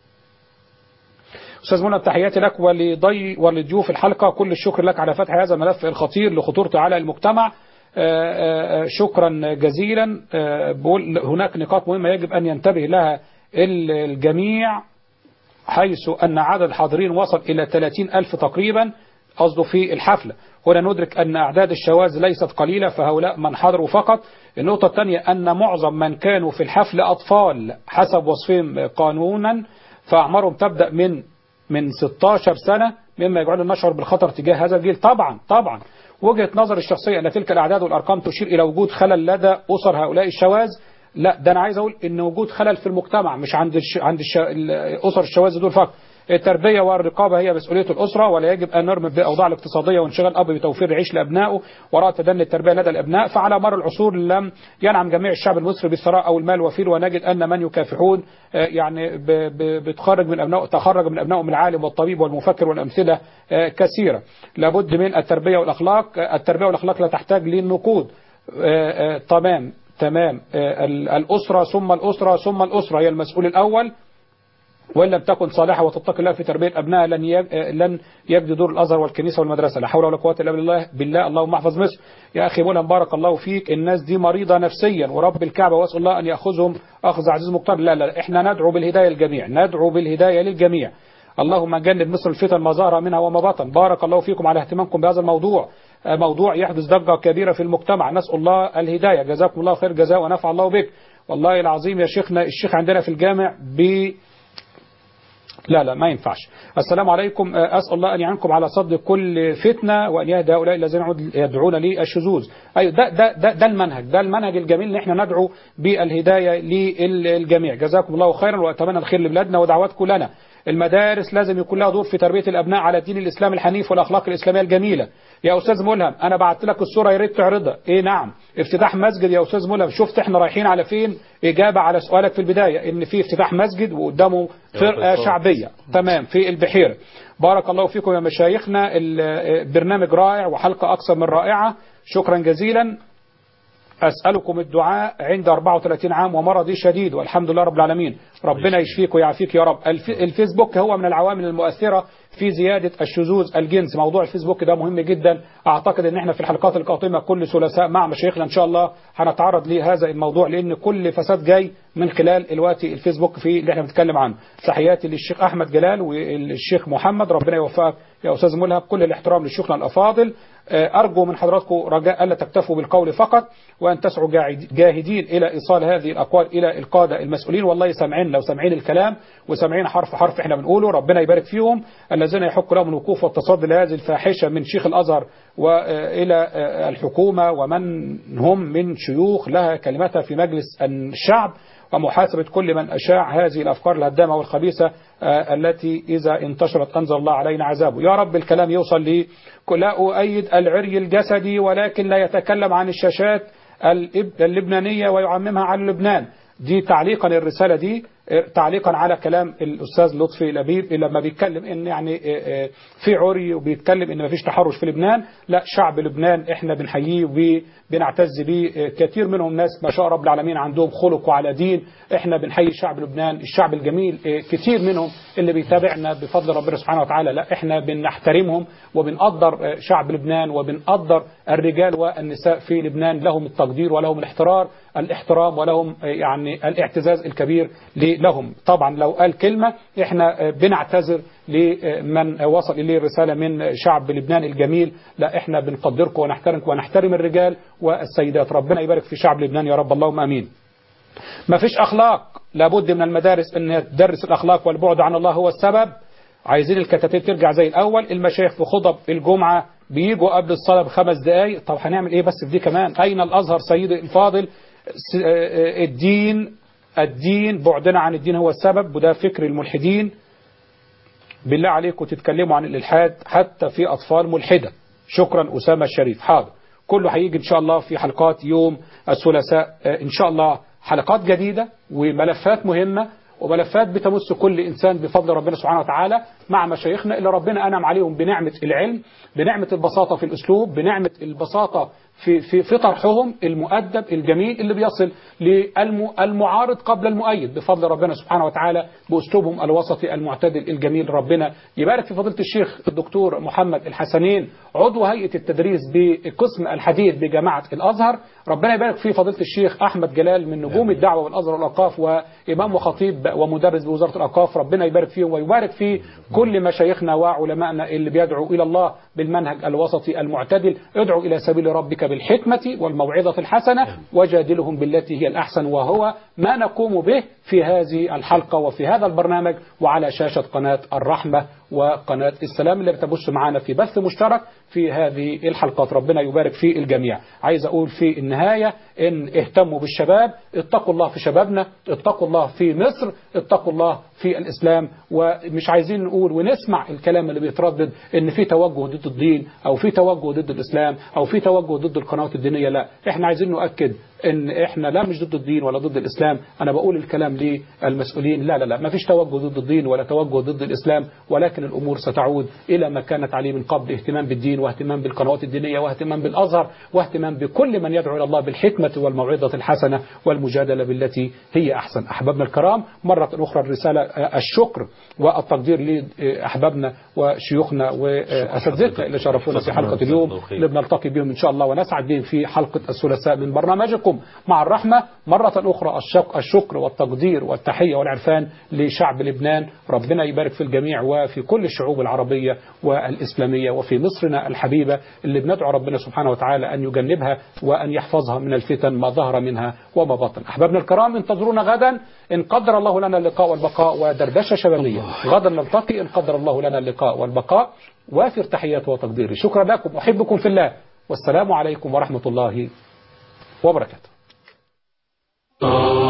استاذ منى تحياتي لك ولضي ولضيوف الحلقه كل الشكر لك على فتح هذا الملف الخطير لخطورته على المجتمع شكرا جزيلا بقول هناك نقاط مهمة يجب أن ينتبه لها الجميع حيث أن عدد الحاضرين وصل إلى 30 ألف تقريبا قصده في الحفلة هنا ندرك أن أعداد الشواذ ليست قليلة فهؤلاء من حضروا فقط النقطة الثانية أن معظم من كانوا في الحفل أطفال حسب وصفهم قانونا فأعمارهم تبدأ من من 16 سنة مما يجعلنا نشعر بالخطر تجاه هذا الجيل طبعا طبعا وجهة نظر الشخصية أن تلك الأعداد والأرقام تشير إلى وجود خلل لدى أسر هؤلاء الشواذ لا ده أنا عايز أقول إن وجود خلل في المجتمع مش عند الش... عند الش... أسر الشواذ دول فقط التربية والرقابة هي مسؤولية الأسرة ولا يجب أن نرمي بالأوضاع الاقتصادية وانشغال الأب بتوفير العيش لأبنائه وراء تدني التربية لدى الأبناء فعلى مر العصور لم ينعم جميع الشعب المصري بالثراء أو المال الوفير ونجد أن من يكافحون آه، يعني ب- ب- بتخرج من أبنائه تخرج من أبنائهم العالم والطبيب والمفكر والأمثلة آه، كثيرة لابد من التربية والأخلاق آه، التربية والأخلاق لا تحتاج للنقود آه، آه، تمام تمام آه، ال- الأسرة ثم الأسرة ثم الأسرة هي المسؤول الأول وإن لم تكن صالحة وتتقي الله في تربية أبنائها لن يج- لن يجد دور الأزهر والكنيسة والمدرسة لا حول ولا قوة إلا بالله بالله اللهم احفظ مصر يا أخي مولى بارك الله فيك الناس دي مريضة نفسيا ورب الكعبة وأسأل الله أن يأخذهم أخذ عزيز مقتدر لا لا إحنا ندعو بالهداية للجميع ندعو بالهداية للجميع اللهم جنب مصر الفتن ما ظهر منها وما بطن بارك الله فيكم على اهتمامكم بهذا الموضوع آه، موضوع يحدث ضجة كبيرة في المجتمع نسأل الله الهداية جزاكم الله خير جزاء ونفع الله بك والله العظيم يا شيخنا الشيخ عندنا في الجامع ب لا لا ما ينفعش السلام عليكم آه، أسأل الله أن يعينكم على صد كل فتنة وأن يهدى هؤلاء الذين يعود- يدعون للشذوذ أيوة ده, ده, ده, ده المنهج ده المنهج الجميل ان احنا ندعو بالهداية للجميع جزاكم الله خيرا وأتمنى الخير لبلادنا ودعواتكم لنا المدارس لازم يكون لها دور في تربية الأبناء على دين الإسلام الحنيف والأخلاق الإسلامية الجميلة يا أستاذ ملهم أنا بعت لك الصورة يا ريت تعرضها إيه نعم افتتاح مسجد يا أستاذ ملهم شفت احنا رايحين على فين إجابة على سؤالك في البداية إن في افتتاح مسجد وقدامه فرقة شعبية تمام في البحيرة بارك الله فيكم يا مشايخنا البرنامج رائع وحلقة أكثر من رائعة شكرا جزيلا أسألكم الدعاء عند 34 عام ومرضي شديد والحمد لله رب العالمين ربنا يشفيك ويعافيك يا رب الف- الفيسبوك هو من العوامل المؤثرة في زيادة الشذوذ الجنس موضوع الفيسبوك ده مهم جدا أعتقد أن احنا في الحلقات القادمة كل ثلاثاء مع مشايخنا إن شاء الله هنتعرض لهذا الموضوع لأن كل فساد جاي من خلال الوقت الفيسبوك في اللي احنا بنتكلم عنه تحياتي للشيخ أحمد جلال والشيخ محمد ربنا يوفقك يا أستاذ ملهب كل الاحترام لشيوخنا الأفاضل آه، أرجو من حضراتكم رجاء ألا تكتفوا بالقول فقط وأن تسعوا جاعد- جاهدين إلى إيصال هذه الأقوال إلى القادة المسؤولين والله سامعين لو سامعين الكلام وسامعين حرف حرف احنا بنقوله ربنا يبارك فيهم الذين يحق لهم الوقوف والتصدي لهذه الفاحشة من شيخ الأزهر وإلى الحكومة ومن هم من شيوخ لها كلمتها في مجلس الشعب ومحاسبة كل من أشاع هذه الأفكار الهدامة والخبيثة آه، التي إذا انتشرت أنزل الله علينا عذابه يا رب الكلام يوصل لي لا أؤيد العري الجسدي ولكن لا يتكلم عن الشاشات الإب- اللبنانية ويعممها على لبنان دي تعليقا الرسالة دي آه، تعليقا على كلام الأستاذ لطفي لبيب لما بيتكلم إن يعني آه، آه، في عري وبيتكلم إن مفيش تحرش في لبنان لا شعب لبنان إحنا بنحييه وبنعتز بيه آه، كثير منهم ناس ما شاء رب العالمين عندهم خلق وعلى دين إحنا بنحيي شعب لبنان الشعب الجميل آه، كثير منهم اللي بيتابعنا بفضل ربنا سبحانه وتعالى لا إحنا بنحترمهم وبنقدر آه، شعب لبنان وبنقدر الرجال والنساء في لبنان لهم التقدير ولهم الاحترار الاحترام ولهم آه، يعني الاعتزاز الكبير ل- لهم طبعا لو قال كلمة احنا آه، بنعتذر لمن وصل إليه رسالة من شعب لبنان الجميل لا احنا بنقدركم ونحترمكم ونحترم الرجال والسيدات ربنا يبارك في شعب لبنان يا رب اللهم امين ما فيش اخلاق لابد من المدارس ان تدرس الاخلاق والبعد عن الله هو السبب عايزين الكتاتيب ترجع زي الاول المشايخ في خطب الجمعه بيجوا قبل الصلاه بخمس دقائق طب هنعمل ايه بس في دي كمان اين الازهر سيدي الفاضل س- آه، آه، الدين الدين بعدنا عن الدين هو السبب وده فكر الملحدين بالله عليكم تتكلموا عن الإلحاد حتى في أطفال ملحدة شكرا أسامة الشريف حاضر كله هيجي إن شاء الله في حلقات يوم الثلاثاء آه، إن شاء الله حلقات جديدة وملفات مهمة وملفات بتمس كل إنسان بفضل ربنا سبحانه وتعالى مع مشايخنا اللي ربنا أنعم عليهم بنعمة العلم بنعمة البساطة في الأسلوب بنعمة البساطة في, في, في طرحهم المؤدب الجميل اللي بيصل للمعارض قبل المؤيد بفضل ربنا سبحانه وتعالى بأسلوبهم الوسطي المعتدل الجميل ربنا يبارك في فضيلة الشيخ الدكتور محمد الحسنين عضو هيئة التدريس بقسم الحديث بجامعة الأزهر ربنا يبارك في فضيلة الشيخ أحمد جلال من نجوم الدعوة والأزهر والأوقاف وإمام وخطيب ومدرس بوزارة الأوقاف ربنا يبارك فيهم ويبارك في كل مشايخنا وعلمائنا اللي بيدعوا إلى الله بالمنهج الوسطي المعتدل ادعوا إلى سبيل ربك بالحكمة والموعظة الحسنة وجادلهم بالتي هي الأحسن وهو ما نقوم به في هذه الحلقة وفي هذا البرنامج وعلى شاشة قناة الرحمة وقناة السلام اللي بتبث معنا في بث مشترك في هذه الحلقات ربنا يبارك في الجميع عايز أقول في النهاية إن اهتموا بالشباب اتقوا الله في شبابنا اتقوا الله في مصر اتقوا الله في الإسلام ومش عايزين نقول ونسمع الكلام اللي بيتردد إن في توجه ضد الدين أو في توجه ضد الإسلام أو في توجه ضد القنوات الدينية لا احنا عايزين نؤكد ان احنا لا مش ضد الدين ولا ضد الاسلام انا بقول الكلام للمسؤولين لا لا لا ما فيش توجه ضد الدين ولا توجه ضد الاسلام ولكن الامور ستعود الى ما كانت عليه من قبل اهتمام بالدين واهتمام بالقنوات الدينيه واهتمام بالازهر واهتمام بكل من يدعو الى الله بالحكمه والموعظه الحسنه والمجادله بالتي هي احسن احبابنا الكرام مره اخرى الرساله الشكر والتقدير لاحبابنا وشيوخنا واساتذتنا اللي شرفونا في حلقه اليوم اللي بنلتقي بهم ان شاء الله ونسعد بهم في حلقه الثلاثاء من برنامجكم مع الرحمة مرة أخرى الشك الشكر والتقدير والتحية والعرفان لشعب لبنان ربنا يبارك في الجميع وفي كل الشعوب العربية والإسلامية وفي مصرنا الحبيبة اللي بندعو ربنا سبحانه وتعالى أن يجنبها وأن يحفظها من الفتن ما ظهر منها وما بطن أحبابنا الكرام انتظرونا غدا إن قدر الله لنا اللقاء والبقاء ودردشة شبابية غدا نلتقي إن قدر الله لنا اللقاء والبقاء وافر تحياتي وتقديري شكرا لكم أحبكم في الله والسلام عليكم ورحمة الله وبركاته